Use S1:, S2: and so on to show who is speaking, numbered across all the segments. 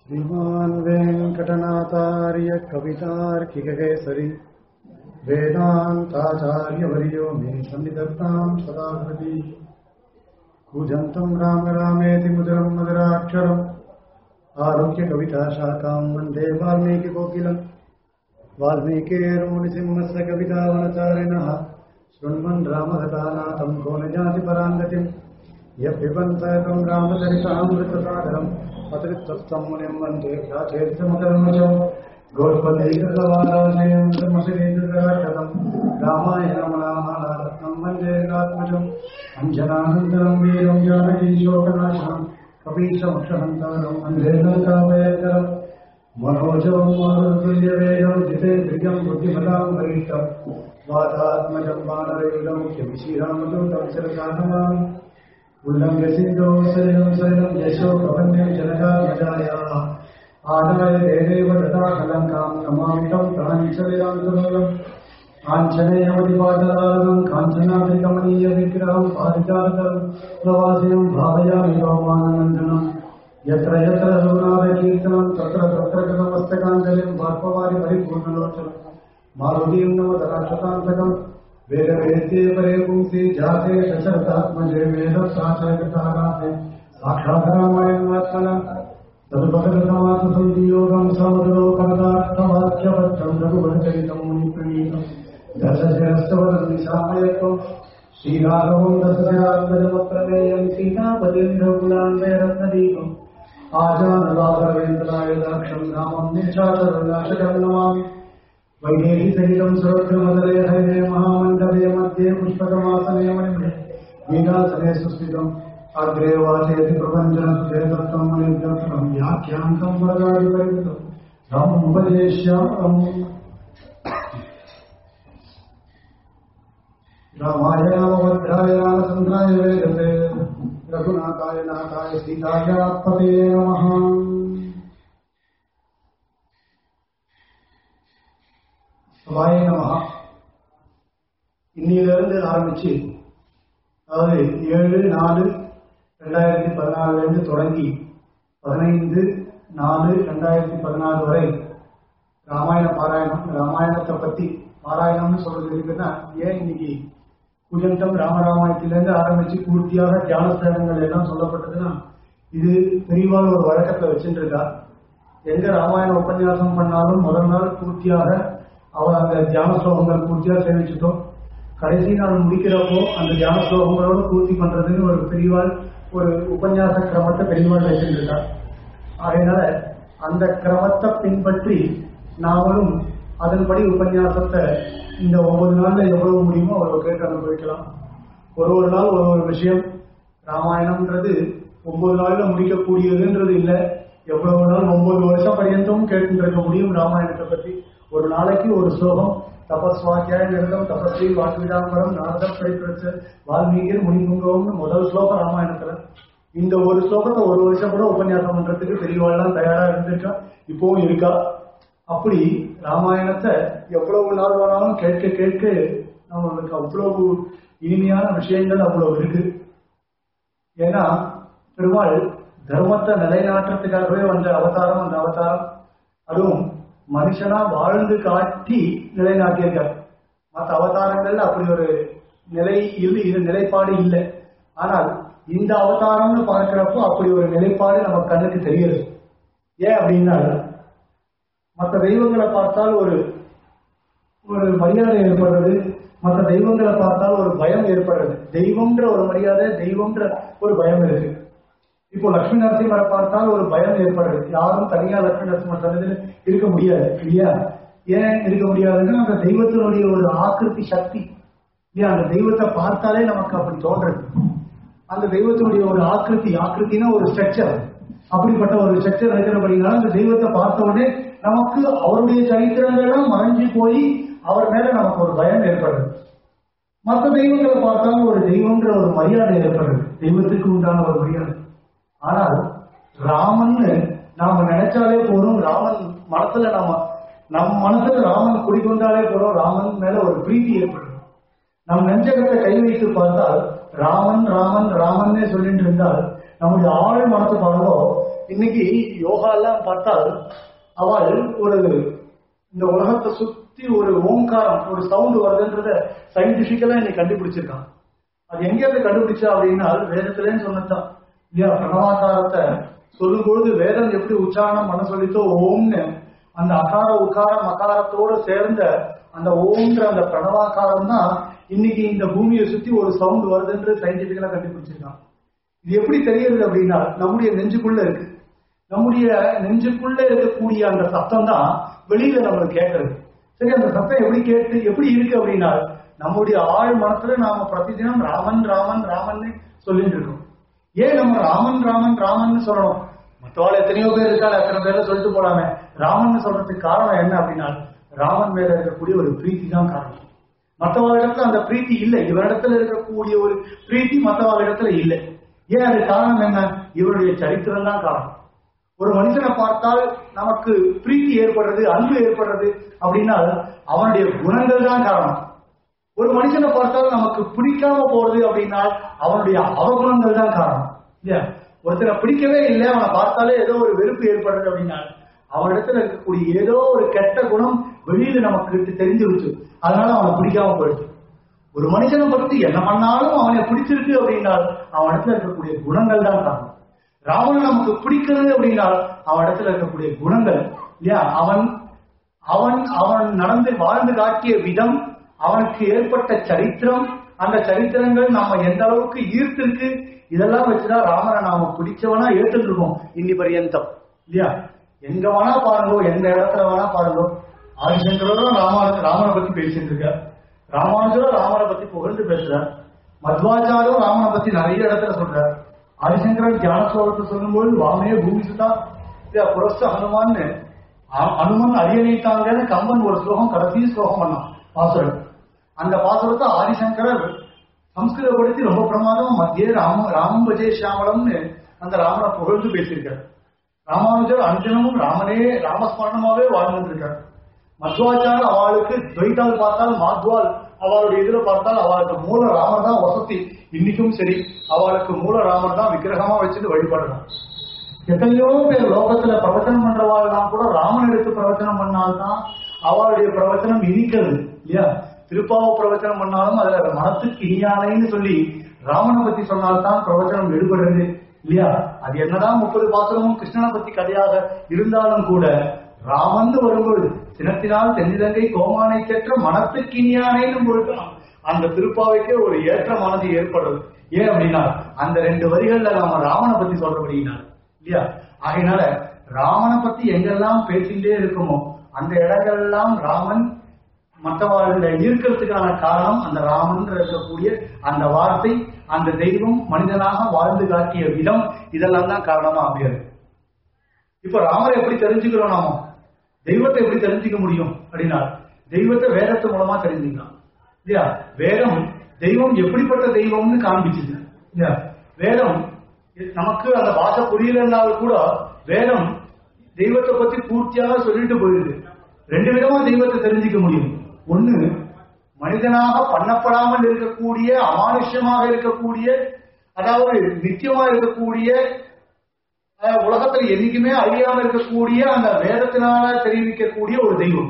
S1: श्रीमान् वेङ्कटनाथार्य कवितार्किककेसरी वेदान्ताचार्यवर्यो मे सन्निधत्ताम् सदा हृदि कूजन्तम् राम रामेति मुदरम् मधुराक्षरम् आरोग्य कविताशाखाम् वन्दे वाल्मीकिकोकिलम् वाल्मीकिर्मुनिसिंहस्य कवितावनचारिणः शृण्वन् रामकथानाथम् को न जाति पराङ्गतिम् यः पिबन्तकम् रामचरितामृतसागरम् अतिरिक्तस्थम् मुनिम् वन्दे प्राचेत्समकर्मजम् गोष्पदैकवादाशयम् धर्मशिरेन्द्रराक्षतम् रामायणम् रामारत्नम् वन्दे नात्मजम् अञ्जनानन्दनम् वीरम् जानकीशोकनाशनम् कपीशमक्षहन्तारम् वन्दे लङ्काभयकरम् मनोजवम् मारुतुल्यवेगम् जितेन्द्रियम् बुद्धिमताम् वरिष्ठम् वातात्मजम् वानरयुगम् श्रीरामदूतम् शिरसानमामि उल्लङ्घ्य सिन्धो सलिलं सलिलं यशो प्रपन्यं जनकामजायाः आदाय देवेव तथा कलङ्काम् नमामि तं प्राञ्चलिरान्तमूलम् काञ्चनेयमतिपाटलालम् काञ्चनाभिकमनीयविग्रहम् पारिजातम् प्रवासिनं भावयामि रोमानन्दनम् यत्र यत्र रघुनाथकीर्तनं तत्र तत्र कृतमस्तकाञ्जलिम् बाष्पवारि परिपूर्णलोचनम् मारुतीं नवतराक्षतान्तकम् वेदवेद्ये परे पुंसि जाते शशरतात्मजे वेदशास्त्रकृतागाते साक्षात् रामायणमात्मन तदुपगतमातसन्धियोगम् समदलोकरदार्थवाक्यवत्रम् रघुवरचरितम् मुनिप्रणीतम् दशशिरस्तवदम् निशामयत्वम् श्रीराघवम् दशशिरात्मजमप्रमेयम् सीतापदेन्द्रकुलान्वयरत्नदीपम् आजानलाभरवेन्द्रायुधाक्षम् रामम् निशाचरविनाशकम् नमामि वैदेही सहितं सुरभ्रमदले हरे महामण्डले मध्ये पुष्पकमासने मणिमणे वीरासने सुस्थितम् अग्रे वाचयति प्रपञ्चनसुचेतत्वं मणिग्रन्थं व्याख्यान्तं वरदादिपरिमितं रामुपदेश्यामम् रामाय रामभद्राय रामचन्द्राय वेदसे रघुनाथाय नाथाय सीतायात्पते नमः வாய நமகா இன்னிலிருந்து ஆரம்பிச்சு அதாவது ஏழு நாலு ரெண்டாயிரத்தி பதினாலுல இருந்து தொடங்கி பதினைந்து நாலு ரெண்டாயிரத்தி பதினாலு வரை ராமாயண பாராயணம் ராமாயணத்தை பத்தி பாராயணம்னு சொல்றது இருக்குன்னா ஏன் இன்னைக்கு குஜந்தம் ராமராமாயணத்திலிருந்து ஆரம்பிச்சு பூர்த்தியாக தியான ஸ்தலங்கள் எல்லாம் சொல்லப்பட்டதுன்னா இது பெரியவாள் ஒரு வழக்கத்தை வச்சுட்டு இருக்கா எங்க ராமாயண உபன்யாசம் பண்ணாலும் முதல் நாள் பூர்த்தியாக அவ அந்த தியான ஸ்லோகங்கள் பூர்த்தியா சேமிச்சுட்டோம் கடைசி நாள் முடிக்கிறப்போ அந்த தியான ஸ்லோகங்களோட பூர்த்தி பண்றதுன்னு ஒரு பெரியவாள் ஒரு உபன்யாச கிரமத்தை பெரியவாள் வச்சிருக்கா அதனால அந்த கிரமத்தை பின்பற்றி நாமளும் அதன்படி உபன்யாசத்தை இந்த ஒவ்வொரு நாள்ல எவ்வளவு முடியுமோ அவ்வளவு கேட்டு அனுபவிக்கலாம் ஒரு ஒரு நாள் ஒரு ஒரு விஷயம் ராமாயணம்ன்றது ஒன்பது நாள்ல முடிக்கக்கூடியதுன்றது இல்லை எவ்வளவு நாள் ஒன்பது வருஷம் பரியந்தமும் கேட்டு இருக்க முடியும் ராமாயணத்தை பத்தி ஒரு நாளைக்கு ஒரு ஸ்லோகம் தபஸ்வாக்கியாய நிரந்தம் தபஸ்ரீ வாக்குவிதாம்பரம் நாரதம் படிப்பிடிச்ச வால்மீகிர் முனிபுங்கம்னு முதல் ஸ்லோகம் ராமாயணத்துல இந்த ஒரு ஸ்லோகத்தை ஒரு வருஷம் கூட உபன்யாசம் பண்றதுக்கு பெரியவாள்லாம் தயாரா இருந்திருக்கா இப்பவும் இருக்கா அப்படி ராமாயணத்தை எவ்வளவு நாள் வேணாலும் கேட்க கேட்க நம்மளுக்கு அவ்வளவு இனிமையான விஷயங்கள் அவ்வளவு இருக்கு ஏன்னா பெருமாள் தர்மத்தை நிலைநாட்டுறதுக்காகவே வந்த அவதாரம் அந்த அவதாரம் அதுவும் மனுஷனா வாழ்ந்து காட்டி நிலைநாட்டியிருக்கார் மற்ற அவதாரங்கள்ல அப்படி ஒரு நிலை இல்லை இது நிலைப்பாடு இல்லை ஆனால் இந்த அவதாரம்னு பார்க்கிறப்போ அப்படி ஒரு நிலைப்பாடு நம்ம கண்ணுக்கு தெரியுது ஏன் அப்படின்னா மற்ற தெய்வங்களை பார்த்தால் ஒரு ஒரு மரியாதை ஏற்படுறது மற்ற தெய்வங்களை பார்த்தால் ஒரு பயம் ஏற்படுறது தெய்வம்ன்ற ஒரு மரியாதை தெய்வம்ன்ற ஒரு பயம் இருக்கு இப்போ லட்சுமி நரசிம்மரை பார்த்தால் ஒரு பயம் ஏற்படுறது யாரும் தனியா லட்சுமி நரசிம்மர் சன்னதியில் இருக்க முடியாது இல்லையா ஏன் இருக்க முடியாதுன்னா அந்த தெய்வத்தினுடைய ஒரு ஆக்கிருத்தி சக்தி இல்லையா அந்த தெய்வத்தை பார்த்தாலே நமக்கு அப்படி தோன்றது அந்த தெய்வத்தினுடைய ஒரு ஆக்கிருத்தி ஆக்கிருத்தினா ஒரு ஸ்ட்ரக்சர் அப்படிப்பட்ட ஒரு ஸ்ட்ரக்சர் இருக்கிறபடினால அந்த தெய்வத்தை பார்த்த உடனே நமக்கு அவருடைய சரித்திரங்கள்லாம் மறைஞ்சு போய் அவர் மேல நமக்கு ஒரு பயம் ஏற்படுது மற்ற தெய்வங்களை பார்த்தாலும் ஒரு தெய்வம்ன்ற ஒரு மரியாதை ஏற்படுது தெய்வத்துக்கு உண்டான ஒரு மரியாதை ஆனால் ராமன்னு நாம நினைச்சாலே போதும் ராமன் மனசுல நாம நம் மனசுல ராமன் குடிக்கொண்டாலே போதும் ராமன் மேல ஒரு பிரீத்தி ஏற்படும் நம் நெஞ்சகத்தை கை வைத்து பார்த்தால் ராமன் ராமன் ராமன்னே சொல்லிட்டு இருந்தால் நம்முடைய ஆழ் மனசு பாருங்கோ இன்னைக்கு யோகா எல்லாம் பார்த்தால் அவள் ஒரு இந்த உலகத்தை சுத்தி ஒரு ஓங்காரம் ஒரு சவுண்ட் வருதுன்றத சயின்டிபிக்கலா இன்னைக்கு கண்டுபிடிச்சிருக்கான் அது எங்க இருந்து கண்டுபிடிச்சா அப்படின்னா வேதத்திலேன்னு சொன்னதுதான் இல்லையா பிரணவாகாரத்தை சொல்லும் பொழுது வேதம் எப்படி உச்சாரணம் பண்ண சொல்லித்தோ ஓம்னு அந்த அகார உக்கார மகாரத்தோட சேர்ந்த அந்த ஓம்ன்ற அந்த பிரணவாகாரம் தான் இன்னைக்கு இந்த பூமியை சுத்தி ஒரு சவுண்ட் வருதுன்ற சயின்டிபிக்கலா கண்டுபிடிச்சிருக்கான் இது எப்படி தெரியுது அப்படின்னா நம்முடைய நெஞ்சுக்குள்ள இருக்கு நம்முடைய நெஞ்சுக்குள்ள இருக்கக்கூடிய அந்த சத்தம் தான் வெளியில நம்மளுக்கு கேட்கறது சரி அந்த சத்தம் எப்படி கேட்டு எப்படி இருக்கு அப்படின்னா நம்முடைய ஆழ் மனசுல நாம பிரதிதினம் ராமன் ராமன் ராமன் சொல்லிட்டு இருக்கோம் ஏன் நம்ம ராமன் ராமன் ராமன் சொல்லணும் மற்றவாள் எத்தனையோ பேர் இருக்காள் அத்தனை பேர்ல சொல்லிட்டு போலாமே ராமன் சொல்றதுக்கு காரணம் என்ன அப்படின்னா ராமன் மேல இருக்கக்கூடிய ஒரு பிரீத்தி தான் காரணம் மற்றவர்களிடத்துல அந்த பிரீத்தி இல்லை இவரிடத்துல இருக்கக்கூடிய ஒரு பிரீத்தி மற்றவர்களிடத்துல இல்லை ஏன் அது காரணம் என்ன இவருடைய சரித்திரம் தான் காரணம் ஒரு மனுஷனை பார்த்தால் நமக்கு பிரீத்தி ஏற்படுறது அன்பு ஏற்படுறது அப்படின்னா அவனுடைய குணங்கள் தான் காரணம் ஒரு மனுஷனை பார்த்தால் நமக்கு பிடிக்காம போறது அப்படின்னா அவனுடைய அவகுணங்கள் தான் காரணம் இல்லையா ஒருத்தனை பிடிக்கவே இல்லை அவனை பார்த்தாலே ஏதோ ஒரு வெறுப்பு ஏற்படுறது அப்படின்னா அவனிடத்துல இருக்கக்கூடிய ஏதோ ஒரு கெட்ட குணம் வெளியில நமக்கு தெரிஞ்சிருச்சு அதனால அவனை பிடிக்காம போயிடுச்சு ஒரு மனுஷனை பத்தி என்ன பண்ணாலும் அவனை பிடிச்சிருக்கு அப்படின்னா அவன் இடத்துல இருக்கக்கூடிய குணங்கள் தான் காரணம் ராவண நமக்கு பிடிக்கிறது அப்படின்னா அவன் இடத்துல இருக்கக்கூடிய குணங்கள் இல்லையா அவன் அவன் அவன் நடந்து வாழ்ந்து காட்டிய விதம் அவனுக்கு ஏற்பட்ட சரித்திரம் அந்த சரித்திரங்கள் நம்ம எந்த அளவுக்கு ஈர்த்திருக்கு இதெல்லாம் வச்சுதான் ராமனை நாம பிடிச்சவனா ஏத்துட்டு இருக்கோம் இன்னி பரியந்தம் இல்லையா எங்க வேணா பாருங்க எந்த இடத்துல வேணா பாருங்க ஆதிசங்கரும் ராமான ராமனை பத்தி பேசிட்டு இருக்கார் ராமானுஜரும் ராமனை பத்தி புகழ்ந்து பேசுறார் மத்வாச்சாரும் ராமனை பத்தி நிறைய இடத்துல சொல்றார் ஆதிசங்கரன் தியான ஸ்லோகத்தை சொல்லும்போது வாமே பூமி சுதா இல்லையா புரஸ்த ஹனுமான்னு அ- அனுமன் அரியணைத்தாங்கன்னு கம்பன் ஒரு ஸ்லோகம் கடைசி ஸ்லோகம் பண்ணான் பாசுரன் அந்த பாசுரத்தை ஆதிசங்கரர் சம்ஸ்கிருதப்படுத்தி ரொம்ப பிரமாதம் மத்திய ராம ராமம் பஜே சியாமலம்னு அந்த ராமனை புகழ்ந்து பேசியிருக்கார் ராமானுஜர் அனுஜனமும் ராமனே ராமஸ்மரணமாவே வாழ்ந்துட்டு இருக்கார் மத்வாச்சார அவளுக்கு துவைத்தால் பார்த்தால் மாத்வால் அவளுடைய இதுல பார்த்தால் அவளுக்கு மூல ராமர் தான் வசதி இன்னைக்கும் சரி அவளுக்கு மூல ராமர் தான் விக்கிரகமா வச்சுட்டு வழிபடுறான் எத்தனையோ பேர் லோகத்துல பிரவச்சனம் பண்றவாள்லாம் கூட ராமன் எடுத்து பிரவச்சனம் பண்ணால்தான் அவளுடைய பிரவச்சனம் இனிக்கிறது இல்லையா திருப்பாவ பிரவச்சனம் பண்ணாலும் அதுல மனத்துக்கு இனியானைன்னு சொல்லி ராமனை பத்தி சொன்னால்தான் பிரவச்சனம் எடுபடுறது இல்லையா அது என்னதான் முப்பது பாத்திரமும் கிருஷ்ணனை பத்தி கதையாக இருந்தாலும் கூட ராமன் வரும்பொழுது சினத்தினால் தென்னிலங்கை கோமானை கேட்ட மனத்துக்கு இனியானைன்னு பொழுது அந்த திருப்பாவைக்கே ஒரு ஏற்றமானது ஏற்படுறது ஏன் அப்படின்னா அந்த ரெண்டு வரிகள்ல நாம ராமனை பத்தி சொல்றபடினா இல்லையா ஆகையினால ராமனை பத்தி எங்கெல்லாம் பேசிட்டே இருக்குமோ அந்த இடங்கள்லாம் ராமன் மற்றவர்களை ஈர்க்கிறதுக்கான காரணம் அந்த ராமன் இருக்கக்கூடிய அந்த வார்த்தை அந்த தெய்வம் மனிதனாக வாழ்ந்து காட்டிய விதம் இதெல்லாம் தான் காரணமா அமையாது இப்ப ராமரை எப்படி தெரிஞ்சுக்கிறோம் நாம தெய்வத்தை எப்படி தெரிஞ்சுக்க முடியும் அப்படின்னா தெய்வத்தை வேதத்து மூலமா தெரிஞ்சுக்கலாம் இல்லையா வேதம் தெய்வம் எப்படிப்பட்ட தெய்வம்னு காண்பிச்சுது இல்லையா வேதம் நமக்கு அந்த பாஷை புரியலனாலும் கூட வேதம் தெய்வத்தை பத்தி பூர்த்தியாக சொல்லிட்டு போயிடுது ரெண்டு விதமா தெய்வத்தை தெரிஞ்சுக்க முடியும் ஒண்ணு மனிதனாக பண்ணப்படாமல் இருக்கக்கூடிய அமானுஷ்யமாக இருக்கக்கூடிய அதாவது நித்தியமா இருக்கக்கூடிய அஹ், உலகத்துல என்னைக்குமே அழியாம இருக்கக்கூடிய அந்த வேதத்தினால தெரிவிக்கக்கூடிய ஒரு தெய்வம்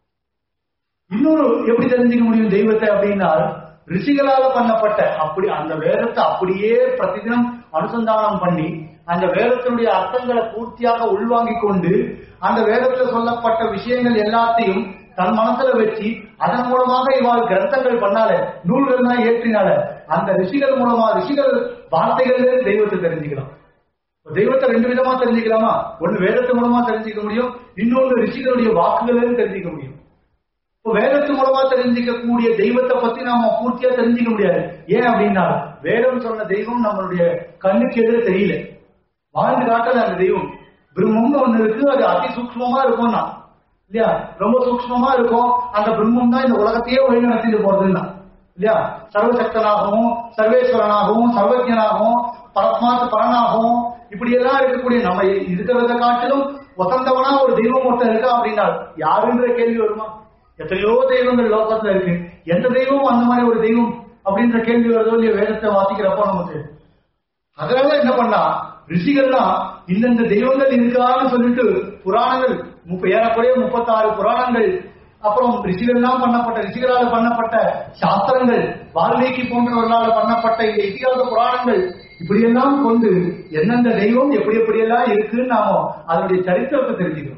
S1: இன்னொரு எப்படி தெரிஞ்சுக்க முடியும் தெய்வத்தை அப்படின்னா ரிஷிகளால பண்ணப்பட்ட அப்படி அந்த வேதத்தை அப்படியே பிரதிதினம் அனுசந்தானம் பண்ணி அந்த வேதத்தினுடைய அர்த்தங்களை பூர்த்தியாக உள்வாங்கிக் கொண்டு அந்த வேதத்துல சொல்லப்பட்ட விஷயங்கள் எல்லாத்தையும் தன் மனசுல வச்சு அதன் மூலமாக இவாள் கிரந்தங்கள் பண்ணால நூல்கள் தான் ஏற்றினால அந்த ரிஷிகள் மூலமா ரிஷிகள் வார்த்தைகள்ல தெய்வத்தை தெரிஞ்சுக்கலாம் இப்ப தெய்வத்தை ரெண்டு விதமா தெரிஞ்சுக்கலாமா ஒண்ணு வேதத்து மூலமா தெரிஞ்சுக்க முடியும் இன்னொன்னு ரிஷிகளுடைய வாக்குகளிலும் தெரிஞ்சுக்க முடியும் இப்போ வேதத்து மூலமா தெரிஞ்சுக்கக்கூடிய தெய்வத்தை பத்தி நாம பூர்த்தியா தெரிஞ்சுக்க முடியாது ஏன் அப்படின்னா வேதம் சொன்ன தெய்வம் நம்மளுடைய கண்ணுக்கு எதிர தெரியல வாழ்ந்து காட்டல அந்த தெய்வம் பிரம்மம்னு ஒண்ணு இருக்கு அது அதி சூக்ஷ்மமா இருக்கும்னா இல்லையா ரொம்ப சூக்ஷ்மமா இருக்கும் அந்த பிரம்மம் தான் இந்த உலகத்தையே வழி நடத்திட்டு போறதுன்னா இல்லையா சர்வசக்தனாகவும் சர்வேஸ்வரனாகவும் சர்வஜனாகவும் பரஸ்மாத் பரனாகவும் இப்படி எல்லாம் இருக்கக்கூடிய நம்ம இருக்கிறத காட்டிலும் வசந்தவனா ஒரு தெய்வம் ஒருத்தன் இருக்கா அப்படின்னா யாருன்ற கேள்வி வருமா எத்தனையோ தெய்வங்கள் லோகத்துல இருக்கு எந்த தெய்வம் அந்த மாதிரி ஒரு தெய்வம் அப்படின்ற கேள்வி வருதோ இல்லையா வேதத்தை வாசிக்கிறப்போ நமக்கு அதனால என்ன பண்ணா ரிஷிகள்லாம் இந்தந்த தெய்வங்கள் இருக்கான்னு சொல்லிட்டு புராணங்கள் முப்ப ஏறக்குறைய முப்பத்தாறு புராணங்கள் அப்புறம் ரிஷிகள்லாம் பண்ணப்பட்ட ரிஷிகளால் பண்ணப்பட்ட சாஸ்திரங்கள் வால்மீகி போன்றவர்களால் பண்ணப்பட்ட இந்த இதிகாச புராணங்கள் இப்படியெல்லாம் கொண்டு எந்தெந்த தெய்வம் எப்படி எப்படியெல்லாம் இருக்குன்னு நாம அதனுடைய சரித்திரத்தை தெரிஞ்சுக்கணும்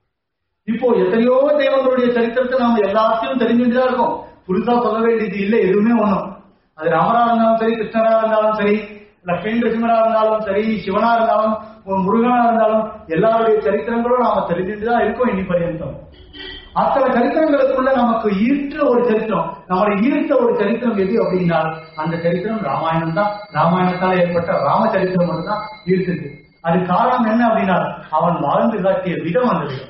S1: இப்போ எத்தனையோ தெய்வங்களுடைய சரித்திரத்தை நாம எல்லாத்தையும் தெரிஞ்சுட்டு தான் இருக்கோம் புதுசா சொல்ல வேண்டியது இல்லை எதுவுமே ஒண்ணும் அது ராமரா இருந்தாலும் சரி கிருஷ்ணரா இருந்தாலும் சரி லட்சுமி நரசிம்மரா இருந்தாலும் சரி சிவனா இருந்தாலும் ஒரு முருகனா இருந்தாலும் எல்லாருடைய சரித்திரங்களும் நாம தெரிஞ்சுட்டு தான் இருக்கோம் இனி பரியந்தம் அத்தனை சரித்திரங்களுக்குள்ள நமக்கு ஈர்த்த ஒரு சரித்திரம் நம்மளை ஈர்த்த ஒரு சரித்திரம் எது அப்படின்னா அந்த சரித்திரம் ராமாயணம் தான் ராமாயணத்தால் ஏற்பட்ட ராம சரித்திரம் மட்டும்தான் ஈர்த்தது அது காரணம் என்ன அப்படின்னா அவன் வாழ்ந்து காட்டிய விதம் அந்த விதம்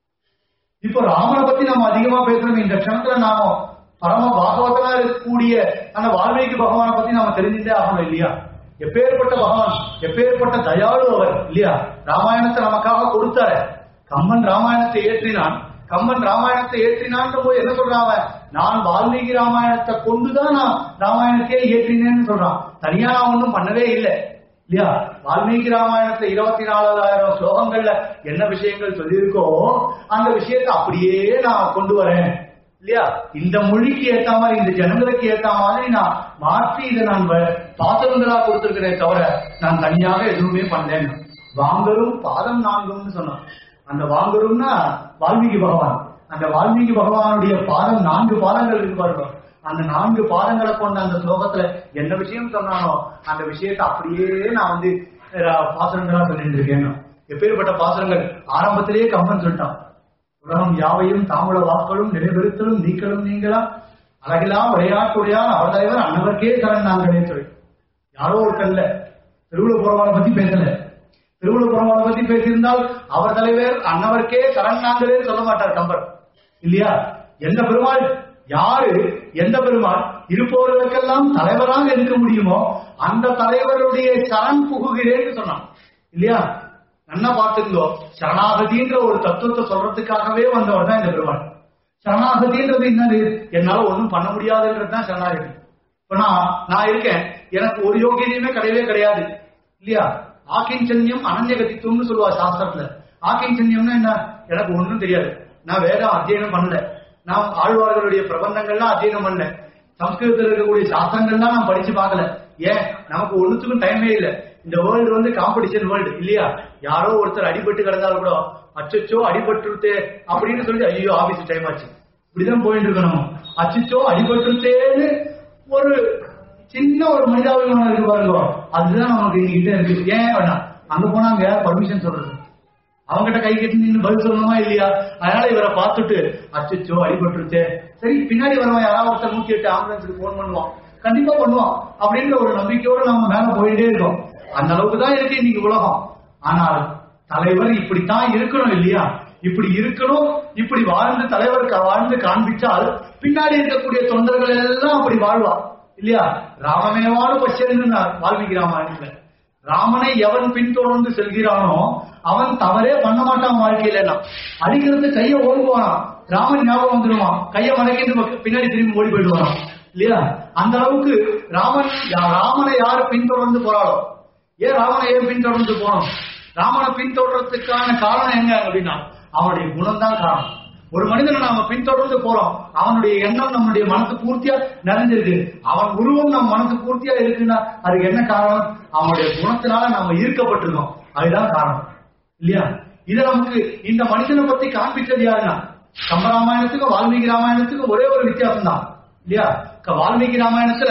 S1: இப்போ ராமனை பத்தி நம்ம அதிகமா பேசுறோம் இந்த க்ஷணத்துல நாம பரம பாகவதனா இருக்கக்கூடிய அந்த வால்மீகி பகவானை பத்தி நாம தெரிஞ்சுட்டே ஆகணும் இல்லையா எப்பேற்பட்ட பகவான் எப்பேற்பட்ட தயாளு அவர் இல்லையா ராமாயணத்தை நமக்காக கொடுத்தாரு கம்மன் ராமாயணத்தை ஏற்றினான் கம்மன் ராமாயணத்தை ஏற்றினான் போது என்ன சொல்றான் அவன் நான் வால்மீகி ராமாயணத்தை கொண்டுதான் நான் ராமாயணத்தையே ஏற்றினேன்னு சொல்றான் தனியா நான் ஒன்றும் பண்ணவே இல்லை இல்லையா வால்மீகி ராமாயணத்துல இருபத்தி நாலாயிரம் ஸ்லோகங்கள்ல என்ன விஷயங்கள் சொல்லியிருக்கோ அந்த விஷயத்தை அப்படியே நான் கொண்டு வரேன் இல்லையா இந்த மொழிக்கு ஏத்த மாதிரி இந்த ஜனங்களுக்கு ஏத்த மாதிரி நான் மாற்றி இதை நான் வ- பாத்திரங்களா கொடுத்திருக்கிறேன் தவிர நான் தனியாக எதுவுமே பண்ணேன் வாங்கரும் பாதம் நான்கும்னு சொன்னான் அந்த வாங்கரும்னா வால்மீகி பகவான் அந்த வால்மீகி பகவானுடைய பாதம் நான்கு பாதங்கள் இருக்கு பாருங்க அந்த நான்கு பாதங்களை கொண்ட அந்த ஸ்லோகத்துல என்ன விஷயம் சொன்னானோ அந்த விஷயத்தை அப்படியே நான் வந்து அஹ், பாசுரங்களா சொல்லிட்டு இருக்கேன் எப்பேற்பட்ட பாசுரங்கள் ஆரம்பத்திலேயே கம்பன் சொல்லிட்டான் உலகம் யாவையும் தாமுல வாக்களும் நிலைபெறுத்தலும் நீக்கலும் நீங்களா அழகெல்லாம் விளையாட்டுடையான் அவர் தலைவர் அன்னவர்க்கே சரண் நாங்களே சொல்லி யாரோ ஒருத்தர் இல்ல திருவிழா புறவாளை பத்தி பேசல திருவிழா புறவாளை பத்தி பேசியிருந்தால் அவர் தலைவர் அன்னவர்க்கே சரண் நாங்களே சொல்ல மாட்டார் கம்பர் இல்லையா எந்த பெருமாள் யாரு எந்த பெருமாள் இருப்பவர்களுக்கெல்லாம் தலைவராக இருக்க முடியுமோ அந்த தலைவருடைய சரண் புகுகிறேன்னு சொன்னான் இல்லையா நல்லா பார்த்துக்கோ சரணாகதின்ற ஒரு தத்துவத்தை சொல்றதுக்காகவே வந்தவர் தான் இந்த பெருமாள் சரணாகதின்றது என்னது என்னால ஒண்ணும் பண்ண முடியாதுன்றது தான் சரணாகதி இப்ப நான் நான் இருக்கேன் எனக்கு ஒரு யோகியதையுமே கிடையவே கிடையாது இல்லையா ஆக்கிஞ்சன்யம் அனன்யகதித்துவம்னு சொல்லுவா சாஸ்திரத்துல ஆக்கிஞ்சன்யம்னா என்ன எனக்கு ஒண்ணும் தெரியாது நான் வேதம் அத்தியனம் பண்ணல நான் ஆழ்வார்களுடைய பிரபந்தங்கள்லாம் அத்தியனம் பண்ணல சம்ஸ்கிருதத்தில் இருக்கக்கூடிய சாஸ்திரங்கள்லாம் நான் படிச்சு பார்க்கல ஏன் நமக்கு ஒண்ணுத்துக்கும் டைமே இல்ல இந்த வேர்ல்டு வந்து காம்படிஷன் வேர்ல்டு இல்லையா யாரோ ஒருத்தர் அடிபட்டு கிடந்தாலும் கூட அச்சச்சோ அடிபட்டுருத்தே அப்படின்னு சொல்லி ஐயோ ஆபீஸ் டைம் ஆச்சு இப்படிதான் போயிட்டு இருக்கணும் அச்சச்சோ அடிபட்டுருத்தேன்னு ஒரு சின்ன ஒரு மனிதாபிமானம் இருக்கு பாருங்க அதுதான் நமக்கு எங்ககிட்ட இருக்கு ஏன் வேணாம் அங்க போனா அங்க பர்மிஷன் சொல்றது அவங்ககிட்ட கை கட்டி நின்று பதில் சொல்லணுமா இல்லையா அதனால இவரை பார்த்துட்டு அச்சச்சோ அடிபட்டுருச்சே சரி பின்னாடி வரவன் யாராவது ஒருத்தர் நூத்தி எட்டு ஆம்புலன்ஸுக்கு போன் பண்ணுவான் கண்டிப்பா பண்ணுவான் அப்படின்ற ஒரு நம்பிக்கையோட நம்ம மேல போயிட்டே இருக்கோம் அந்த அளவுக்கு தான் இருக்கு இன்னைக்கு உலகம் ஆனால் தலைவர் இப்படித்தான் இருக்கணும் இல்லையா இப்படி இருக்கணும் இப்படி வாழ்ந்து தலைவர் க- வாழ்ந்து காண்பிச்சால் பின்னாடி இருக்கக்கூடிய தொண்டர்கள் எல்லாம் அப்படி வாழ்வா இல்லையா ராமமேவானு பச்சன்னு வால்மீகி ராமாயணத்துல ராமனை எவன் பின்தொடர்ந்து செல்கிறானோ அவன் தவறே பண்ண மாட்டான் வாழ்க்கையில எல்லாம் அடிக்கிறது கைய ஓடுவானா ராமன் ஞாபகம் வந்துடுவான் கைய மடக்கிட்டு பக்க- பின்னாடி திரும்பி ஓடி போயிடுவான் இல்லையா அந்த அளவுக்கு ராமன் யா- ராமனை யாரு பின்தொடர்ந்து போறாளோ ஏன் ராமனை ஏன் பின்தொடர்ந்து போனோம் ராமனை பின்தொடர்றதுக்கான காரணம் எங்க அப்படின்னா அவனுடைய குணம் தான் காரணம் ஒரு மனிதனை நாம பின்தொடர்ந்து போறோம் அவனுடைய எண்ணம் நம்முடைய மனசு பூர்த்தியா நிறைஞ்சிருக்கு அவன் உருவம் நம்ம மனசு பூர்த்தியா இருக்குன்னா அதுக்கு என்ன காரணம் அவனுடைய குணத்தினால நாம ஈர்க்கப்பட்டிருக்கோம் அதுதான் காரணம் இல்லையா இத நமக்கு இந்த மனுஷனை பத்தி காண்பிச்சது யாருன்னா கம்பராமாயணத்துக்கும் வால்மீகி ராமாயணத்துக்கும் ஒரே ஒரு வித்தியாசம் தான் இல்லையா க- வால்மீகி ராமாயணத்துல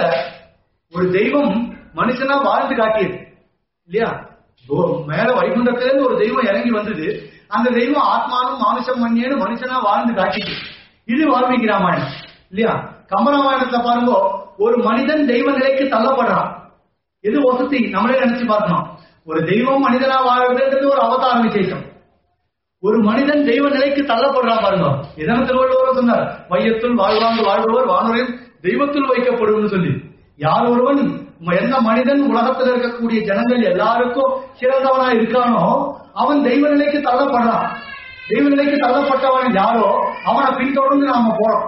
S1: ஒரு தெய்வம் மனுஷனா வாழ்ந்து காட்டியது இல்லையா ஓ- மேல வைகுண்டத்துல இருந்து ஒரு தெய்வம் இறங்கி வந்தது அந்த தெய்வம் ஆத்மானும் மானுஷம் மண்ணியனு மனுஷனா வாழ்ந்து காட்டிட்டு இது வால்மீகி ராமாயணம் இல்லையா கம்பராமாயணத்துல பாருங்க ஒரு மனிதன் தெய்வ நிலைக்கு தள்ளப்படுறான் எது வசதி நம்மளே நினைச்சு பார்க்கணும் ஒரு தெய்வம் மனிதனா வாழ்றதுன்றது ஒரு அவதார விசேஷம் ஒரு மனிதன் தெய்வ நிலைக்கு தள்ளப்படுறான் பாருங்க இதன திருவள்ளுவர் சொன்னார் வையத்துள் வாழ்வாங்கு வாழ்பவர் வானுரையும் தெய்வத்துள் வைக்கப்படும்னு சொல்லி யார் ஒருவன் ம- எந்த மனிதன் உலகத்தில் இருக்கக்கூடிய ஜனங்கள் எல்லாருக்கும் சிறந்தவனா இருக்கானோ அவன் தெய்வ நிலைக்கு தள்ளப்படுறான் தெய்வ நிலைக்கு தள்ளப்பட்டவன் யாரோ அவனை பின்தொடர்ந்து நாம போறோம்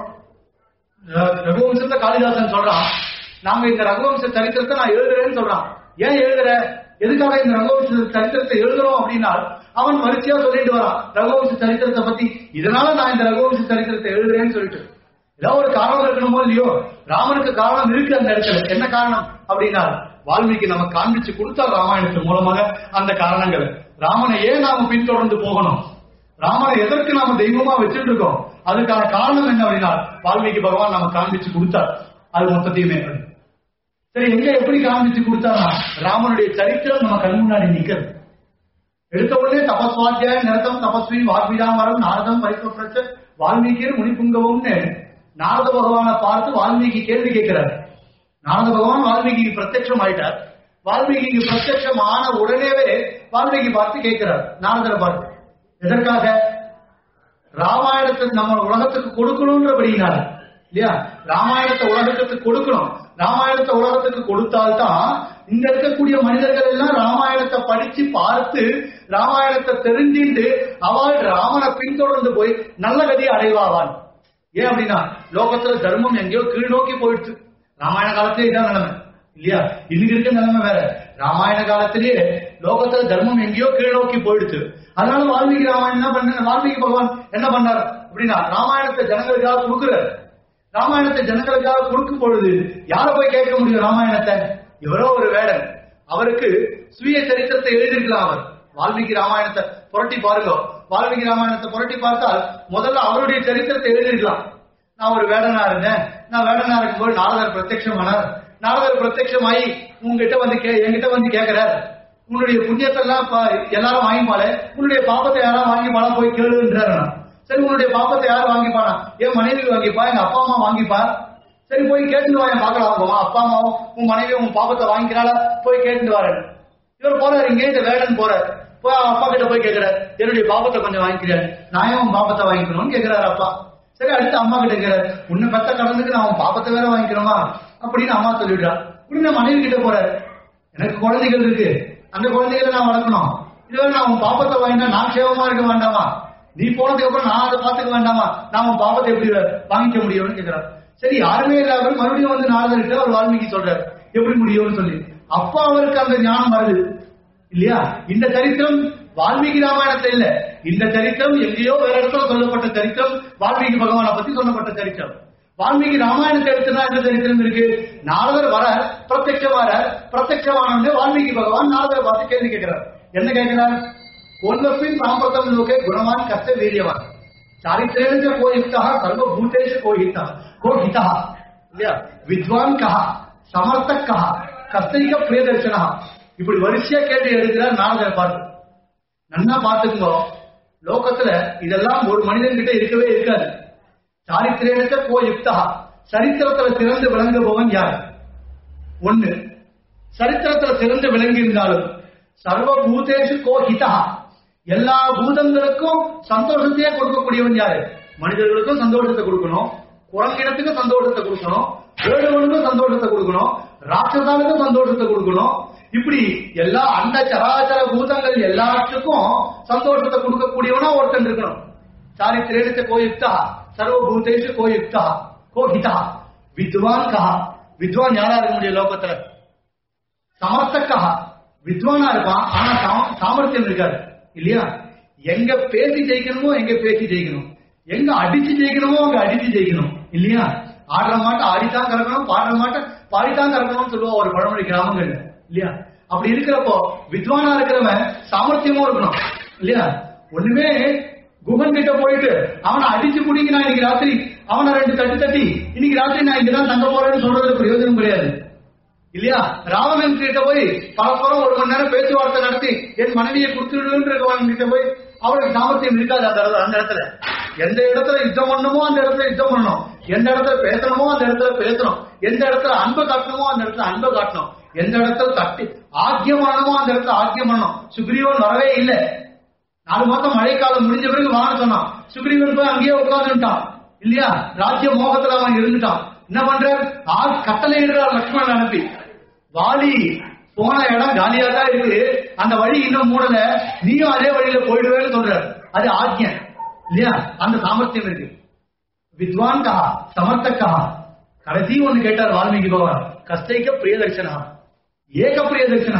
S1: அஹ் ரகுவம்சத்தை காளிதாசன் சொல்றான் நாங்க இந்த ரகுவம்ச சரித்திரத்தை நான் எழுதுறேன்னு சொல்றான் ஏன் எழுதுற எதுக்காக இந்த ரகுவம்ச சரித்திரத்தை எழுதுறோம் அப்படின்னா அவன் வரிசையா சொல்லிட்டு வரான் ரகுவம்ச சரித்திரத்தை பத்தி இதனால நான் இந்த ரகுவம்ச சரித்திரத்தை எழுதுறேன்னு சொல்லிட்டு ஏதாவது ஒரு காரணம் இருக்கணுமோ இல்லையோ ராமனுக்கு காரணம் இருக்கு அந்த இடத்துல என்ன காரணம் அப்படின்னா வால்மீகி நமக்கு காண்பிச்சு கொடுத்தார் ராமாயணத்தின் மூலமாக அந்த காரணங்கள் ராமனை ஏன் நாம பின்தொடர்ந்து போகணும் ராமனை எதற்கு நாம தெய்வமா வச்சுட்டு இருக்கோம் அதுக்கான காரணம் என்ன அப்படின்னா வால்மீகி பகவான் நமக்கு காண்பிச்சு கொடுத்தார் அது மொத்தத்தையுமே சரி எங்க எப்படி காண்பிச்சு கொடுத்தாரா ராமனுடைய சரித்திரம் நம்ம கண் முன்னாடி நிக்கிறது எடுத்த உடனே தபஸ்வாத்தியாய நிரதம் தபஸ்வி வாக்விடாமரம் நாரதம் பரிசுரச்ச வால்மீகியர் முனிபுங்கவும்னு நாரத பகவானை பார்த்து வால்மீகி கேள்வி கேட்கிறார் நாரத பகவான் வால்மீகி பிரத்யட்சம் ஆயிட்டார் வால்மீகிக்கு பிரத்யட்சம் ஆன உடனேவே வால்மீகி பார்த்து கேட்கிறார் நாரதரை பார்த்து எதற்காக ராமாயணத்தை நம்ம உலகத்துக்கு கொடுக்கணும்ன்றபடினால இல்லையா ராமாயணத்தை உலகத்துக்கு கொடுக்கணும் ராமாயணத்தை உலகத்துக்கு கொடுத்தால்தான் இங்க இருக்கக்கூடிய மனிதர்கள் எல்லாம் ராமாயணத்தை படிச்சு பார்த்து ராமாயணத்தை தெரிஞ்சுட்டு அவள் ராமனை பின்தொடர்ந்து போய் நல்ல கதியை அடைவாவான் ஏன் அப்படின்னா லோகத்துல தர்மம் எங்கேயோ கீழ் நோக்கி போயிடுச்சு ராமாயண காலத்திலே இதான் நிலைமை இல்லையா இன்னைக்கு இருக்க நிலைமை வேற ராமாயண காலத்திலேயே லோகத்துல தர்மம் எங்கேயோ கீழ் நோக்கி போயிடுச்சு அதனால வால்மீகி ராமாயணம் என்ன பண்ண வால்மீகி பகவான் என்ன பண்ணார் அப்படின்னா ராமாயணத்தை ஜனங்களுக்காக கொடுக்குறாரு ராமாயணத்தை ஜனங்களுக்காக கொடுக்கும் பொழுது யார போய் கேட்க முடியும் ராமாயணத்தை இவரோ ஒரு வேடன் அவருக்கு சுய சரித்திரத்தை எழுதியிருக்கலாம் அவர் வால்மீகி ராமாயணத்தை புரட்டி பாருங்க வால்மீகி ராமாயணத்தை புரட்டி பார்த்தால் முதல்ல அவருடைய சரித்திரத்தை எழுதியிருக்கலாம் நான் ஒரு வேடனா இருந்தேன் நான் வேடனா இருக்கும்போது நாரதர் பிரத்யட்சமானார் நாரதர் பிரத்யட்சமாயி உங்ககிட்ட வந்து கே என்கிட்ட வந்து கேட்கிறார் உன்னுடைய புண்ணியத்தெல்லாம் பா- எல்லாரும் வாங்கிப்பாளே உன்னுடைய பாப்பத்தை யாரும் வாங்கிப்பாளா போய் கேளுன்றாரு நான். சரி உன்னுடைய பாப்பத்தை யார் வாங்கிப்பானா என் மனைவி வாங்கிப்பா எங்க அப்பா அம்மா வாங்கிப்பா சரி போய் கேட்டுட்டு வா என் பார்க்கலாம் உங்க அப்பா அம்மாவும் உன் மனைவி உன் பாப்பத்தை வாங்கிக்கிறாளா போய் கேட்டுட்டு வரேன் இவர் போறாரு இங்கே இந்த வேடன் போறாரு போய் அவன் அப்பா கிட்ட போய் கேக்குறாரு என்னுடைய பாப்பத்தை கொஞ்சம் வாங்கிக்கிறாரு நான் ஏன் உன் பாப்பத்தை வாங்கிக்கணும்னு கேக்குறாரு அப்பா சரி அடுத்து அம்மா கிட்ட கேக்குறாரு உன்னை பெத்த கடந்துக்கு நான் உன் பாப்பத்தை வேற வாங்கிக்கணுமா அப்படின்னு அம்மா சொல்லிடுறா உடனே மனைவி கிட்ட போறாரு எனக்கு குழந்தைகள் இருக்கு அந்த குழந்தைகளை நான் வளர்க்கணும் இதுவே நான் உன் பாப்பத்தை வாங்கினா நான் சேவமா இருக்க வேண்டாமா நீ போனதுக்கு அப்புறம் நான் அதை பாத்துக்க வேண்டாமா நான் உன் பாப்பத்தை எப்படி வாங்கிக்க முடியும்னு கேக்குறாரு சரி யாருமே இல்லாமல் மறுபடியும் வந்து நாரதர்கிட்ட அவர் வால்மீகி சொல்றாரு எப்படி முடியும்னு சொல்லி அப்ப அவருக்கு அந்த ஞானம் வருது இல்லையா இந்த சரித்திரம் வால்மீகி ராமாயணத்தை இல்ல இந்த சரித்திரம் எங்கேயோ வேற இடத்துல சொல்லப்பட்ட சரித்திரம் வால்மீகி பகவானை பத்தி சொல்லப்பட்ட சரித்திரம் வால்மீகி ராமாயணத்தை எடுத்துனா என்ன சரித்திரம் இருக்கு நாரதர் வர பிரத்யட்சம் வர பிரத்யட்சமான வால்மீகி பகவான் நாரதரை பார்த்து கேள்வி கேட்கிறார் என்ன கேட்கிறார் ஒன்னப்பின் சாம்பிரதம் லோகே குணவான் கஷ்ட வீரியவான் சாரித்ரேன கோயுக்தா சர்வபூதேஷ கோஹிதா கோஹிதா இல்லையா வித்வான் கஹா சமர்த்தக் கஹா கஸ்தைக பிரியதர்சனா இப்படி வரிசையா கேள்வி எழுதுகிறார் நாரதர் பார்த்து நன்னா பார்த்துக்கோ லோகத்துல இதெல்லாம் ஒரு மனிதன் கிட்ட இருக்கவே இருக்காது சாரித்திரேனத்தை கோ யுக்தா சரித்திரத்துல சிறந்து விளங்குபவன் யார் ஒண்ணு சரித்திரத்துல சிறந்து விளங்கி இருந்தாலும் சர்வ பூதேஷு கோ ஹிதா எல்லா பூதங்களுக்கும் சந்தோஷத்தையே கொடுக்கக்கூடியவன் யாரு மனிதர்களுக்கும் சந்தோஷத்தை கொடுக்கணும் குரங்கிடத்துக்கும் சந்தோஷத்தை கொடுக்கணும் வேடுவனுக்கும் சந்தோஷத்தை கொடுக்கணும் ராட்சசானுக்கும் சந்தோஷத்தை கொடுக்கணும் இப்படி எல்லா அண்ட சராச்சர பூதங்கள் எல்லாத்துக்கும் சந்தோஷத்தை கொடுக்கக்கூடியவனா ஒருத்தன் இருக்கணும் சாரித்திரேனத்தை கோயுக்தா சர்வபூதேஷு கோயுக்தா கோஹிதா வித்வான் கஹா வித்வான் யாரா இருக்க முடியும் லோகத்துல சமர்த்தக்கா வித்வானா இருப்பான் ஆனா சாம- சாமர்த்தியம் இருக்காது இல்லையா எங்க பேசி ஜெயிக்கணுமோ எங்க பேசி ஜெயிக்கணும் எங்க அடிச்சு ஜெயிக்கணுமோ அங்க அடிச்சு ஜெயிக்கணும் இல்லையா ஆடுற மாட்டை ஆடித்தான் கறக்கணும் பாடுற மாட்டை பாடித்தான் கறக்கணும்னு சொல்லுவா ஒரு பழமொழி கிராமங்கள்ல இல்லையா அப்படி இருக்கிறப்போ வித்வானா இருக்கிறவன் சாமர்த்தியமும் இருக்கணும் இல்லையா ஒண்ணுமே குகன் கிட்ட போயிட்டு அவனை அடிச்சு புடிங்க நான் இன்னைக்கு ராத்திரி அவனை ரெண்டு தட்டி தட்டி இன்னைக்கு ராத்திரி நான் இங்கதான் தங்க போறேன்னு சொல்றது பிரயோஜனம் கிடையாது இல்லையா ராவணன் கிட்ட போய் பரஸ்பரம் ஒரு மணி நேரம் பேச்சுவார்த்தை நடத்தி என் மனைவியை கொடுத்துடுன்றவன் கிட்ட போய் அவருக்கு சாமர்த்தியம் இருக்காது அந்த இடத்துல- அந்த இடத்துல எந்த இடத்துல யுத்தம் பண்ணணுமோ அந்த இடத்துல யுத்தம் பண்ணணும் எந்த இடத்துல பேசணுமோ அந்த இடத்துல பேசணும் எந்த இடத்துல அன்பை காட்டணுமோ அந்த இடத்துல அன்பை காட்டணும் எந்த இடத்துல தட்டி ஆக்கியம் பண்ணணுமோ அந்த இடத்துல ஆக்கியம் பண்ணணும் சுக்ரீவன் வரவே இல்லை நாலு மாசம் மழைக்காலம் முடிஞ்ச பிறகு வாங்க சொன்னான் சுக்ரீவன் போய் அங்கேயே உட்கார்ந்துட்டான் இல்லையா ராஜ்ய மோகத்துல அவன் இருந்துட்டான் என்ன பண்றார் ஆள் கட்டளையிடுறார் லக்ஷ்மணன் அனுப்பி வாலி போன இடம் காலியா தான் இருக்கு அந்த வழி இன்னும் மூடல நீயும் அதே வழியில போயிடுவேன்னு சொல்றார் அது ஆக்கியம் இல்லையா அந்த சாமர்த்தியம் இருக்கு வித்வான் கஹா சமர்த்தக் கஹா கடைசி ஒண்ணு கேட்டார் வால்மீகி பகவான் கஸ்தைக்க பிரியதர்ஷனா ஏக பிரியதர்ஷனா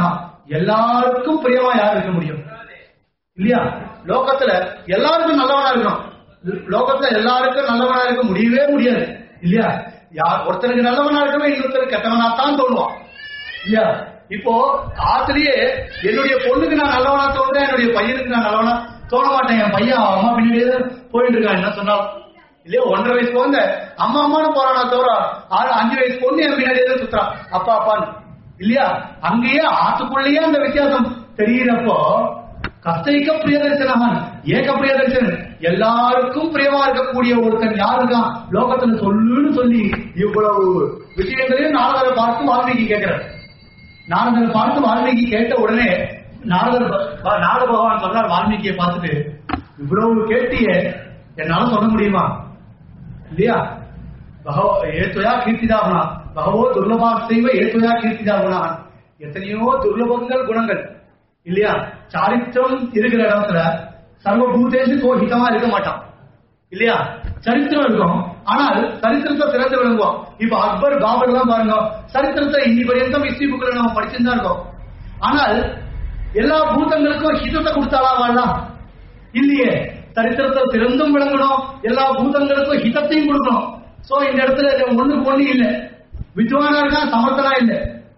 S1: எல்லாருக்கும் பிரியமா யார் இருக்க முடியும் இல்லையா லோகத்துல எல்லாருக்கும் நல்லவனா இருக்கணும் லோகத்துல எல்லாருக்கும் நல்லவனா இருக்க முடியவே முடியாது இல்லையா யார் ஒருத்தருக்கு நல்லவனா இருக்கவே இன்னொருத்தருக்கு கெட்டவனா தான் தோணுவான் இல்லையா இப்போ ஆத்திலேயே என்னுடைய பொண்ணுக்கு நான் நல்லவனா தோன்றேன் என்னுடைய பையனுக்கு நான் நல்லவனா தோண மாட்டேன் என் பையன் அவன் அம்மா பின்னாடியே தான் போயிட்டு இருக்கான் என்ன சொன்னாலும் இல்லையா ஒன்றரை வயசு குழந்தை அம்மா அம்மான்னு போறானா தவிர ஆறு அஞ்சு வயசு பொண்ணு என் பின்னாடியே தான் சுத்துறான் அப்பா அப்பான்னு இல்லையா அங்கேயே ஆத்துக்குள்ளேயே அந்த வித்தியாசம் தெரிகிறப்போ கஸ்தைக்க பிரியதர்சனவன் ஏக பிரியதர்சனன் எல்லாருக்கும் பிரியமா இருக்கக்கூடிய ஒருத்தன் யார் இருக்கான் லோகத்துல சொல்லுன்னு சொல்லி இவ்வளவு விஷயங்களையும் நாரதரை பார்த்து வால்மீகி கேட்கிறார் நாரதரை பார்த்து வால்மீகி கேட்ட உடனே நாரதர் ப- நாரத பகவான் சொல்றார் வால்மீகியை பார்த்துட்டு இவ்வளவு கேட்டியே என்னால சொல்ல முடியுமா இல்லையா பகவ ஏத்துயா கீர்த்திதாகுணா பகவோ துர்லபா செய்வ ஏத்துயா கீர்த்திதாகுணா எத்தனையோ துர்லபங்கள் குணங்கள் இல்லையா சாரித்திரம் இருக்கிற இடத்துல சர்வபூதேஷு கோஹிதமா இருக்க மாட்டான் இல்லையா சரித்திரம் இருக்கும் ஆனால் சரித்திரத்தை சிறந்து விளங்குவோம் இப்ப அக்பர் பாபர் எல்லாம் பாருங்க சரித்திரத்தை இன்னி பரியந்தம் ஹிஸ்டரி புக்ல நம்ம படிச்சுட்டு தான் இருக்கோம் ஆனால் எல்லா பூதங்களுக்கும் ஹிதத்தை கொடுத்தாளா வாழலாம் இல்லையே சரித்திரத்தை சிறந்தும் விளங்கணும் எல்லா பூதங்களுக்கும் ஹிதத்தையும் கொடுக்கணும் சோ இந்த இடத்துல இது ஒண்ணுக்கு ஒண்ணு இல்ல வித்வானா இருக்கா சமர்த்தனா இல்ல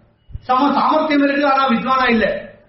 S1: சம சாமர்த்தியம் இருக்கு ஆனா வித்வானா இல்ல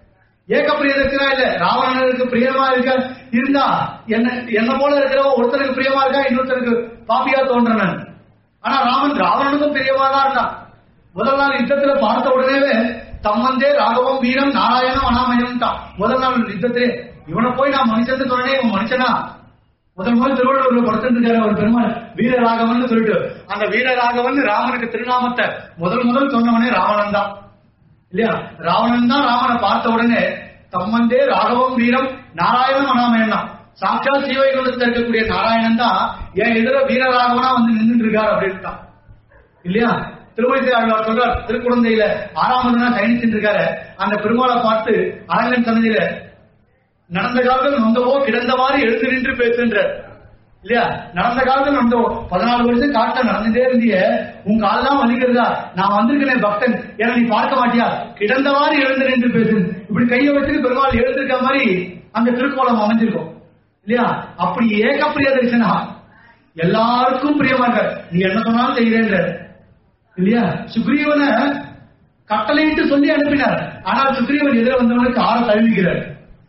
S1: ஏக பிரியர் இருக்கிறா இல்ல ராவணனுக்கு பிரியமா இருக்க இருந்தா என்ன என்ன போல இருக்கிற ஒருத்தருக்கு பிரியமா இருக்கா இன்னொருத்தருக்கு பாப்பியா தோன்றனன் ஆனா ராமன் ராவணனுக்கும் பிரியமா தான் இருந்தான் முதல் நாள் யுத்தத்துல பார்த்த உடனே தம்மந்தே ராகவம் வீரம் நாராயணம் அனாமயம் தான் முதல் நாள் யுத்தத்திலே இவனை போய் நான் மனுஷன் சொன்னே இவன் மனுஷனா முதல் முதல் திருவள்ளுவர்ல படுத்துட்டு இருக்காரு ஒரு பெருமாள் வீரராகவன் சொல்லிட்டு அந்த வீரராகவன் ராமனுக்கு திருநாமத்தை முதல் முதல் சொன்னவனே ராவணன் தான் இல்லையா ராவணன் தான் ராமனை பார்த்த உடனே தம்மந்தே ராகவம் வீரம் நாராயணம் அனாமயம் தான் சாட்சாத் சீவைகுலத்தில் இருக்கக்கூடிய நாராயணன் தான் என் எதிர வீரராகவனா வந்து நின்றுட்டு இருக்காரு அப்படின்ட்டான் இல்லையா திருமணத்தை ஆழ்வார் சொல்றார் திருக்குழந்தையில ஆறாவது நாள் சயனிச்சுட்டு இருக்காரு அந்த பெருமாளை பார்த்து அரங்கன் சன்னதியில நடந்த காலத்தில் நொந்தவோ கிடந்தவாறு எழுந்து நின்று பேசுன்ற இல்லையா நடந்த காலத்தில் நொந்தவோ பதினாலு வருஷம் காட்ட நடந்துட்டே இருந்திய உன் காலெல்லாம் வலிக்கிறதா நான் வந்திருக்கேன் பக்தன் ஏன்னா நீ பார்க்க மாட்டியா கிடந்தவாறு எழுந்து நின்று பேசு இப்படி கையை வச்சுட்டு பெருமாள் எழுந்திருக்க மாதிரி அந்த திருக்கோலம் அமைஞ்சிருக்கும் இல்லையா அப்படி ஏக பிரிய தரிசனா எல்லாருக்கும் பிரியமா இருக்கார் நீ என்ன சொன்னாலும் செய்கிறேன்ற இல்லையா சுக்ரீவனை கட்டளையிட்டு சொல்லி அனுப்பினார் ஆனால் சுக்ரீவன் எதிர வந்தவனுக்கு ஆற தழுவிக்கிறார்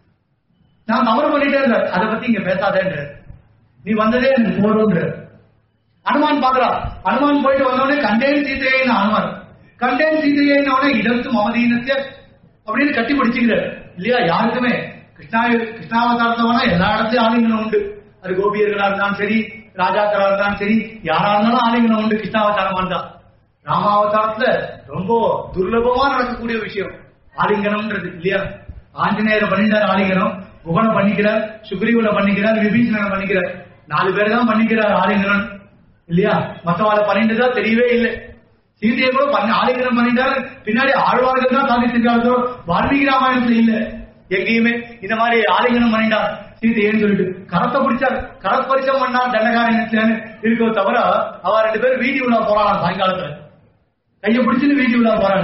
S1: நான் தவறு பண்ணிட்டேன் அதை பத்தி இங்க பேசாதேன்ற நீ வந்ததே எனக்கு போடும்ன்ற அனுமான் பாக்குறா அனுமான் போயிட்டு வந்தவனே கண்டேன் சீதையை அனுமான் கண்டேன் சீதையை அவனே இடத்து மமதீனத்தை அப்படின்னு கட்டி பிடிச்சுக்கிறார் இல்லையா யாருக்குமே கிருஷ்ணா கிருஷ்ணாவதாரத்தவனா எல்லா இடத்துலயும் ஆலிங்கனம் உண்டு அது கோபியர்களா இருந்தாலும் சரி ராஜாக்களா இருந்தாலும் சரி யாரா இருந்தாலும் ஆலிங்கனம் உண்டு கிருஷ்ணாவதாரம் தான் ராமாவதாரத்துல ரொம்ப துர்லபமா நடக்கக்கூடிய விஷயம் ஆலிங்கனம்ன்றது இல்லையா ஆஞ்சநேயரை பண்ணிட்டார் ஆலிங்கனம் புகனை பண்ணிக்கிறார் சுக்ரீவனை பண்ணிக்கிறார் விபீஷணனை பண்ணிக்கிறார் நாலு பேர் தான் பண்ணிக்கிறார் ஆலிங்கனம் இல்லையா மற்றவாளை பண்ணிட்டதா தெரியவே இல்லை சீதையை கூட பண்ணி ஆலிங்கனம் பண்ணிட்டாரு பின்னாடி ஆழ்வார்கள் தான் சாதிச்சிருக்காங்க வால்மீகி ராமாயணத்துல இல்ல எங்கேயுமே இந்த மாதிரி ஆலிங்கனம் பண்ணிட்டார் சீதையேன்னு சொல்லிட்டு கரத்தை பிடிச்சார் கரப்பரிசம் பண்ணார் தண்டகாரண்யத்துலன்னு இருக்கோ தவிர அவ ரெண்டு பேரும் வீதி உலா போறாளாம் சாயங்காலத்துல கையை பிடிச்சுன்னு வீதி உலா போறாங்க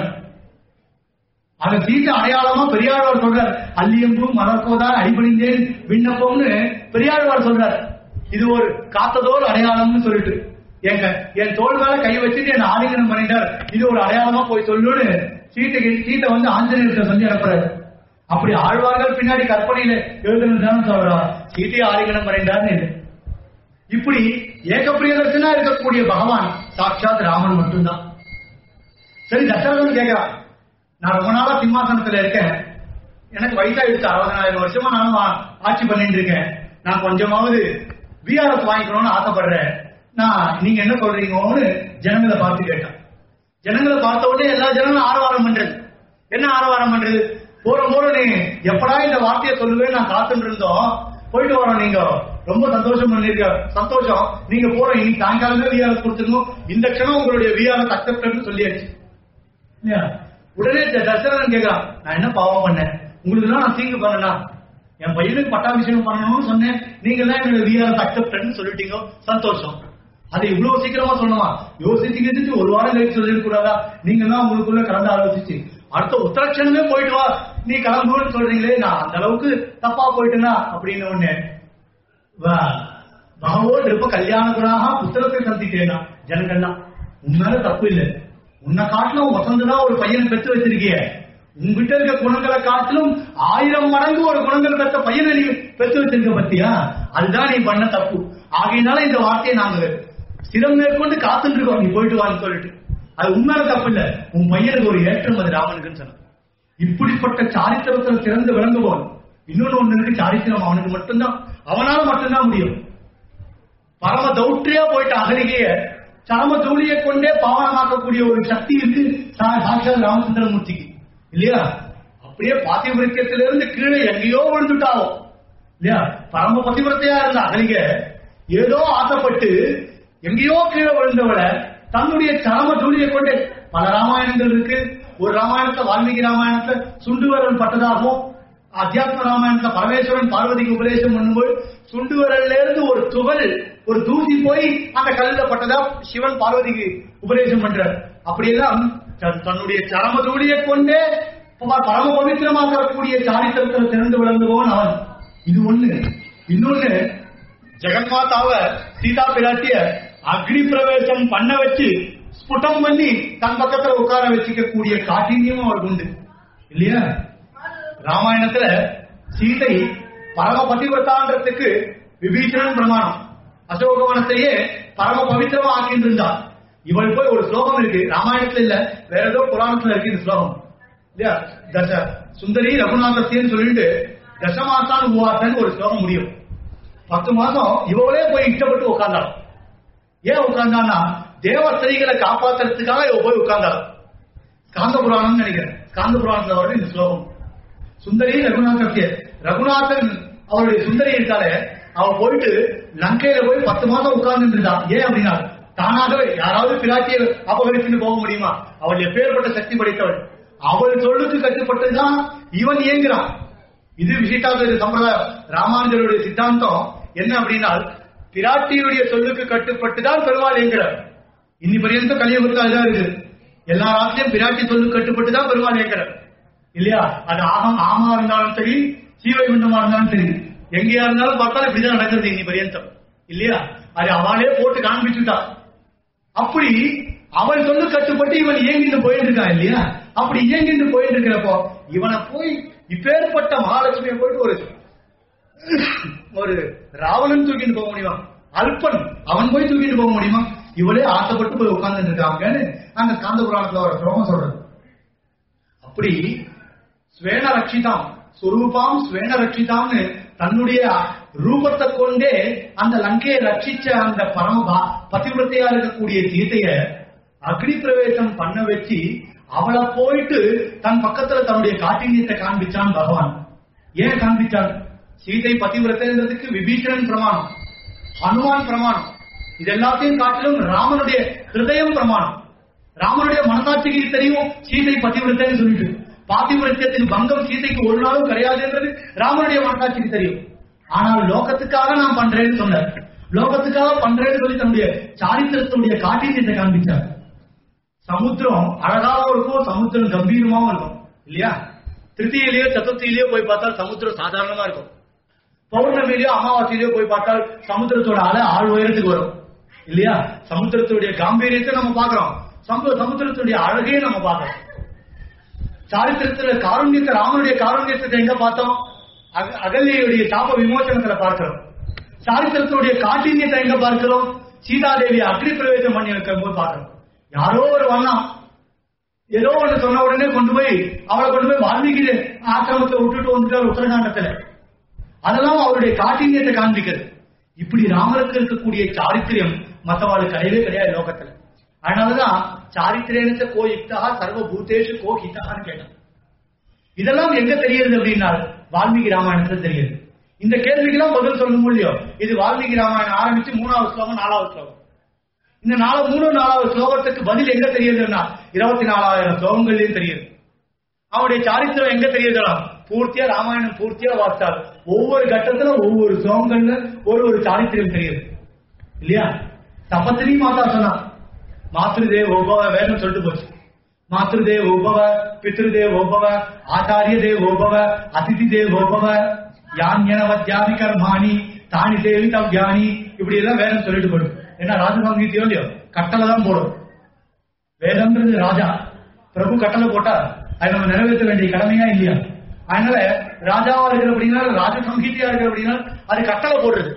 S1: அந்த சீத்தை அடையாளமா பெரியாழ்வார் சொல்றார் அல்லியம்பும் மலர்கோதான் அடிபணிந்தேன் விண்ணப்பம்னு பெரியாழ்வார் சொல்றார் இது ஒரு காத்ததோர் அடையாளம்னு சொல்லிட்டு என் க- என் தோல் மேல கை வச்சுட்டு என்ன ஆலிங்கனம் பண்ணிட்டார் இது ஒரு அடையாளமா போய் சொல்லுன்னு சீத்தை சீத்தை வந்து ஆஞ்சநேயர்கிட்ட சொல்லி அனுப்புறாரு அப்படி ஆழ்வார்கள் பின்னாடி கற்பனையில எழுதுனதுதான் சொல்றா சீத்தையை ஆலிங்கனம் பண்ணிட்டார்னு இல்லை இப்படி ஏகப்பிரியதர்சனா இருக்கக்கூடிய பகவான் சாட்சாத் ராமன் மட்டும்தான் சரி தசரதன் கேட்கிறான் நான் ரொம்ப நாளா சிம்மாசனத்துல இருக்கேன் எனக்கு வயசாயிடுச்சு அறுபதனாயிரம் வருஷமா நானும் ஆ- ஆட்சி பண்ணிட்டு இருக்கேன் நான் கொஞ்சமாவது விஆர்எஸ் வாங்கிக்கணும்னு ஆசைப்படுறேன் நான் நீங்க என்ன சொல்றீங்கன்னு ஜனங்களை பார்த்து கேட்டேன் ஜனங்களை பார்த்த உடனே எல்லா ஜனங்களும் ஆரவாரம் பண்றது என்ன ஆரவாரம் பண்றது போற போற நீ எப்படா இந்த வார்த்தையை சொல்லுவேன் நான் காத்துட்டு இருந்தோம் போயிட்டு வரோம் நீங்க ரொம்ப சந்தோஷம் பண்ணிருக்க சந்தோஷம் நீங்க போற இன்னைக்கு சாயங்காலமே விஆர்எஸ் கொடுத்துருந்தோம் இந்த க்ஷணம் உங்களுடைய விஆர்எஸ் அக்செப்ட் சொல்லியாச்சு இல்லையா? உடனே த- தசரதன் கேக்குறான் நான் என்ன பாவம் பண்ணேன் உங்களுக்கு எல்லாம் நான் தீங்கு பண்ணனா என் பையனுக்கு பட்டாபிஷேகம் பண்ணணும்னு சொன்னேன் நீங்க எல்லாம் என்னோட விஆர்எஸ் அக்செப்டன்ஸ் சொல்லிட்டீங்க சந்தோஷம் அது இவ்வளவு சீக்கிரமா சொல்லணுமா யோசிச்சு யோசிச்சு ஒரு வாரம் கழிச்சு சொல்லிட கூடாதா நீங்க எல்லாம் உங்களுக்குள்ள கலந்து ஆலோசிச்சு
S2: அடுத்த உத்தரட்சணமே போயிட்டு வா நீ கிளம்புன்னு சொல்றீங்களே நான் அந்த அளவுக்கு தப்பா போயிட்டேனா அப்படின்னு ஒண்ணு பகவோ நிருப்ப கல்யாண குணாக புத்திரத்தை சந்தித்தேனா ஜனங்கள்லாம் உண்மையில தப்பு இல்லை உன்னை காட்டிலும் வசந்ததான் ஒரு பையனை பெற்று வச்சிருக்கிய உங்ககிட்ட இருக்க குணங்களை காட்டிலும் ஆயிரம் மடங்கு ஒரு குணங்கள் பெற்ற பையனை நீ பெற்று வச்சிருக்க பத்தியா அதுதான் நீ பண்ண தப்பு ஆகையினால இந்த வார்த்தையை நாங்க சிரம் மேற்கொண்டு காத்துட்டு இருக்கோம் நீ போயிட்டு வான்னு சொல்லிட்டு அது உண்மையில தப்பு இல்ல உன் பையனுக்கு ஒரு ஏற்றம் அது ராமனுக்குன்னு சொன்ன இப்படிப்பட்ட சாரித்திரத்தில் சிறந்து விளங்குவோம் இன்னொன்னு ஒண்ணு இருக்கு சாரித்திரம் அவனுக்கு மட்டும்தான் அவனால மட்டும்தான் முடியும் பரம தௌற்றியா போயிட்ட அகலிகைய சரம தூளியை கொண்டே பாவனமாக்கக்கூடிய ஒரு சக்தி இருக்கு சா- சாட்சாத் ராமச்சந்திரமூர்த்திக்கு இல்லையா அப்படியே பாத்திவிரத்தியத்திலிருந்து கீழே எங்கேயோ விழுந்துட்டாவோ இல்லையா பரம பதிவிரத்தையா இருந்த அகலிகை ஏதோ ஆசைப்பட்டு எங்கேயோ கீழே விழுந்தவளை தன்னுடைய சரம தூளியை கொண்டு பல ராமாயணங்கள் இருக்கு ஒரு ராமாயணத்துல வால்மீகி ராமாயணத்துல சுண்டுவரன் பட்டதாகவும் அத்தியாத்ம ராமாயணத்துல பரமேஸ்வரன் பார்வதிக்கு உபதேசம் பண்ணும்போது சுண்டு விரல்ல இருந்து ஒரு துகள் ஒரு தூசி போய் அந்த கல்லுல பட்டதா சிவன் பார்வதிக்கு உபதேசம் பண்றார் அப்படியெல்லாம் தன்- தன்னுடைய சரம தூளியை கொண்டே ப- பரம பவித்திரமாக்கக்கூடிய சாரித்திரத்தில் சிறந்து விளங்குவோன் அவன் இது ஒண்ணு இன்னொன்னு ஜெகன்மாதாவ சீதா பிராட்டிய அக்னி பிரவேசம் பண்ண வச்சு ஸ்புடம் பண்ணி தன் பக்கத்துல உட்கார வச்சுக்க கூடிய காட்டின்யமும் அவருக்கு உண்டு இல்லையா ராமாயணத்துல சீதை பரம பதிவிரதான்றதுக்கு விபீஷணன் பிரமாணம் அசோகவனத்தையே பரம பவித்திரமா ஆக்கிட்டு இருந்தா இவள் போய் ஒரு ஸ்லோகம் இருக்கு ராமாயணத்துல இல்ல வேற ஏதோ புராணத்துல இருக்கு இந்த ஸ்லோகம் இல்லையா தச சுந்தரி ரகுநாதத்தின்னு சொல்லிட்டு தசமாசான் உவாசன் ஒரு ஸ்லோகம் முடியும் பத்து மாசம் இவளே போய் இஷ்டப்பட்டு உட்கார்ந்தாள் ஏன் உட்கார்ந்தான்னா தேவ ஸ்திரீகளை காப்பாத்துறதுக்காக இவ போய் உட்கார்ந்தாள் காந்த புராணம்னு நினைக்கிறேன் காந்த புராணத்துல வருது இந்த ஸ்லோகம் சுந்தரி ரகுநாதத்திய ரகுநாதன் அவருடைய சுந்தரி இருக்காளே அவ போயிட்டு லங்கையில போய் பத்து மாசம் உட்கார்ந்து இருந்தா ஏன் அப்படின்னா தானாகவே யாராவது பிராட்டியை அபகரிச்சுன்னு போக முடியுமா அவள் எப்பேற்பட்ட சக்தி படைத்தவள் அவள் சொல்லுக்கு கட்டுப்பட்டுதான் இவன் இயங்குறான் இது விசிட்டாத சம்பிரதாயம் ராமானுஜருடைய சித்தாந்தம் என்ன அப்படின்னா பிராட்டியுடைய சொல்லுக்கு கட்டுப்பட்டுதான் பெருமாள் இயங்குறார் இன்னி பரியந்தம் கலியுகத்தில் அதுதான் இருக்கு எல்லா ராத்திரியும் பிராட்டி சொல்லுக்கு கட்டுப்பட்டுதான் பெருமாள் இயங்குறார் இல்லையா அது ஆகம் ஆமா இருந்தாலும் சரி சீவை குண்டமா இருந்தாலும் சரி எங்கேயா இருந்தாலும் பார்த்தாலும் இப்படிதான் நடக்கிறது இன்னி பரியந்தம் இல்லையா அது அவளே போட்டு காண்பிச்சுட்டா அப்படி அவள் சொல்லு கட்டுப்பட்டு இவன் இயங்கிட்டு போயிட்டு இருக்கான் இல்லையா அப்படி இயங்கிட்டு போயிட்டு இருக்கிறப்போ இவனை போய் இப்பேற்பட்ட மகாலட்சுமியை போயிட்டு ஒரு ஒரு ராவணன் தூக்கிட்டு போக முடியுமா அல்பன் அவன் போய் தூக்கிட்டு போக முடியுமா இவளே ஆசைப்பட்டு போய் உட்கார்ந்துட்டு இருக்காங்கன்னு அந்த காந்த புராணத்துல ஒரு ஸ்லோகம் சொல்றது அப்படி ஸ்வேன ரட்சிதாம் சுரூபாம் ஸ்வேன ரட்சிதாம்னு தன்னுடைய ரூபத்தை கொண்டே அந்த லங்கையை ரட்சிச்ச அந்த பரம பா- பதிவிரத்தையா இருக்கக்கூடிய சீதைய அக்னி பிரவேசம் பண்ண வச்சு அவளை போயிட்டு தன் பக்கத்துல தன்னுடைய காட்டினியத்தை காண்பிச்சான் பகவான் ஏன் காண்பிச்சான் சீதை பதிவிரத்தைன்றதுக்கு விபீஷணன் பிரமாணம் ஹனுமான் பிரமாணம் இது எல்லாத்தையும் காட்டிலும் ராமனுடைய ஹிருதயம் பிரமாணம் ராமனுடைய மனசாட்சிக்கு தெரியும் சீதை பதிவிரத்தைன்னு சொல்லிட்டு பாதிவிரத்தியத்தின் பங்கம் சீதைக்கு ஒரு நாளும் கிடையாதுன்றது ராமனுடைய மனசாட்சிக்கு தெரியும் ஆனால் லோகத்துக்காக நான் பண்றேன்னு சொன்னார் லோகத்துக்காக பண்றேன்னு சொல்லி தன்னுடைய சாரித்திரத்துடைய காட்டியத்தை காண்பிச்சார் சமுத்திரம் அழகாவும் இருக்கும் சமுத்திரம் கம்பீரமாவும் இருக்கும் இல்லையா திருத்தியிலேயோ சதுர்த்தியிலேயோ போய் பார்த்தால் சமுத்திரம் சாதாரணமா இருக்கும் பௌர்ணமியிலயோ அமாவாசையிலயோ போய் பார்த்தால் சமுத்திரத்தோட அலை ஆள் உயரத்துக்கு வரும் இல்லையா சமுத்திரத்துடைய காம்பீரியத்தை நம்ம பார்க்கிறோம் சமு- சமுத்திரத்துடைய அழகையும் நம்ம பார்க்கிறோம் சாரித்திரத்துல காருண்யத்தை ராமனுடைய காருண்யத்தை எங்க பார்த்தோம் அக- அகல்யையுடைய சாப விமோசனத்துல பார்க்கிறோம் சாரித்திரத்துடைய காட்டின்யத்தை எங்க பார்க்கிறோம் சீதாதேவி அக்னி பிரவேசம் பண்ணி வைக்கும் போது பார்க்கிறோம் யாரோ ஒரு வண்ணம் ஏதோ ஒண்ணு சொன்ன உடனே கொண்டு போய் அவளை கொண்டு போய் வால்மீகி ஆசிரமத்தை விட்டுட்டு வந்துட்டார் உத்தரகாண்டத்துல அதெல்லாம் அவருடைய காட்டின்யத்தை காண்பிக்கிறது இப்படி ராமருக்கு இருக்கக்கூடிய சாரித்திரியம் மத்தவாளுக்கு கிடையவே கிடையாது லோகத்துல அதனாலதான் சாரித்திரேனச்ச கோ யுக்தா சர்வ பூதேஷு கோ ஹிதான்னு கேட்டான் இதெல்லாம் எங்க தெரியுது அப்படின்னா வால்மீகி ராமாயணத்துல தெரியுது இந்த கேள்விக்கெல்லாம் பதில் சொல்ல முடியும் இது வால்மீகி ராமாயணம் ஆரம்பிச்சு மூணாவது ஸ்லோகம் நாலாவது ஸ்லோகம் இந்த நாலு மூணு நாலாவது ஸ்லோகத்துக்கு பதில் எங்க தெரியுதுன்னா இருபத்தி நாலாயிரம் ஸ்லோகங்கள்லயும் தெரியுது அவனுடைய சாரித்திரம் எங்க தெரியுதுடா பூர்த்தியா ராமாயணம் பூர்த்தியா வாசித்தார் ஒவ்வொரு கட்டத்துல ஒவ்வொரு ஸ்லோகங்கள்ல ஒரு ஒரு சாரித்திரம் தெரியுது இல்லையா தபத்திரி மாதா சொன்னா மாத்ருதே ஒவ்வொரு வேதம் சொல்லிட்டு போச்சு மாத்ருதேவோபவ பித்ருதேவோபவ ஆச்சாரிய தேவோபவ அதிதி தேவோபவ யான்யனவத்யாமி கர்மாணி தானி தேவி தவ்யானி இப்படி எல்லாம் வேதம் சொல்லிட்டு போடும் ஏன்னா ராஜசங்கீத்தியோ இல்லையோ கட்டளை தான் போடும் வேதம்ன்றது ராஜா பிரபு கட்டளை போட்டா அதை நம்ம நிறைவேற்ற வேண்டிய கடமையா இல்லையா அதனால ராஜாவா இருக்கிற அப்படின்னா ராஜ சங்கீதியா இருக்கிற அப்படின்னா அது கட்டளை போடுறது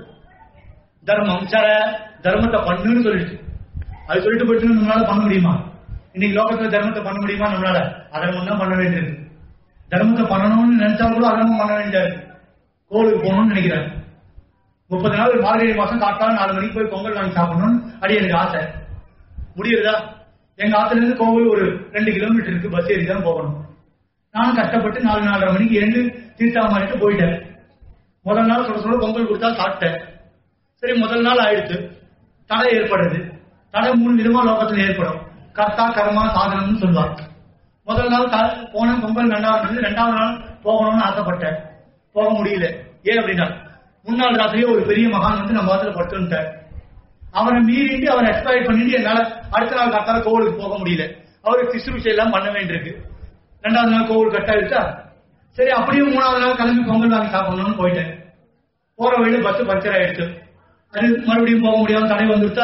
S2: தர்மம் சர தர்மத்தை பண்ணுன்னு சொல்லிட்டு அது சொல்லிட்டு போயிட்டு நம்மளால பண்ண முடியுமா இன்னைக்கு லோகத்துல தர்மத்தை பண்ண முடியுமா நம்மளால அதர்மம் தான் பண்ண வேண்டியது தர்மத்தை பண்ணணும்னு நினைச்சா கூட அதர்மம் பண்ண வேண்டியது கோவிலுக்கு போகணும்னு நினைக்கிறேன் முப்பது நாள் மார்கழி மாசம் காட்டாலும் நாலு மணிக்கு போய் பொங்கல் வாங்கி சாப்பிடணும்னு அடி எனக்கு ஆசை முடியுதா எங்க ஆத்துல இருந்து கோவில் ஒரு ரெண்டு கிலோமீட்டர் இருக்கு பஸ் ஏறி தான் போகணும் நானும் கஷ்டப்பட்டு நாலு நாலரை மணிக்கு எழுந்து தீர்த்தாமட்டு போயிட்டேன் முதல் நாள் சொல்ல சொல்ல பொங்கல் கொடுத்தா சாப்பிட்டேன் சரி முதல் நாள் ஆயிடுச்சு தடை ஏற்படுறது தடை மூணு விதமா லோகத்துல ஏற்படும் கர்த்தா கர்மா சாதனம்னு சொல்லுவாங்க முதல் நாள் த- போன பொங்கல் ரெண்டாவது நாள் ரெண்டாவது நாள் போகணும்னு ஆசைப்பட்டேன் போக முடியல ஏன் அப்படின்னா முன்னாள் ராத்திரியே ஒரு பெரிய மகான் வந்து நம்ம வாசல படுத்துட்டார் அவரை மீறிட்டு அவரை எக்ஸ்பயர் பண்ணிட்டு என்னால அடுத்த நாள் காத்தால கோவிலுக்கு போக முடியல அவருக்கு சிசுருஷை எல்லாம் பண்ண வேண்டியிருக்கு ரெண்டாவது நாள் கோவில் கட் ஆயிடுச்சா சரி அப்படியும் மூணாவது நாள் கிளம்பி பொங்கல் வாங்கி சாப்பிடணும்னு போயிட்டேன் போற வழியில பஸ் பஞ்சர் ஆயிடுச்சு அது மறுபடியும் போக முடியாம தடை வந்துருச்சா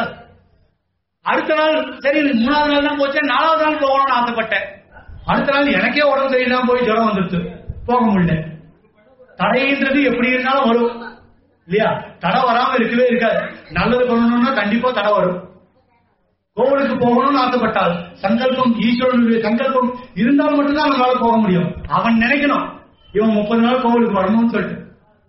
S2: அடுத்த நாள் சரி மூணாவது நாள் தான் போச்சு நாலாவது நாள் போகணும்னு ஆசைப்பட்டேன் அடுத்த நாள் எனக்கே உடம்பு சரியில்லாம போய் ஜுரம் வந்துருச்சு போக முடியல தடைன்றது எப்படி இருந்தாலும் வரும் இல்லையா தடை வராம இருக்கவே இருக்காது நல்லது பண்ணணும்னா கண்டிப்பா தடை வரும் கோவிலுக்கு போகணும்னு ஆசைப்பட்டால் சங்கல்பம் ஈஸ்வரனுடைய சங்கல்பம் இருந்தால் மட்டும்தான் நம்மளால போக முடியும் அவன் நினைக்கணும் இவன் முப்பது நாள் கோவிலுக்கு வரணும்னு சொல்லிட்டு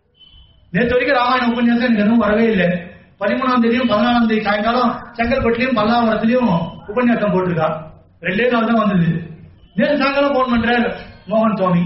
S2: நேற்று வரைக்கும் ராமாயண உபன்யாசம் எனக்கு எதுவும் வரவே இல்லை பதிமூணாம் தேதியும் பதினாலாம் தேதி சாயங்காலம் செங்கல்பட்டுலயும் பல்லாவரத்துலயும் உபன்யாசம் போட்டிருக்கா ரெண்டே நாள் தான் வந்தது நேற்று சாயங்காலம் போன் பண்றாரு மோகன் சுவாமி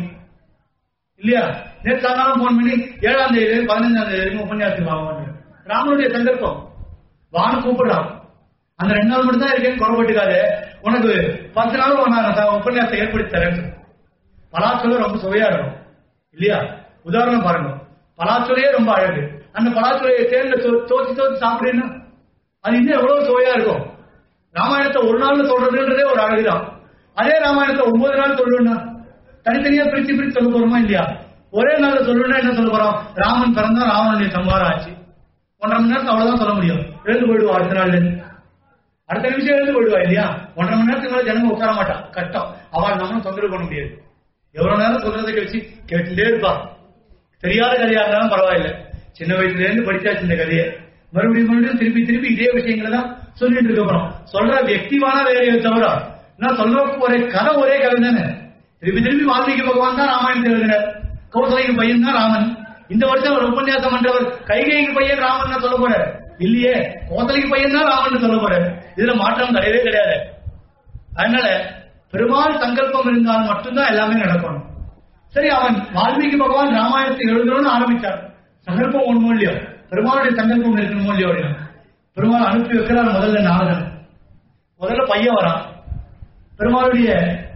S2: இல்லையா நேற்று சாயங்காலம் போன் பண்ணி ஏழாம் தேதி பதினஞ்சாம் தேதி வரைக்கும் உபன்யாசம் வாங்க ராமனுடைய சங்கல்பம் வான்னு கூப்பிடுறான் அந்த ரெண்டு நாள் மட்டும் தான் இருக்கேன்னு குறப்பட்டுக்காது உனக்கு பத்து நாள் நான் த- உபன்யாசம் ஏற்படுத்தி தரேன் பலாச்சொல்ல ரொம்ப சுவையா இருக்கும் இல்லையா உதாரணம் பாருங்க பலாச்சொலையே ரொம்ப அழகு அந்த பலாச்சொலையை தேர்ல தோச்சி தோச்சி சாப்பிடுறீங்கன்னா அது இன்னும் எவ்வளவு சுவையா இருக்கும் ராமாயணத்தை ஒரு நாள்ல சொல்றதுன்றதே ஒரு அழகுதான் அதே ராமாயணத்தை ஒன்பது நாள் சொல்லணும்னா தனித்தனியா பிரிச்சு பிரிச்சு சொல்ல போறோமா இல்லையா ஒரே நாள்ல சொல்லணும்னா என்ன சொல்ல போறோம் ராமன் பிறந்தா ராவனுடைய சம்ஹாரம் ஆச்சு ஒன்றரை மணி நேரத்துக்கு அவ்வளவுதான் சொல்ல முடியும் எழுந்து போயிடுவோம் அடுத்த நாள்ல இருந்து அடுத்த நிமிஷம் எழுந்து போயிடுவா இல்லையா ஒன்றரை மணி நேரத்துக்கு மேல ஜனங்க உட்கார மாட்டா கஷ்டம் அவள் நம்மளும் தொந்தரவு பண்ண முடியாது எவ்வளவு நேரம் சொல்றதை கழிச்சு கேட்டுட்டே இருப்பா தெரியாத கதையா இருந்தாலும் பரவாயில்ல சின்ன வயசுல இருந்து படிச்சாச்சு இந்த கதையை மறுபடியும் மறுபடியும் திருப்பி திருப்பி இதே விஷயங்களை தான் சொல்லிட்டு இருக்க போறோம் சொல்ற வியக்திவான வேலையை தவிர நான் சொல்ற ஒரே கதை ஒரே கதை தானே திருப்பி திருப்பி வால்மீகி பகவான் தான் ராமாயணத்தை எழுதினார் கௌசலைக்கு பையன் தான் ராமன் இந்த வருஷம் ஒரு உபன்யாசம் பண்றவர் கைகைக்கு பையன் ராமன் தான் சொல்ல போறார் இல்லையே கோசலைக்கு பையன் தான் ராமன் சொல்ல போறார் இதுல மாற்றம் கிடையவே கிடையாது அதனால பெருமாள் சங்கல்பம் இருந்தால் மட்டும்தான் எல்லாமே நடக்கணும் சரி அவன் வால்மீகி பகவான் ராமாயணத்தை எழுதணும்னு ஆரம்பிச்சார் சங்கல்பம் ஒண்ணும் இல்லையோ பெருமாளுடைய சங்கல்பம் இருக்கணுமோ இல்லையோ அப்படின்னா பெருமாள் அனுப்பி வைக்கிறார் முதல்ல நாரதன் முதல்ல பையன் வரான் பெருமாளுடைய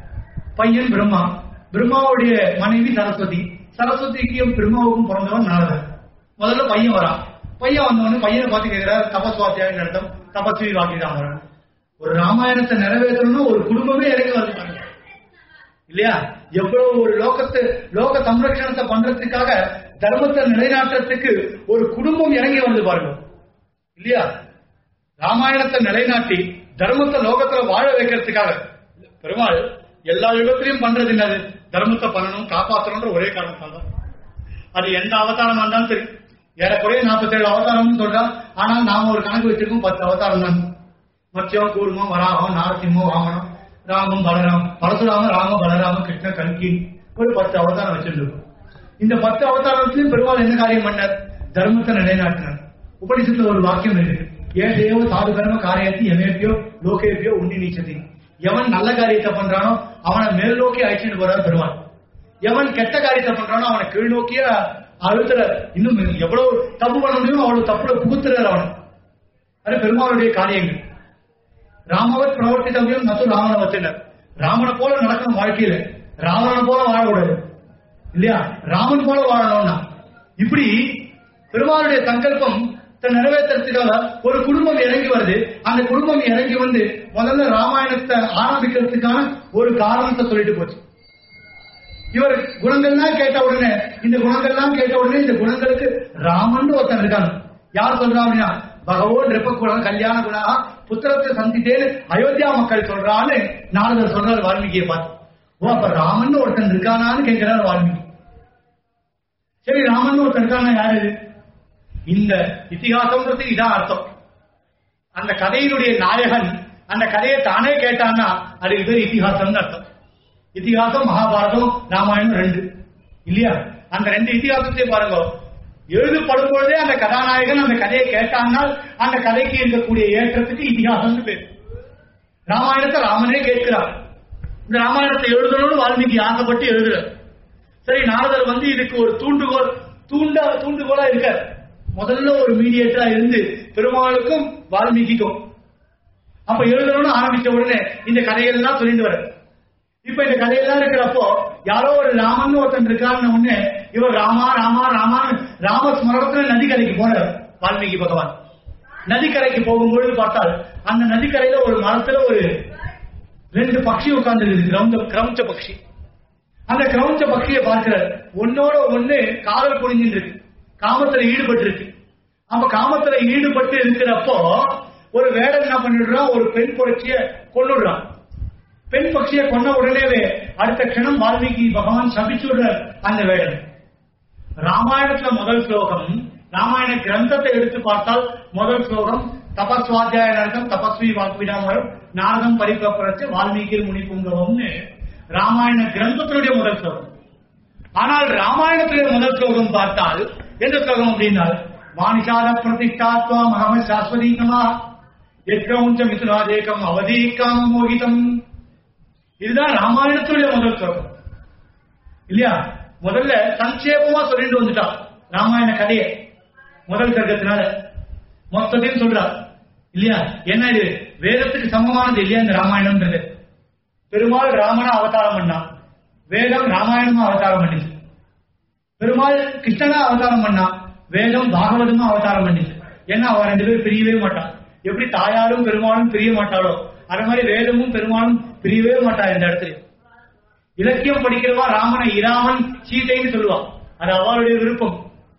S2: பையன் பிரம்மா பிரம்மாவுடைய மனைவி சரஸ்வதி சரஸ்வதிக்கும் பிரம்மாவுக்கும் பிறந்தவன் நாரதன் முதல்ல பையன் வரான் பையன் வந்தவொடனே பையனை பார்த்து கேட்கிறார் தபஸ்வாத்தியாக நடத்தும் தபஸ்வி வாக்கிதான் ஒரு ராமாயணத்தை நிறைவேற்றணும்னா ஒரு குடும்பமே இறங்கி வருது பாருங்க. இல்லையா எவ்வளவு ஒரு லோகத்து லோக சம்ரட்சணத்தை பண்றதுக்காக தர்மத்தை நிலைநாட்டுறதுக்கு ஒரு குடும்பம் இறங்கி வந்து பாருங்க இல்லையா ராமாயணத்தை நிலைநாட்டி தர்மத்தை லோகத்துல வாழ வைக்கிறதுக்காக பெருமாள் எல்லா யுகத்திலையும் பண்றது என்னது தர்மத்தை பண்ணணும் காப்பாற்றணும்ன்ற ஒரே காரணத்தால் தான் அது எந்த அவதாரமா இருந்தாலும் சரி ஏறக்குறைய நாற்பத்தேழு அவதாரம்னு சொல்றான் ஆனால் நாம ஒரு கணக்கு வச்சிருக்கோம் பத்து அவதாரம் தான் மத்தியம் கூர்மம் வராகம் நாரசிம்மம் வாமனம் ராமம் பலராம் பரசுராம ராம பலராம கிருஷ்ண கல்கி ஒரு பத்து அவதாரம் வச்சிருக்கோம் இந்த பத்து அவதாரத்திலும் பெருமாள் என்ன காரியம் பண்ணார் தர்மத்தை நிலைநாட்டினார் உபனிஷத்துல ஒரு வாக்கியம் இருக்கு ஏ தேவ சாது கர்ம காரியத்தி எமேபியோ லோகேபியோ உண்டி நீச்சதி எவன் நல்ல காரியத்தை பண்றானோ அவனை மேல் நோக்கி அழைச்சிட்டு போறார் பெருமாள் எவன் கெட்ட காரியத்தை பண்றானோ அவனை கீழ் நோக்கிய அழுத்துல இன்னும் எவ்வளவு தப்பு பண்ண முடியுமோ அவ்வளவு தப்புல புகுத்துறார் அவன் அது பெருமாளுடைய காரியங்கள் ராமவத் பிரவர்த்தித்தவையும் நத்து ராவண வச்சினர் ராமனை போல நடக்கணும் வாழ்க்கையில ராவணனை போல வாழக்கூடாது இல்லையா ராமன் போல வாழணும்னா இப்படி பெருமாளுடைய சங்கல்பம் நிறைவேற்றுறதுக்காக ஒரு குடும்பம் இறங்கி வருது அந்த குடும்பம் இறங்கி வந்து முதல்ல ராமாயணத்தை ஆரம்பிக்கிறதுக்கான ஒரு காரணத்தை சொல்லிட்டு போச்சு இவர் குணங்கள்லாம் கேட்ட உடனே இந்த குணங்கள்லாம் கேட்ட உடனே இந்த குணங்களுக்கு ராமன் ஒருத்தன் இருக்காங்க யார் சொல்றா அப்படின்னா பகவோன் ரெப்பகுணம் கல்யாண குணா புத்திரத்தை சந்தித்தேன்னு அயோத்தியா மக்கள் சொல்றான்னு நாரதர் சொல்றாரு வால்மீகியை பார்த்து ஓ அப்ப ராமன் ஒருத்தன் இருக்கானான்னு கேட்கிறாரு வால்மீகி சரி ராமன் ஒருத்தன் இருக்கானா யாரு இது இந்த இத்திகாசம்ன்றது இதான் அர்த்தம் அந்த கதையினுடைய நாயகன் அந்த கதையை தானே கேட்டான்னா அதுக்கு பேர் இத்திகாசம்னு அர்த்தம் இத்திகாசம் மகாபாரதம் ராமாயணம் ரெண்டு இல்லையா அந்த ரெண்டு இத்திகாசத்தையும் பாருங்க எழுதப்படும் பொழுதே அந்த கதாநாயகன் அந்த கதையை கேட்டானால் அந்த கதைக்கு இருக்கக்கூடிய ஏற்றத்துக்கு இத்திகாசம்னு பேர் ராமாயணத்தை ராமனே கேட்கிறார் இந்த ராமாயணத்தை எழுதணும்னு வால்மீகி ஆசைப்பட்டு எழுதுறார் சரி நாரதர் வந்து இதுக்கு ஒரு தூண்டுகோல் தூண்ட தூண்டுகோலா இருக்கார் முதல்ல ஒரு மீடியேட்டரா இருந்து பெருமாளுக்கும் வால்மீகிக்கும் அப்ப எழுதணும்னு ஆரம்பிச்ச உடனே இந்த கதையெல்லாம் சொல்லிட்டு வர இப்ப இந்த கதையெல்லாம் இருக்கிறப்போ யாரோ ஒரு ராமன் ஒருத்தன் இருக்காருன்னு உடனே இவர் ராமா ராமா ராமான்னு ராமஸ்மரணத்துல நதிக்கரைக்கு போனார் வால்மீகி பகவான் நதிக்கரைக்கு போகும்பொழுது பார்த்தால் அந்த நதிக்கரையில ஒரு மரத்துல ஒரு ரெண்டு பக்ஷி உட்கார்ந்து இருக்கு கிரௌஞ்ச கிரௌஞ்ச பக்ஷி அந்த கிரௌஞ்ச பக்ஷியை பார்க்கிறார் ஒன்னோட ஒண்ணு காதல் புரிஞ்சுட்டு இருக்கு காமத்துல ஈடுபட்டு இருக்கு அப்ப காமத்துல ஈடுபட்டு இருக்கிறப்போ ஒரு வேடன் என்ன பண்ணிடுறான் ஒரு பெண் புரட்சிய கொண்டுடுறான் பெண் பக்ஷியை கொன்ன உடனேவே அடுத்த க்ஷணம் வால்மீகி பகவான் சபிச்சுடுறார் அந்த வேடன் ராமாயணத்துல முதல் ஸ்லோகம் ராமாயண கிரந்தத்தை எடுத்து பார்த்தால் முதல் ஸ்லோகம் தபஸ்வாத்தியாய நரகம் தபஸ்வி வாக்குவிடாமரம் நாரதம் பரிபரச்சு வால்மீகி முனிபுங்கவம்னு ராமாயண கிரந்தத்தினுடைய முதல் ஸ்லோகம் ஆனால் ராமாயணத்திலே முதல் ஸ்லோகம் பார்த்தால் எந்த ஸ்லோகம் அப்படின்னா வாணிஷாத பிரதிஷ்டாத்வா மகம சாஸ்வதீகமா எக்கவுஞ்ச மிதுனாதேகம் அவதீகாம மோகிதம் இதுதான் ராமாயணத்துடைய முதல் ஸ்லோகம் இல்லையா முதல்ல சங்கேபமா சொல்லிட்டு வந்துட்டா ராமாயண கதையை முதல் சர்க்கத்தினால மொத்தத்தையும் சொல்றா இல்லையா என்ன இது வேதத்துக்கு சமமானது இல்லையா இந்த ராமாயணம்ன்றது பெருமாள் ராமனா அவதாரம் பண்ணா வேதம் ராமாயணமா அவதாரம் பண்ணிச்சு பெருமாள் கிருஷ்ணனா அவதாரம் பண்ணா வேதம் பாகவதமா அவதாரம் பண்ணிச்சு ஏன்னா அவ ரெண்டு பேரும் பிரியவே மாட்டான் எப்படி தாயாரும் பெருமாளும் பிரிய மாட்டாளோ அது மாதிரி வேதமும் பெருமாளும் பிரியவே மாட்டா இந்த இடத்துல இலக்கியம் படிக்கிறவா ராமனை இராமன் சீதைன்னு சொல்லுவா அது அவளுடைய விருப்பம்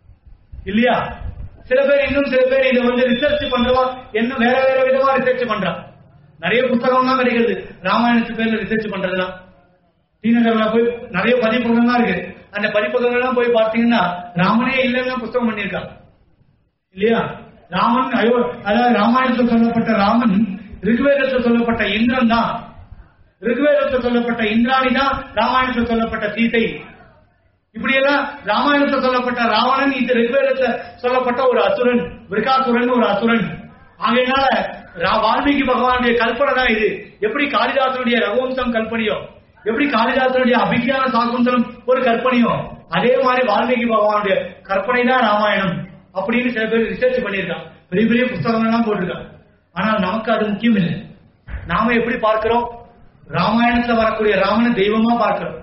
S2: இல்லையா சில பேர் இன்னும் சில பேர் இதை வந்து ரிசர்ச் பண்றவா என்ன வேற வேற விதமா ரிசர்ச் பண்றா நிறைய புத்தகம்லாம் கிடைக்கிறது ராமாயணத்து பேர்ல ரிசர்ச் பண்றதுலாம் ஸ்ரீநகர்ல போய் நிறைய பதிப்பகம்லாம் இருக்கு அந்த பதிப்பகங்கள்லாம் போய் பார்த்தீங்கன்னா ராமனே இல்லைன்னு புத்தகம் பண்ணியிருக்காங்க இல்லையா ராமன் அயோ அதாவது ராமாயணத்தில் சொல்லப்பட்ட ராமன் ரிக்வேதத்தில் சொல்லப்பட்ட இந்திரன் தான் ரிக்வேதத்தில் சொல்லப்பட்ட இந்திராணி தான் ராமாயணத்தில் சொல்லப்பட்ட சீதை இப்படியெல்லாம் ராமாயணத்தில் சொல்லப்பட்ட ராவணன் இந்த ரிக்வேதத்தில் சொல்லப்பட்ட ஒரு அசுரன் விருகாசுரன் ஒரு அசுரன் ஆகையினால ரா- வால்மீகி பகவானுடைய கல்பனை தான் இது எப்படி காளிதாசனுடைய ரகுவம்சம் கல்பனையோ எப்படி காளிதாசனுடைய அபிஜான சாகுந்தலம் ஒரு கற்பனையோ அதே மாதிரி வால்மீகி பகவானுடைய கற்பனை தான் ராமாயணம் அப்படின்னு சில பேர் ரிசர்ச் பண்ணியிருக்கான் பெரிய பெரிய புத்தகங்கள் எல்லாம் போட்டிருக்கான் ஆனால் நமக்கு அது முக்கியம் இல்லை நாம எப்படி பார்க்கிறோம் ராமாயணத்துல வரக்கூடிய ராமனை தெய்வமா பார்க்கிறோம்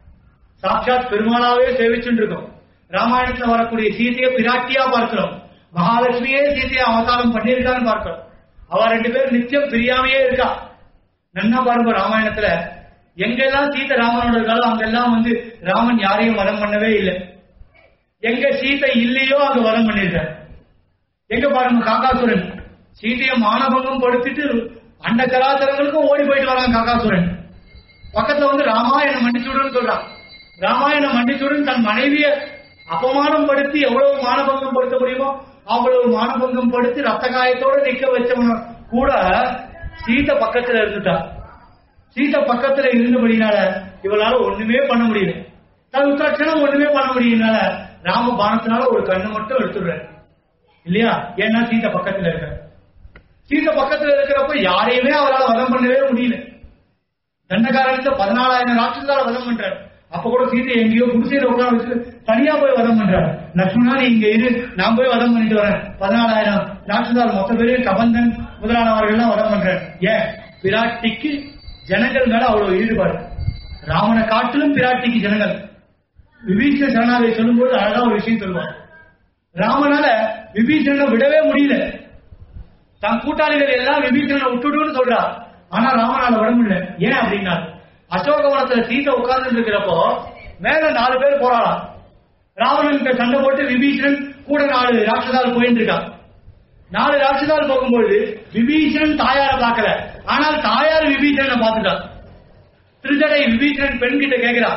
S2: சாட்சாத் பெருமாளாவே சேவிச்சுட்டு இருக்கோம் ராமாயணத்துல வரக்கூடிய சீதையை பிராட்டியா பார்க்கிறோம் மகாலட்சுமியே சீதையை அவதாரம் பண்ணியிருக்கான்னு பார்க்கிறோம் அவ ரெண்டு பேரும் நித்தியம் பிரியாமையே இருக்கா நன்னா பாருங்க ராமாயணத்துல எங்கெல்லாம் சீதை ராமனோட இருக்காளோ அங்கெல்லாம் வந்து ராமன் யாரையும் வதம் பண்ணவே இல்லை எங்க சீதை இல்லையோ அங்க வதம் பண்ணிருக்காரு எங்க பாருங்க காக்காசுரன் சீதையை மானபங்கம் படுத்திட்டு அண்ட கலாச்சாரங்களுக்கும் ஓடி போயிட்டு வரான் காக்காசுரன் பக்கத்துல வந்து ராமாயணம் மன்னிச்சுடுன்னு சொல்றான் ராமாயணம் மன்னிச்சுடன் தன் மனைவிய அபமானம் படுத்தி எவ்வளவு மானபங்கம் படுத்த முடியுமோ அவ்வளவு மானபங்கம் படுத்தி ரத்த காயத்தோட நிக்க வச்சவன கூட சீதை பக்கத்துல இருந்துட்டா சீதை பக்கத்துல இருந்தபடினால இவளால ஒண்ணுமே பண்ண முடியல தன் உத்தரட்சணம் ஒண்ணுமே பண்ண முடியலனால ராம பானத்தினால ஒரு கண்ணு மட்டும் எடுத்துடுறாரு இல்லையா ஏன்னா சீதை பக்கத்துல இருக்க சீதை பக்கத்துல இருக்கிறப்ப யாரையுமே அவரால் வதம் பண்ணவே முடியல தண்டகாரத்துல பதினாலாயிரம் ராட்சசால வதம் பண்றாரு அப்ப கூட சீதை எங்கேயோ குடிசையில உட்கார வச்சு தனியா போய் வதம் பண்றாரு லக்ஷ்மணா நீ இங்க இரு நான் போய் வதம் பண்ணிட்டு வரேன் பதினாலாயிரம் ராட்சசால் மொத்த பேரையும் கபந்தன் முதலானவர்கள் எல்லாம் வதம் பண்றாரு ஏன் பிராட்டிக்கு ஜனங்கள் மேல அவ்வளவு ஈடுபாடு ராமனை காட்டிலும் பிராட்டிக்கு ஜனங்கள் விபீஷண சரணாவை சொல்லும்போது அழகா ஒரு விஷயம் சொல்லுவார் ராமனால விபீஷணனை விடவே முடியல தன் கூட்டாளிகள் எல்லாம் விபீஷணனை விட்டுடுன்னு சொல்றா ஆனா ராமனால விட முடியல ஏன் அப்படின்னா அசோகவனத்துல சீதை உட்கார்ந்து இருக்கிறப்போ மேல நாலு பேர் போறாளாம் ராவணன் கிட்ட சண்டை போட்டு விபீஷணன் கூட நாலு ராட்சதால் போயிட்டு இருக்கா நாலு ராட்சதால் போகும்போது விபீஷணன் தாயார பார்க்கல ஆனால் தாயார் விபீஷணனை பார்த்துட்டா திருஜடை விபீஷணன் பெண் கிட்ட கேக்குறா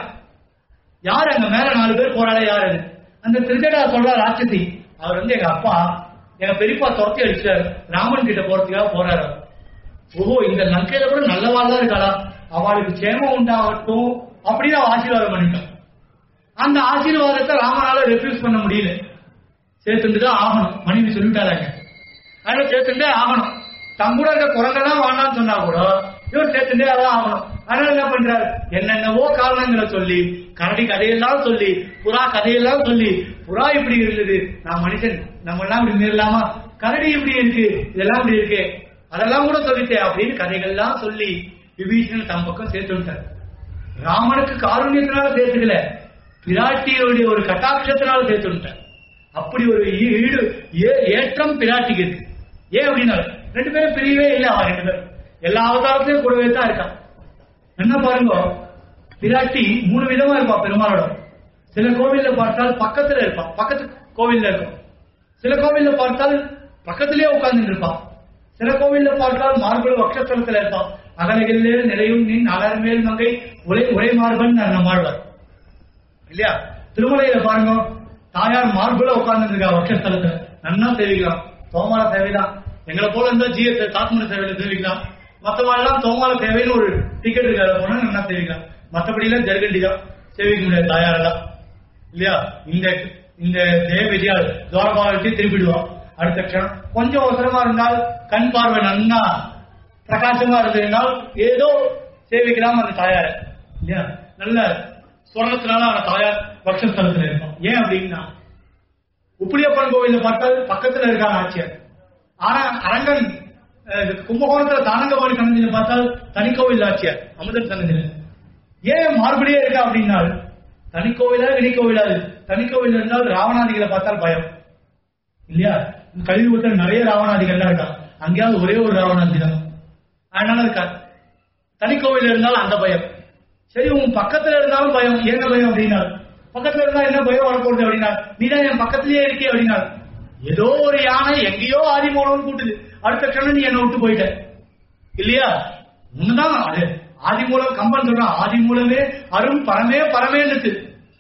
S2: யார் அங்க மேல நாலு பேர் போறாளே யாரு அது? அந்த திருஜடா சொல்றா ராட்சசி அவர் வந்து எங்க அப்பா எங்க பெரியப்பா துரத்தி அடிச்சார் ராமன் கிட்ட போறதுக்காக போறாரு அவர். ஓஹோ இந்த லங்கையில கூட நல்லவாள் தான் இருக்காளா அவளுக்கு சேமம் உண்டாகட்டும் அப்படின்னு அவ ஆசீர்வாதம் பண்ணிட்டான் அந்த ஆசீர்வாதத்தை ராமனால ரெஃப்யூஸ் பண்ண முடியல சேர்த்துட்டு தான் ஆகணும் மனைவி சொல்லிட்டாராங்க அதனால சேர்த்துட்டே ஆகணும் தம் கூட இருக்க குரங்கெல்லாம் வேண்டாம்னு சொன்னா கூட இவர் சேர்த்துட்டே அதான் ஆகணும் அதனால என்ன பண்றாரு என்னென்னவோ காரணங்களை சொல்லி கரடி கதையெல்லாம் சொல்லி புறா கதையெல்லாம் சொல்லி புறா இப்படி இருந்தது நான் மனுஷன் நம்ம எல்லாம் இப்படி மீறலாமா கரடி இப்படி இருக்கு இதெல்லாம் இப்படி இருக்கு அதெல்லாம் கூட சொல்லிட்டேன் அப்படின்னு கதைகள்லாம் சொல்லி விபீஷணன் தம் பக்கம் சேர்த்து விட்டார் ராமனுக்கு காருண்யத்தினால சேர்த்துக்கல பிராட்டியுடைய ஒரு கட்டாட்சத்தினால சேர்த்து விட்டார் அப்படி ஒரு ஈ- ஈடு ஏ- ஏற்றம் பிராட்டிக்கு இருக்கு ஏன் அப்படின்னா ரெண்டு பேரும் பிரியவே இல்லை அவன் ரெண்டு பேரும் எல்லா அவதாரத்திலையும் கூடவே தான் இருக்கான் என்ன பாருங்க பிராட்டி மூணு விதமா இருப்பா பெருமாளோட சில கோவில்ல பார்த்தால் பக்கத்துல இருப்பான் பக்கத்து கோவில்ல இருக்கும் சில கோவில்ல பார்த்தால் பக்கத்திலேயே உட்கார்ந்து இருப்பான் சில கோவில்ல பார்த்தால் மார்பு வக்ஷஸ்தலத்துல இருப்பான் அகலகிலே நிலையும் நின் அலர் மேல் மங்கை உரை உரை மார்பன் நம்மாழ்வார் இல்லையா திருமலையில பாருங்க தாயார் மார்புல உட்கார்ந்து இருக்கா வக்ஷஸ்தலத்துல நன்னா சேவிக்கலாம் தோமால சேவைதான் எங்களை போல இருந்தா ஜிஎஸ் தாத்மன சேவையில சேவிக்கலாம் மத்தவங்க எல்லாம் தோமால சேவைன்னு ஒரு டிக்கெட் இருக்காத போனா நல்லா சேவிக்கலாம் மத்தபடி எல்லாம் ஜெர்கண்டி தான் சேவிக்க முடியாது தாயாரெல்லாம் இல்லையா இந்த இந்த தேவதியால் துவாரபாலத்தை திருப்பிடுவான் அடுத்த க்ஷணம் கொஞ்சம் அவசரமா இருந்தால் கண் பார்வை நன்னா பிரகாசமா இருந்ததுனால் ஏதோ சேவிக்கலாம் அந்த தாயார இல்லையா நல்ல சொர்ணத்தினால அந்த தாயார் பக்ஷஸ்தலத்துல இருப்பான் ஏன் அப்படின்னா உப்பிலியப்பன் கோவில்ல பார்த்தால் பக்கத்துல இருக்கான் ஆட்சியர் ஆனா அரங்கன் அஹ், கும்பகோணத்துல தானங்கபாணி சன்னதியில பார்த்தால் தனிக்கோவில் ஆட்சியர் அமுதன் சன்னதியில ஏன் மாறுபடியே இருக்கா அப்படின்னா தனிக்கோவிலா இடிக்கோவிலா அது தனிக்கோவில் இருந்தால் ராவணாதிகளை பார்த்தால் பயம் இல்லையா கழிவுத்தில் நிறைய ராவணாதிகள்லாம் இருக்கா அங்கேயாவது ஒரே ஒரு ராவணாதி தான் அதனால இருக்கா தனிக்கோவில் இருந்தாலும் அந்த பயம் சரி உன் பக்கத்துல இருந்தாலும் பயம் என்ன பயம் அப்படின்னா பக்கத்துல இருந்தா என்ன பயம் வரப்போகுது அப்படின்னா நீதான் என் பக்கத்திலேயே இருக்கே அப்படின்னா ஏதோ ஒரு யானை எங்கேயோ ஆதி மூலம்னு கூட்டுது அடுத்த கண்ணு நீ என்னை விட்டு போயிட்ட இல்லையா உண்மைதான் அது ஆதி மூலம் கம்பன் சொல்றான் ஆதி மூலமே அரும் பரமே பரமேன்னு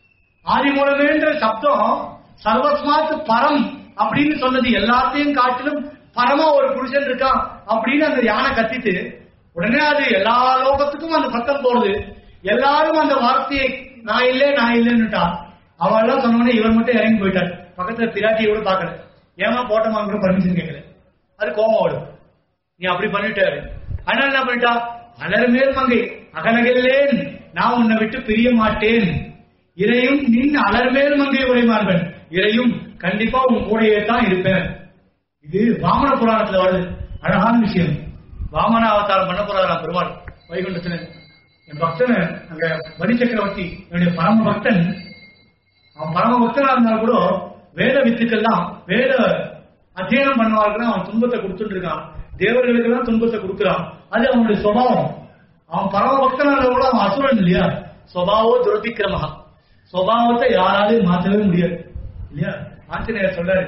S2: ஆதி மூலமேன்ற சப்தம் சர்வஸ்மாத் பரம் அப்படின்னு சொன்னது எல்லாத்தையும் காட்டிலும் பரமா ஒரு புருஷன் இருக்கான் அப்படின்னு அந்த யானை கத்திட்டு உடனே அது எல்லா லோகத்துக்கும் அந்த சத்தம் போடுது எல்லாரும் அந்த வார்த்தையை நான் இல்லை நான் இல்லைன்னுட்டா அவள் எல்லாம் சொன்னோடனே இவர் மட்டும் இறங்கி போயிட்டார் பக்கத்துல பிராட்டியை கூட பார்க்கல ஏமா போட்டமா கூட பர்மிஷன் கேட்கல அது கோபம் வரும் நீ அப்படி பண்ணிட்டாரு அதனால என்ன பண்ணிட்டா அலர் மேல் மங்கை அகலகில்லேன் நான் உன்னை விட்டு பிரிய மாட்டேன் இறையும் நின் அலர் மேல் மங்கை உரைமார்பன் இறையும் கண்டிப்பா உன் கூடையே தான் இருப்பேன் இது வாமன புராணத்துல வருது அழகான விஷயம் வாமன அவதாரம் பண்ண போறாராம் பெருமாள் வைகுண்டத்துல என் பக்தன் அங்க பலி சக்கரவர்த்தி என்னுடைய பரம பக்தன் அவன் பரம பக்தனா இருந்தால் கூட வேத வித்துக்கெல்லாம் வேத அத்தியனம் பண்ணவார்கள் அவன் துன்பத்தை கொடுத்துட்டு இருக்கான் தேவர்களுக்கு எல்லாம் துன்பத்தை கொடுக்கிறான் அது அவனுடைய சுபாவம் அவன் பரம பக்தனா இருந்தா கூட அவன் அசுரன் இல்லையா சுபாவோ துரதிக்கிரமகா சுபாவத்தை யாராலையும் மாற்றவே முடியாது இல்லையா ஆஞ்சநேயர் சொல்றாரு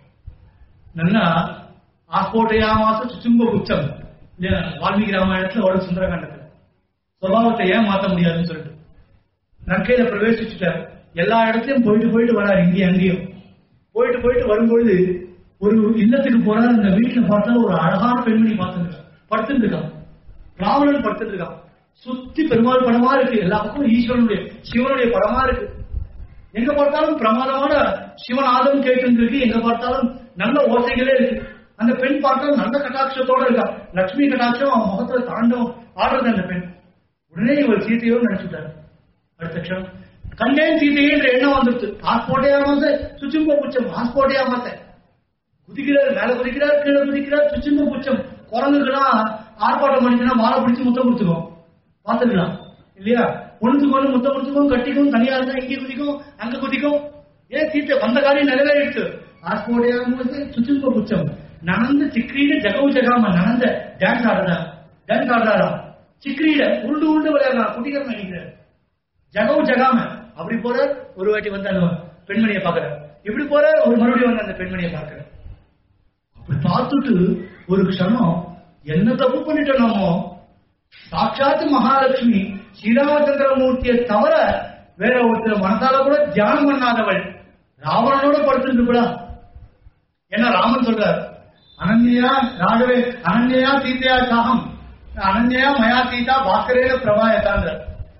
S2: நல்லா ஆஸ்போட்டையாமாச சுச்சும்ப குச்சம் இல்லையா வால்மீகி ராமாயணத்துல ஒரு சுந்தரகாண்டத்துல சுபாவத்தை ஏன் மாத்த முடியாதுன்னு சொல்லிட்டு நற்கையில பிரவேசிச்சுட்டார் எல்லா இடத்துலயும் போயிட்டு போயிட்டு வராரு இங்கேயும் அங்கேயும் போயிட்டு போயிட்டு வரும்பொழுது ஒரு இல்லத்துக்கு போறாரு அந்த வீட்டுல பார்த்தா ஒரு அழகான பெண்மணி பார்த்துருக்கான் படுத்துட்டு இருக்கான் ராவணன் படுத்துட்டு இருக்கான் சுத்தி பெருமாள் படமா இருக்கு எல்லா பக்கமும் ஈஸ்வரனுடைய சிவனுடைய படமா இருக்கு எங்க பார்த்தாலும் பிரமாதமான சிவநாதம் கேட்டு இருக்கு எங்க பார்த்தாலும் நல்ல ஓசைகளே இருக்கு அந்த பெண் பார்த்தாலும் நல்ல கட்டாட்சத்தோட இருக்கா லட்சுமி கட்டாட்சம் அவன் முகத்துல தாண்டவம் ஆடுறது அந்த பெண் உடனே இவர் சீதையோடு நினைச்சுட்டாரு அடுத்த க்ஷணம் கண்டேன் சீதையே என்ற எண்ணம் வந்துருச்சு பாஸ்போர்ட்டே ஆமாத்த சுச்சும்ப புச்சம் பாஸ்போர்ட்டே ஆமாத்த குதிக்கிறார் மேல குதிக்கிறார் கீழே குதிக்கிறார் சுச்சும்ப புச்சம் குரங்குக்கெல்லாம் ஆர்ப்பாட்டம் பண்ணிச்சுன்னா மாலை பிடிச்சு முத்தம் கொடுத்துக்கும் பார்த்துக்கலாம் இல்லையா ஒண்ணுக்கு ஒண்ணு முத்தம் கொடுத்துக்கும் கட்டிக்கும் தனியா இருந்தா இங்கே குதிக்கும் அங்க குதிக்கும் ஏன் சீத்தை வந்த காரியம் நிறைவேறிடுச்சு ஆஸ்போடையாம சுச்சும்ப புச்சம் நனந்த சிக்ரீட ஜகவு ஜகாம நனந்த டான்ஸ் ஆடுறா டான்ஸ் ஆடுறாரா சிக்ரீட உருண்டு உருண்டு விளையாடுறா குட்டிகள் நினைக்கிறார் ஜகவு ஜகாம அப்படி போற ஒரு வாட்டி வந்து அந்த பெண்மணியை பாக்குற இப்படி போற ஒரு மறுபடியும் வந்து அந்த பெண்மணியை பாக்குற அப்படி பார்த்துட்டு ஒரு க்ஷணம் என்ன தப்பு பண்ணிட்டோம் நாமோ சாட்சாத் மகாலட்சுமி ஸ்ரீராமச்சந்திரமூர்த்தியை தவிர வேற ஒருத்தர் மனசால கூட தியானம் பண்ணாதவள் ராவணனோட படுத்துட்டு கூட என்ன ராமன் சொல்றார் அனன்யா ராகவே அனன்யா சீதையா சாகம் அனன்யா மயா சீதா பாஸ்கரேன பிரபாயத்தான்ற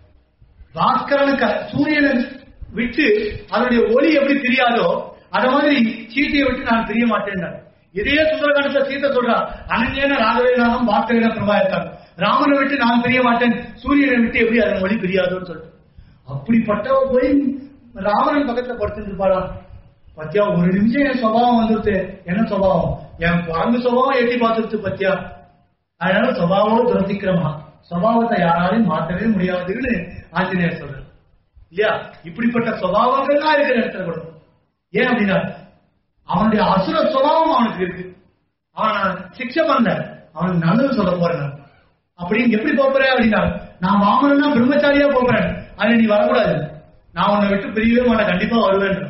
S2: பாஸ்கரனுக்கு சூரியனை விட்டு அதனுடைய ஒளி எப்படி தெரியாதோ அத மாதிரி சீத்தையை விட்டு நான் தெரிய மாட்டேன் இதையே சுந்தரகாண்டத்தை சீத்தை சொல்றா அனன்யன ராகவேனாகம் பாஸ்கரேன பிரபாயத்தான் ராமனை விட்டு நான் தெரிய மாட்டேன் சூரியனை விட்டு எப்படி அதன் ஒளி தெரியாதோன்னு சொல்லிட்டு அப்படிப்பட்டவ போய் ராவணன் பக்கத்துல படுத்துட்டு இருப்பாளா பத்தியா ஒரு நிமிஷம் என் சுபாவம் வந்துருச்சு என்ன சுபாவம் என் குரங்கு சுபாவம் எட்டி பார்த்துருச்சு பத்தியா அதனால சுபாவம் துரதிக்கிரமா சுபாவத்தை யாராலையும் மாற்றவே முடியாதுன்னு ஆஞ்சநேயர் சொல்றாரு இல்லையா இப்படிப்பட்ட சுபாவங்கள்லாம் இருக்கிற இடத்துல கூட ஏன் அப்படின்னா அவனுடைய அசுர சுபாவம் அவனுக்கு இருக்கு அவன் சிக்ஷை பண்ண அவனுக்கு நல்லது சொல்ல போறேன் நான். அப்படின்னு எப்படி போறேன் அப்படின்னா நான் வாமனா பிரம்மச்சாரியா போறேன் அதுல நீ வரக்கூடாது நான் உன்னை விட்டு பிரியவே மாட்டேன் கண்டிப்பா வருவேன்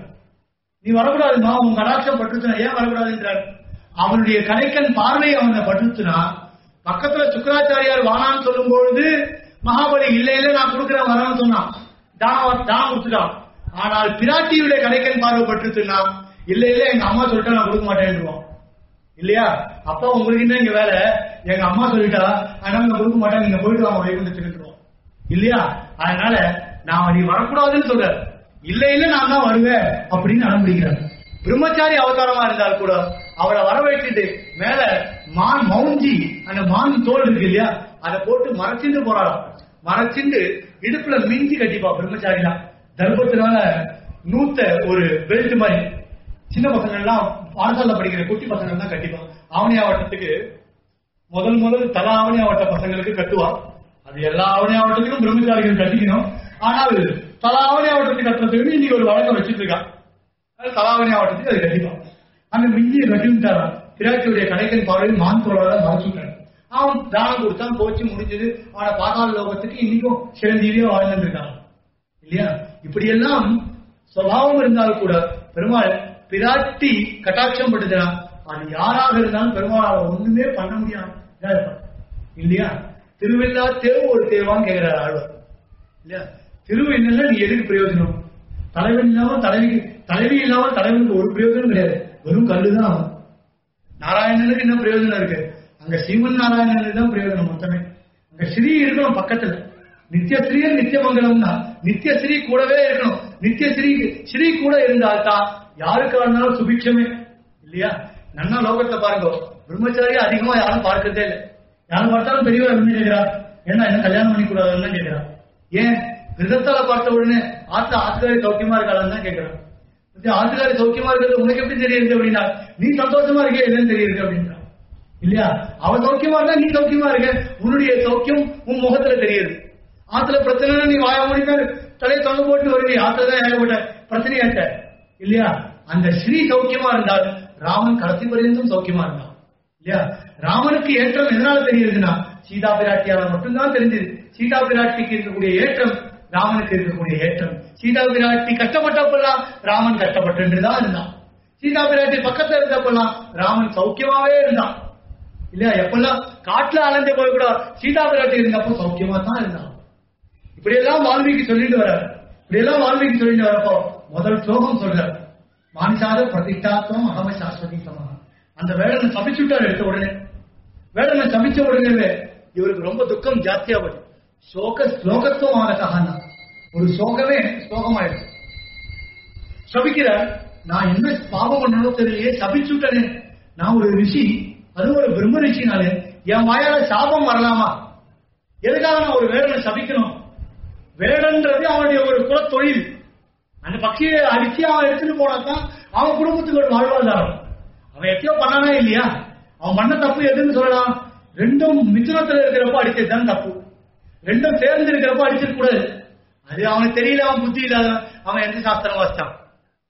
S2: நீ வரக்கூடாதுமா உன் கடாட்சம் பட்டுச்சுனா ஏன் வரக்கூடாதுன்றார் அவனுடைய கலைக்கன் பார்வை அவனை பட்டுச்சுனா பக்கத்துல சுக்கராச்சாரியார் வானான்னு சொல்லும் பொழுது மகாபலி இல்ல இல்ல நான் கொடுக்குறேன் வரான்னு சொன்னான் தானம் தானம் கொடுத்துட்டான் ஆனால் பிராட்டியுடைய கலைக்கன் பார்வை பட்டுச்சுன்னா இல்ல இல்ல எங்க அம்மா சொல்லிட்டா நான் கொடுக்க மாட்டேன்னுவான் இல்லையா அப்பா உங்களுக்கு என்ன இங்க வேலை எங்க அம்மா சொல்லிட்டா அதனால நான் கொடுக்க மாட்டேன் நீங்க போயிட்டு வாங்க வைகுண்டத்துக்கு இல்லையா அதனால நான் நீ வரக்கூடாதுன்னு சொல்ற இல்ல இல்ல நான் தான் வருவேன் அப்படின்னு அனுப்பிக்கிறார் பிரம்மச்சாரி அவதாரமா இருந்தால் கூட அவளை வரவேற்றுட்டு மேல மான் மௌஞ்சி அந்த மான் தோல் இருக்கு இல்லையா அதை போட்டு மறைச்சிட்டு போறாளாம் மறைச்சிட்டு இடுப்புல மிஞ்சி கட்டிப்பா பிரம்மச்சாரிலாம் தர்ப்பத்தினால நூத்த ஒரு பெல்ட் மாதிரி சின்ன பசங்க எல்லாம் பாடசாலை படிக்கிற குட்டி பசங்க தான் கட்டிப்பான் ஆவணியாவட்டத்துக்கு முதல் முதல் தலா ஆவணியாவட்ட பசங்களுக்கு கட்டுவா அது எல்லா ஆவணியாவட்டத்துக்கும் பிரம்மச்சாரிகள் கட்டிக்கணும் ஆனால் தலா ஆவணியாவட்டத்துக்கு கட்டுறதுக்கு இன்னைக்கு ஒரு வழக்கம் வச்சுட்டு இருக்கா அது தலாவணி ஆவட்டத்துக்கு அது கட்டிப்பான் அந்த மிஞ்சியை கட்டி விட்டாராம் பிராட்டியுடைய கடைக்கன் பார்வையில் மான் தோளால மறைச்சுட்டான் அவன் தானம் கொடுத்தான் போச்சு முடிஞ்சது அவனை பாதாள லோகத்துக்கு இன்னைக்கும் சிரஞ்சீவியா வாழ்ந்துட்டு இருக்கான் இல்லையா இப்படியெல்லாம் சுவாவம் இருந்தால் கூட பெருமாள் பிராட்டி கட்டாட்சம் படுதுனா அது யாராக இருந்தாலும் பெருமாளால் ஒண்ணுமே பண்ண முடியாது இதா இருப்பான். இல்லையா திருவில்லா தேவு ஒரு தேவான்னு கேட்கிறார் ஆழ்வார் இல்லையா திருவு இல்லைன்னா நீ எதுக்கு பிரயோஜனம் தலைவன் இல்லாம தலைவி தலைவி இல்லாம தலைவனுக்கு ஒரு பிரயோஜனம் கிடையாது வெறும் கல்லுதான் அவன் நாராயணனுக்கு என்ன பிரயோஜனம் இருக்கு அங்க சீமன் நாராயணனுக்கு தான் பிரயோஜனம் மொத்தமே அங்க ஸ்ரீ இருக்கணும் பக்கத்துல நித்திய ஸ்ரீ நித்திய மங்கலம்னா நித்திய ஸ்ரீ கூடவே இருக்கணும் நித்திய ஸ்ரீ ஸ்ரீ கூட இருந்தால்தான் யாருக்கா இருந்தாலும் சுபிக்ஷமே இல்லையா நன்னா லோகத்தை பாருங்க பிரம்மச்சாரி அதிகமா யாரும் பார்க்கறதே இல்லை யாரும் பார்த்தாலும் பெரியவர் என்ன கேட்கிறா என்ன என்ன கல்யாணம் பண்ணி கூடாதுன்னு கேட்கிறா ஏன் கிரகத்தால பார்த்த உடனே ஆத்தா ஆத்துக்காரி சௌக்கியமா இருக்காளான்னு தான் கேட்கிறான் இது ஆத்துக்காரி சௌக்கியமா இருக்கிறது உனக்கு எப்படி தெரியுது அப்படின்னா நீ சந்தோஷமா இருக்கே என்னன்னு தெரியுது அப்படின்றான் இல்லையா அவன் சௌக்கியமா இருந்தா நீ சௌக்கியமா இருக்க உன்னுடைய சௌக்கியம் உன் முகத்துல தெரியுது ஆத்துல பிரச்சனை நீ வாய முடிக்க தலையை தொங்க போட்டு வருவி ஆத்துல தான் ஏகப்பட்ட பிரச்சனையாச்ச இல்லையா அந்த ஸ்ரீ சௌக்கியமா இருந்தால் ராமன் கடைசி பரியந்தம் சௌக்கியமா இருந்தான் இல்லையா ராமனுக்கு ஏற்றம் எதனால தெரியுதுன்னா சீதா பிராட்டியால மட்டும்தான் தெரிஞ்சது சீதா பிராட்டிக்கு இருக்கக்கூடிய ஏற்றம் ராமனுக்கு இருக்கக்கூடிய ஏற்றம் சீதா பிராட்டி கஷ்டப்பட்டப்பெல்லாம் ராமன் கஷ்டப்பட்டு தான் இருந்தான் சீதா பிராட்டி பக்கத்துல இருந்தப்பெல்லாம் ராமன் சௌக்கியமாவே இருந்தான் இல்லையா எப்பெல்லாம் காட்டுல அலைஞ்ச போய் கூட சீதா பிராட்டி இருந்தப்போ சௌக்கியமா தான் இருந்தான் இப்படி எல்லாம் வால்மீகி சொல்லிட்டு வர்றார் இப்படி எல்லாம் வால்மீகி சொல்லிட்டு வரப்போ முதல் ஸ்லோகம் சொல்றார் மானிசாத பிரதிஷ்டாத்வம் அகம சாஸ்வதி சமம் அந்த வேடனை சபிச்சுட்டார் எடுத்த உடனே வேடனை சபிச்ச உடனே இவருக்கு ரொம்ப துக்கம் ஜாஸ்தியா வருது சோக ஸ்லோகத்துவமான கஹானா ஒரு சோகமே ஸ்லோகமாயிடுச்சு சபிக்கிறார் நான் என்ன பாவம் பண்ணணும் தெரியலையே சபிச்சுட்டனே நான் ஒரு ரிஷி அதுவும் ஒரு பிரம்ம ரிஷினாலே என் வாயால சாபம் வரலாமா எதுக்காக நான் ஒரு வேடனை சபிக்கணும் வேடன்றது அவனுடைய ஒரு குல தொழில் அந்த பக்தியை அடிச்சு அவன் எடுத்துட்டு போனாதான் அவன் குடும்பத்துக்கு ஒரு வாழ்வாதாரம் அவன் எத்தையோ பண்ணானே இல்லையா அவன் பண்ண தப்பு எதுன்னு சொல்லலாம் ரெண்டும் மிதுனத்துல இருக்கிறப்ப அடிச்சது தான் தப்பு ரெண்டும் சேர்ந்து இருக்கிறப்ப அடிச்சிருக்க கூடாது அது அவனுக்கு தெரியல அவன் புத்தி இல்லாத அவன் எந்த சாஸ்திரம் வாசிச்சான்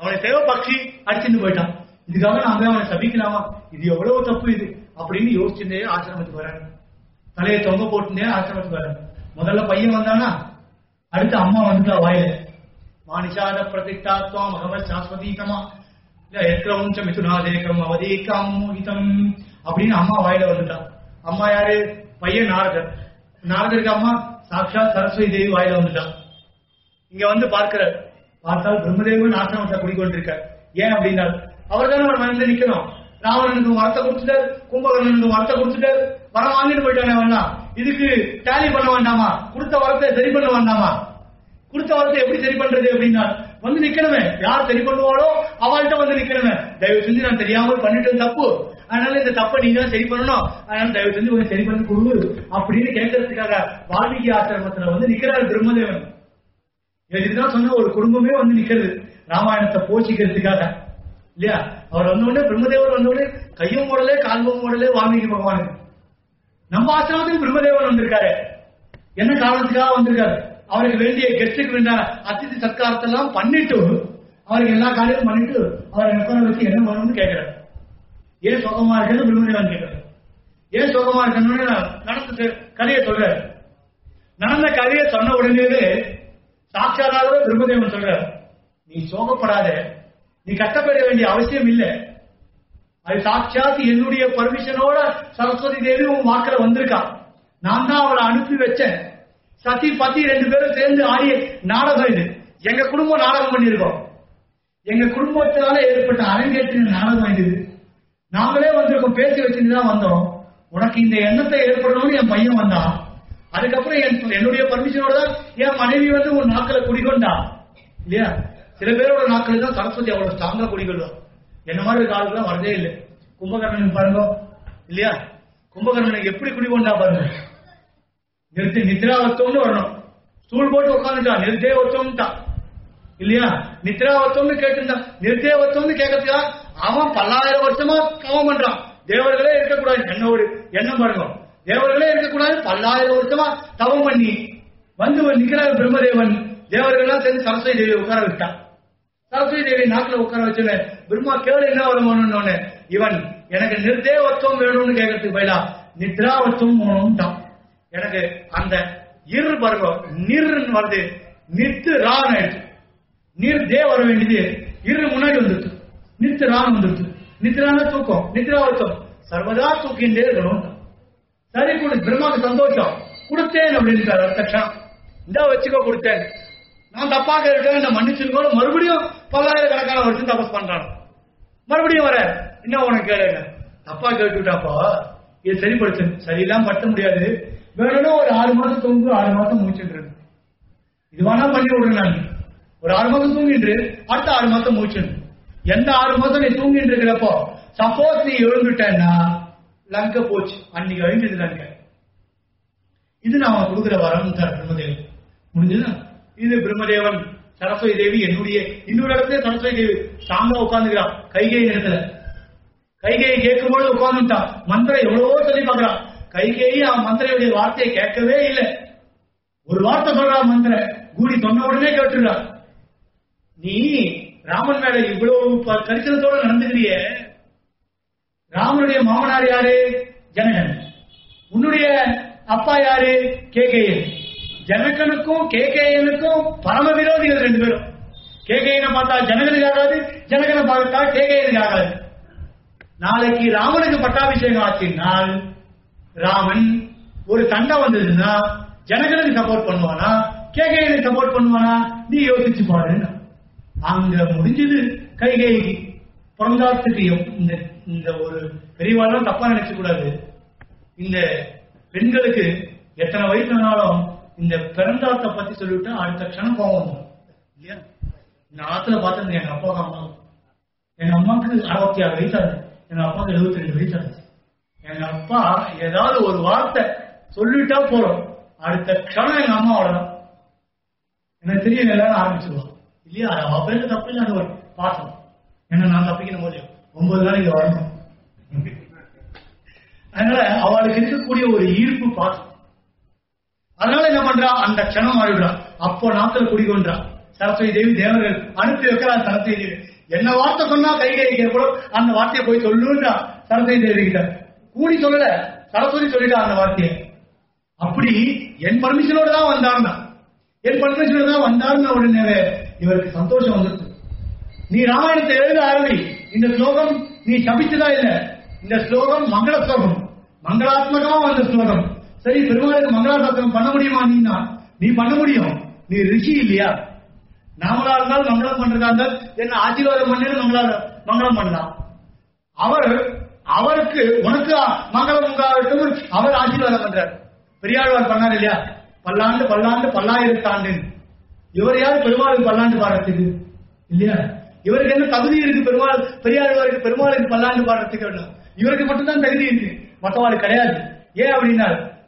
S2: அவனை தேவ பக்ஷி அடிச்சுட்டு போயிட்டான் இதுக்காக நான் போய் அவனை சபிக்கலாமா இது எவ்வளவு தப்பு இது அப்படின்னு யோசிச்சுட்டே ஆசிரமத்துக்கு வராங்க தலையை தொங்க போட்டுட்டே ஆசிரமத்துக்கு வராங்க முதல்ல பையன் வந்தானா அடுத்து அம்மா வந்துட்டா வாயில மானிஷாத பிரதிஷ்டாத்வம் பகவத் சாஸ்வதீகமா இல்ல எத்திர உஞ்ச மிதுனாதேகம் அவதேகம் மோகிதம் அப்படின்னு அம்மா வாயில வந்துட்டா அம்மா யாரு பையன் நாரதர் நாரதருக்கு அம்மா சாட்சாத் சரஸ்வதி தேவி வாயில வந்துட்டா இங்க வந்து பார்க்கிறார் பார்த்தால் பிரம்மதேவன் ஆசிரமத்தை குடிக்கொண்டிருக்கார் ஏன் அப்படின்னா அவர் தானே அவர் மனதில் நிக்கணும் ராவணனுக்கு வரத்தை கொடுத்துட்டார் கும்பகர்ணனுக்கு வரத்தை கொடுத்துட்டார் வரம் வாங்கிட்டு போயிட்டானே அவனா இதுக்கு டேலி பண்ண வேண்டாமா கொடுத்த வரத்தை சரி பண்ண வேண்டாமா கொடுத்த வரத்தை எப்படி சரி பண்றது அப்படின்னா வந்து நிக்கணுமே யார் சரி பண்ணுவாளோ அவள்கிட்ட வந்து நிக்கணுமே தயவு செஞ்சு நான் தெரியாமல் பண்ணிட்டது தப்பு அதனால இந்த தப்பை நீங்க தான் சரி பண்ணணும் அதனால தயவு செஞ்சு கொஞ்சம் சரி பண்ணி கொடு அப்படின்னு கேட்கறதுக்காக வால்மீகி ஆசிரமத்துல வந்து நிக்கிறார் பிரம்மதேவன் இதுதான் சொன்ன ஒரு குடும்பமே வந்து நிக்கிறது ராமாயணத்தை போஷிக்கிறதுக்காக இல்லையா அவர் வந்த உடனே பிரம்மதேவர் வந்த உடனே கையும் போடலே கால்பம் போடலே வால்மீகி பகவானுக்கு நம்ம ஆசிரமத்துக்கு பிரம்மதேவன் வந்திருக்காரு என்ன காரணத்துக்காக வந்திருக்காரு அவருக்கு வேண்டிய கெஸ்டுக்கு வேண்டிய அதிதி சத்காரத்தை எல்லாம் பண்ணிட்டு அவருக்கு எல்லா காரியமும் பண்ணிட்டு அவர் உட்கார வச்சு என்ன பண்ணணும்னு கேட்கிறார் ஏன் சுகமா இருக்குன்னு பிரம்மதேவன் கேட்கிறார் ஏன் சுகமா இருக்கணும்னு நடந்த கதையை சொல்றாரு நடந்த கதையை சொன்ன உடனே சாட்சாதாவே பிரம்மதேவன் சொல்றார் நீ சோகப்படாத நீ கஷ்டப்பட வேண்டிய அவசியம் இல்லை அது சாட்சாத் என்னுடைய பர்மிஷனோட சரஸ்வதி தேவி உன் வாக்குல வந்திருக்கா நான் தான் அவளை அனுப்பி வச்சேன் சதி பதி ரெண்டு பேரும் சேர்ந்து ஆடிய நாடகம் இது எங்க குடும்பம் நாடகம் பண்ணியிருக்கோம் எங்க குடும்பத்தினால ஏற்பட்ட அரங்கேற்றின நாடகம் இது நாங்களே வந்திருக்கோம் பேசி வச்சுட்டு தான் வந்தோம் உனக்கு இந்த எண்ணத்தை ஏற்படணும்னு என் பையன் வந்தான் அதுக்கப்புறம் என் என்னுடைய பர்மிஷனோட தான் என் மனைவி வந்து உன் நாக்களை குடிகொண்டா இல்லையா சில பேரோட நாட்கள் தான் சரஸ்வதி அவ்வளவு ஸ்ட்ராங்கா குடிக்கொள்ளும் என்ன மாதிரி காலத்துல வரதே இல்லை கும்பகர்ணனுக்கு பாருங்க இல்லையா கும்பகர்ணனுக்கு எப்படி குடிகொண்டா பாருங்க நிறுத்தி நித்ராவத்தம்னு வரணும் ஸ்டூல் போட்டு உட்காந்துட்டா நிர்தேவத்தம்ட்டான் இல்லையா நித்ராவத்தம்னு கேட்டிருந்தான் நிர்தேவத்தம்னு கேட்கறதுக்கா அவன் பல்லாயிரம் வருஷமா கவம் பண்றான் தேவர்களே இருக்கக்கூடாது என்ன ஒரு எண்ணம் பாருங்க தேவர்களே இருக்கக்கூடாது பல்லாயிரம் வருஷமா தவம் பண்ணி வந்து நிக்கிறார் பிரம்மதேவன் தேவர்கள்லாம் சேர்ந்து சரஸ்வதி தேவி உட்கார விட்டான் சரஸ்வதி தேவி நாட்டுல உட்கார வச்சுன்னு பிரம்மா கேளு என்ன வரணும்னு இவன் எனக்கு நிர்தேவத்துவம் வேணும்னு கேட்கறதுக்கு பதிலா நித்ராவத்துவம் வேணும்ட்டான் எனக்கு அந்த இரு பருவம் நிர் வருது நித்து ரான் ஆயிடுச்சு நீர் தே வர வேண்டியது இரு முன்னாடி வந்துருச்சு நித்து ரான் வந்துருச்சு நித்ரான தூக்கம் நித்ராவத்தம் சர்வதா தூக்கின்றே இருக்கணும் சரி கொடு பிரம்மாக்கு சந்தோஷம் கொடுத்தேன் அப்படின்னு அடுத்த க்ஷணம் இந்த வச்சுக்கோ கொடுத்தேன் நான் தப்பா கேட்டேன் என்ன மன்னிச்சிருக்கோ மறுபடியும் பல்லாயிரக்கணக்கான வருஷம் தபஸ் பண்றான் மறுபடியும் வர என்ன உனக்கு கேளுங்க தப்பா கேட்டுட்டாப்பா இது சரிப்படுத்து சரியில்லாம் பட்ட முடியாது வேணும்னா ஒரு ஆறு மாசம் தூங்கு ஆறு மாசம் மூச்சுட்டு இருக்கு. இது வேணா பண்ணி விடுறேன் நான் ஒரு ஆறு மாசம் தூங்கிட்டு அடுத்த ஆறு மாசம் மூச்சுடு எந்த ஆறு மாசம் நீ தூங்கிட்டு இருக்கிறப்போ சப்போஸ் நீ எழுந்துட்டேன்னா லங்க போச்சு அன்னைக்கு அழிஞ்சது லங்க இது நான் கொடுக்குற வரம் சார் பிரம்மதேவன் முடிஞ்சதா இது பிரம்மதேவன் சரஸ்வதி தேவி என்னுடைய இன்னொரு இடத்துல சரஸ்வதி தேவி ஸ்ட்ராங்கா உட்காந்துக்கிறான் கைகை இடத்துல கைகையை கேட்கும்போது உட்கார்ந்துட்டான் மந்திரம் எவ்வளவோ சொல்லி பார்க்கறான் கைகேயி அவன் மந்திரையுடைய வார்த்தையை கேட்கவே இல்லை ஒரு வார்த்தை சொல்றான் மந்திர கூடி சொன்ன உடனே கேட்டுடுறா நீ ராமன் மேல இவ்வளவு ப- கரிசனத்தோட நடந்துக்கிறிய ராமனுடைய மாமனார் யாரு ஜனகன் உன்னுடைய அப்பா யாரு கேகேயன் ஜனகனுக்கும் கேகேயனுக்கும் பரம விரோதிகள் ரெண்டு பேரும் கேகேயனை பார்த்தா ஜனகனுக்கு ஆகாது ஜனகனை பார்த்தா கேகேயனுக்கு ஆகாது நாளைக்கு ராமனுக்கு பட்டாபிஷேகம் ஆச்சுனால் ராமன் ஒரு சண்டை வந்ததுன்னா ஜனகனுக்கு சப்போர்ட் பண்ணுவானா கேகையனுக்கு சப்போர்ட் பண்ணுவானா நீ யோசிச்சு பாருன்னா அங்க முடிஞ்சது கைகைக்கு பிறந்தாத்துக்கு எப்- இந்த இந்த ஒரு பெரியவாளும் தப்பா நினைக்க கூடாது இந்த பெண்களுக்கு எத்தனை வயசு ஆனாலும் இந்த பிறந்தாத்தை பத்தி சொல்லிவிட்டா அடுத்த க்ஷணம் கோவம் வந்துடும் இல்லையா இந்த ஆத்துல பார்த்தது எங்க அப்பாவுக்கு அம்மா எங்க அம்மாவுக்கு அறுபத்தி ஆறு வயசு ஆகுது எங்க அப்பாவுக்கு எழுபத்தி ரெண்டு வயசு ஆகுது எங்க அப்பா ஏதாவது ஒரு வார்த்தை சொல்லிட்டா போறோம் அடுத்த க்ஷணம் எங்க அம்மா அவ்வளவுதான் எனக்கு தெரியும் எல்லாரும் ஆரம்பிச்சிருவான் இல்லையா அது அவ பேருக்கு தப்பு இல்லை அது ஒரு பாசம் ஏன்னா நான் தப்பிக்கணும் போது ஒன்பது நாளைக்கு வரணும் அதனால அவளுக்கு இருக்கக்கூடிய ஒரு ஈர்ப்பு பாசம் அதனால என்ன பண்றா அந்த க்ஷணம் ஆயிடுறா அப்போ நாத்துல குடிகொன்றா சரஸ்வதி தேவி தேவர்கள் அனுப்பி வைக்கிறா சரஸ்வதி தேவி என்ன வார்த்தை சொன்னா கைகை கேட்கணும் அந்த வார்த்தையை போய் சொல்லுன்றா சரஸ்வதி தேவி கிட்ட கூடி சொல்லல சரஸ்வதி சொல்லிட்டா அந்த வார்த்தையை அப்படி என் பர்மிஷனோட தான் வந்தார்னா என் பர்மிஷனோட தான் வந்தார்னு உடனே இவருக்கு சந்தோஷம் வந்துருச்சு நீ ராமாயணத்தை எழுத ஆரம்பி இந்த ஸ்லோகம் நீ சபிச்சதா இல்ல இந்த ஸ்லோகம் மங்கள ஸ்லோகம் மங்களாத்மகமா வந்த ஸ்லோகம் சரி பெருமாளுக்கு மங்களாசாசனம் பண்ண முடியுமா நீனா நீ பண்ண முடியும் நீ ரிஷி இல்லையா நாமளா இருந்தாலும் மங்களம் பண்றதா இருந்தால் என்ன ஆசீர்வாதம் பண்ணு மங்களம் மங்களம் பண்ணலாம் அவர் அவருக்கு உனக்கு மங்களம் உண்டாகட்டும் அவர் ஆசீர்வாதம் பண்றார் பெரியாழ்வார் பண்ணார் இல்லையா பல்லாண்டு பல்லாண்டு பல்லாயிரத்து ஆண்டு இவர் யார் பெருமாளுக்கு பல்லாண்டு பாடுறதுக்கு இல்லையா இவருக்கு என்ன தகுதி இருக்கு பெருமாள் பெரியாழ்வாருக்கு பெருமாளுக்கு பல்லாண்டு பாடுறதுக்கு என்ன? இவருக்கு மட்டும்தான் தகுதி இருக்கு மற்றவாளுக்கு கிடையாது ஏன் அப்படின்னா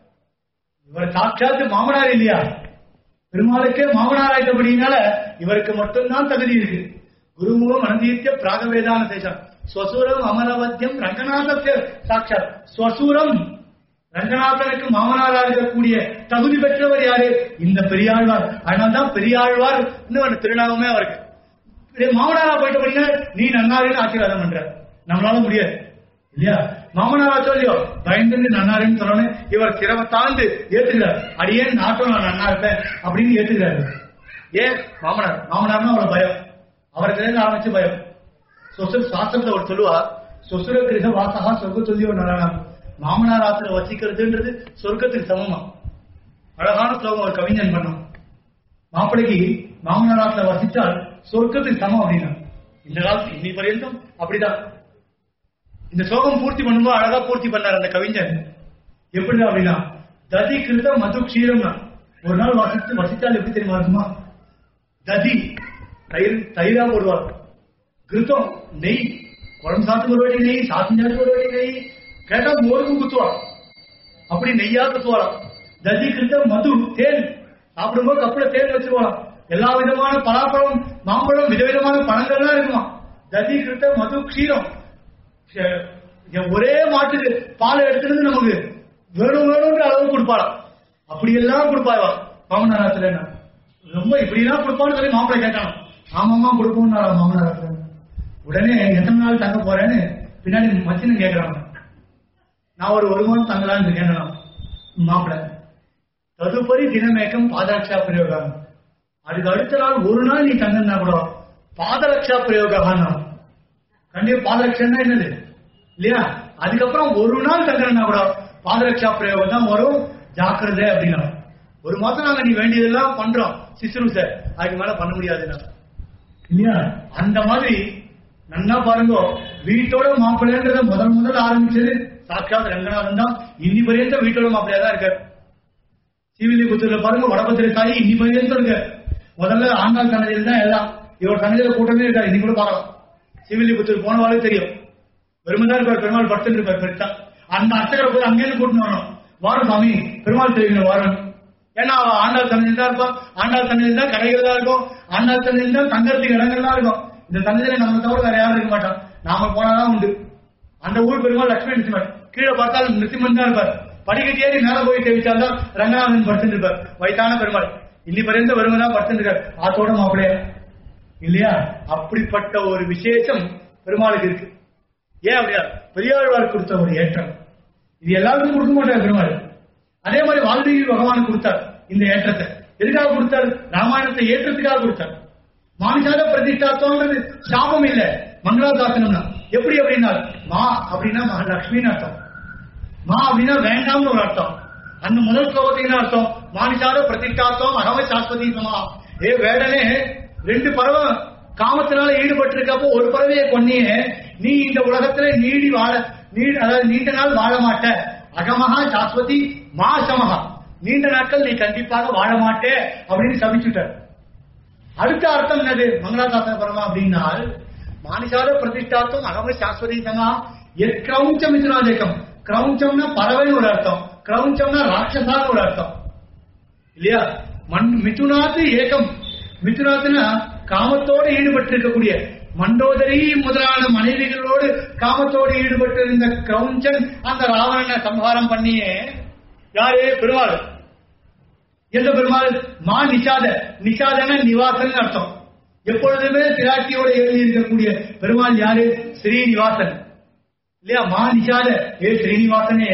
S2: இவர் சாட்சாத்து மாமனார் இல்லையா பெருமாளுக்கே மாமனார் ஆயிட்டபடினால இவருக்கு மட்டும்தான் தகுதி இருக்கு குருமுகம் அனந்தீத்திய பிராகவேதான தேசம் ஸ்வசூரம் அமரவத்தியம் ரங்கநாதத்திய சாட்சாத் ஸ்வசூரம் ரங்கநாதனுக்கு மாமனாரா இருக்கக்கூடிய தகுதி பெற்றவர் யாரு இந்த பெரியாழ்வார் அதனால்தான் பெரியாழ்வார் இன்னும் திருநாமமே அவருக்கு இதே மாமனாரா போயிட்டபடினா நீ நன்னாருன்னு ஆசீர்வாதம் பண்ற நம்மளால முடியாது இல்லையா மாமனாரா சொல்லியோ பயந்து நன்னாருன்னு சொன்னோன்னு இவர் சிரம தாழ்ந்து ஏத்துக்கிறார் அடியேன் நாட்டும் நான் நன்னா இருப்பேன் அப்படின்னு ஏத்துக்கிறாரு ஏன் மாமனார் மாமனார்னா அவரை பயம் அவருக்கு இருந்து ஆரம்பிச்சு பயம் சொசர் சாஸ்திரத்தை அவர் சொல்லுவா சொசுர கிரக வாசகா சொர்க்க சொல்லியோ நாராயணம் மாமனார் ஆத்துல வசிக்கிறதுன்றது சொர்க்கத்துக்கு சமமா அழகான ஸ்லோகம் ஒரு கவிஞன் பண்ணோம் மாப்பிளைக்கு மாமனார் ஆத்துல வசித்தால் சொர்க்கத்துக்கு சமம் அப்படின்னா இந்த காலத்து இன்னி பர்யந்தம் அப்படிதான் இந்த ஸ்லோகம் பூர்த்தி பண்ணும்போது அழகா பூர்த்தி பண்ணார் அந்த கவிஞன் எப்படி அப்படின்னா ததி கிருத மது க்ஷீரம்னா ஒரு நாள் வசித்து வசித்தால் எப்படி தெரியுமா இருக்குமா ததி தயிர் தயிரா போடுவார் கிருத்தம் நெய் குழம்பு சாத்துக்கு ஒரு வாட்டி நெய் சாத்திஞ்சாத்துக்கு ஒரு வாட்டி நெய் கேட்டா மோருக்கும் குத்துவாள் அப்படி நெய்யா குத்துவாளாம் ததி கிருத்த மது தேன் சாப்பிடும்போது கப்புல தேன் வச்சிருவாளாம் எல்லா விதமான பலாப்பழம் மாம்பழம் விதவிதமான பழங்கள்லாம் இருக்குமா ததி கிருத்த மது க்ஷீரம் சே- இங்க ஒரே மாட்டுக்கு பால் எடுத்துட்டு நமக்கு வேணும் வேணும்ன்ற அளவு கொடுப்பாளாம் அப்படி எல்லாம் கொடுப்பாவா மாமனாரத்துல ரொம்ப இப்படி எல்லாம் கொடுப்பான்னு சொல்லி மாப்பிள்ளை கேட்டான் ஆமாமா கொடுப்போம்னா மாமனாரத்துல உடனே எத்தனை நாள் தங்க போறேன்னு பின்னாடி மச்சினு கேக்குறாங்க நான் ஒரு ஒரு மாதம் தங்கலான்னு இருக்கேன் நான். மாப்பிள்ளை ததுபரி தினமேக்கம் பாதரக்ஷா பிரயோகம் அதுக்கு அடுத்த நாள் ஒரு நாள் நீ தங்கன்னா கூட பாதரக்ஷா பிரயோகம் கண்டிப்பா பாதரட்சன்னா என்னது இல்லையா அதுக்கப்புறம் ஒரு நாள் தங்குறனா கூட பாதரட்சா பிரயோகம் தான் வரும் ஜாக்கிரதை அப்படின்னா ஒரு மாசம் நாங்க நீ வேண்டியதெல்லாம் பண்றோம் சிசுரு சார் அதுக்கு மேல பண்ண முடியாதுன்னா இல்லையா அந்த மாதிரி நன்னா பாருங்க வீட்டோட மாப்பிள்ளைன்றத முதல் முதல் ஆரம்பிச்சது சாட்சாத் ரங்கநாதன் தான் இன்னி பரியந்த வீட்டோட மாப்பிள்ளையா தான் இருக்காரு ஸ்ரீவில்லிபுத்தூர்ல பாருங்க வடபத்திர தாயி இன்னி பரியந்தம் இருக்கு முதல்ல ஆண்டாள் சன்னதியில் தான் எல்லாம் இவர் சன்னதியில கூட்டமே இருக்காரு இன்னி கூட பார்க்கலாம் ஸ்ரீவில்லிபுத்தூர் போனவாலே தெரியும் பெருமைதான் இருப்பார் பெருமாள் படுத்துட்டு இருப்பார் பெருசா அந்த அர்ச்சகரை போய் அங்கேயிருந்து கூட்டிட்டு வரணும் வாரம் சாமி பெருமாள் தெரியும் வாரம் ஏன்னா அவ ஆண்டாள் சன்னதியில் தான் இருப்பான் ஆண்டாள் சன்னதியில் தான் கடைகள் தான் இருக்கும் ஆண்டாள் சன்னதியில் தான் தங்கறதுக்கு இடங்கள்லாம் இருக்கும் இந்த சன்னதியில நம்ம தவிர வேற யாரும் இருக்க மாட்டான் நாம போனாதான் உண்டு அந்த ஊர் பெருமாள் லட்சுமி நரசிம்மன் கீழே பார்த்தால் நிருசிம்மன் தான் இருப்பார் படிக்கட்டு ஏறி மேல போய் தெரிவிச்சால் தான் ரங்கநாதன் படுத்துட்டு இருப்பார் வயசான பெருமாள் இன்னி பரிந்த வருமன் தான் படுத்துட்டு இருக்கார் ஆத்தோட மாப்பிளையா இல்லையா அப்படிப்பட்ட ஒரு விசேஷம் பெருமாளுக்கு இருக்கு ஏன் அப்படியா பெரியாழ்வார் கொடுத்த ஒரு ஏற்றம் இது எல்லாருக்கும் கொடுக்க மாட்டார் பெருமாள் அதே மாதிரி வால்மீகி பகவான் கொடுத்தார் இந்த ஏற்றத்தை எதுக்காக கொடுத்தார் ராமாயணத்தை ஏற்றத்துக்காக கொடுத்தார் மானிசாத பிரதிஷ்டாத்தம்ன்றது சாபம் இல்ல மங்களாசாசனம்னா எப்படி அப்படின்னா மா அப்படின்னா மகாலட்சுமின்னு அர்த்தம் மா அப்படின்னா வேண்டாம்னு ஒரு அர்த்தம் அந்த முதல் ஸ்லோகத்துக்கு அர்த்தம் மானிசாத பிரதிஷ்டாத்தம் அகவ சாஸ்வதி சமா ஏ வேடனே ரெண்டு பறவை காமத்தினால ஈடுபட்டு இருக்கப்போ ஒரு பறவையை கொன்னியே நீ இந்த உலகத்துல நீடி வாழ நீ அதாவது நீண்ட நாள் வாழ மாட்ட அகமகா சாஸ்வதி மா சமகா நீண்ட நாட்கள் நீ கண்டிப்பாக வாழ மாட்டே அப்படின்னு சபிச்சுட்டார் அடுத்த அர்த்தம் என்னது மங்களாசாசன பரமா அப்படின்னால் மானிசாத பிரதிஷ்டாத்தும் அகம சாஸ்வதி சங்கா எத் கிரௌஞ்சம் இதுனாதேக்கம் கிரௌஞ்சம்னா பறவைன்னு ஒரு அர்த்தம் கிரௌஞ்சம்னா ராட்சசான்னு ஒரு அர்த்தம் இல்லையா மண் மிதுனாத்து ஏகம் மிதுனாத்துனா காமத்தோடு ஈடுபட்டு இருக்கக்கூடிய மண்டோதரி முதலான மனைவிகளோடு காமத்தோடு ஈடுபட்டு இருந்த கிரௌஞ்சன் அந்த ராவணனை சம்ஹாரம் பண்ணியே யாரு பெருமாள் எந்த பெருமாள் மா நிஷாத நிஷாதன நிவாசன் அர்த்தம் எப்பொழுதுமே பிராட்டியோட எழுதி இருக்கக்கூடிய பெருமாள் யாரு ஸ்ரீனிவாசன் இல்லையா மா நிஷால ஏ ஸ்ரீனிவாசனே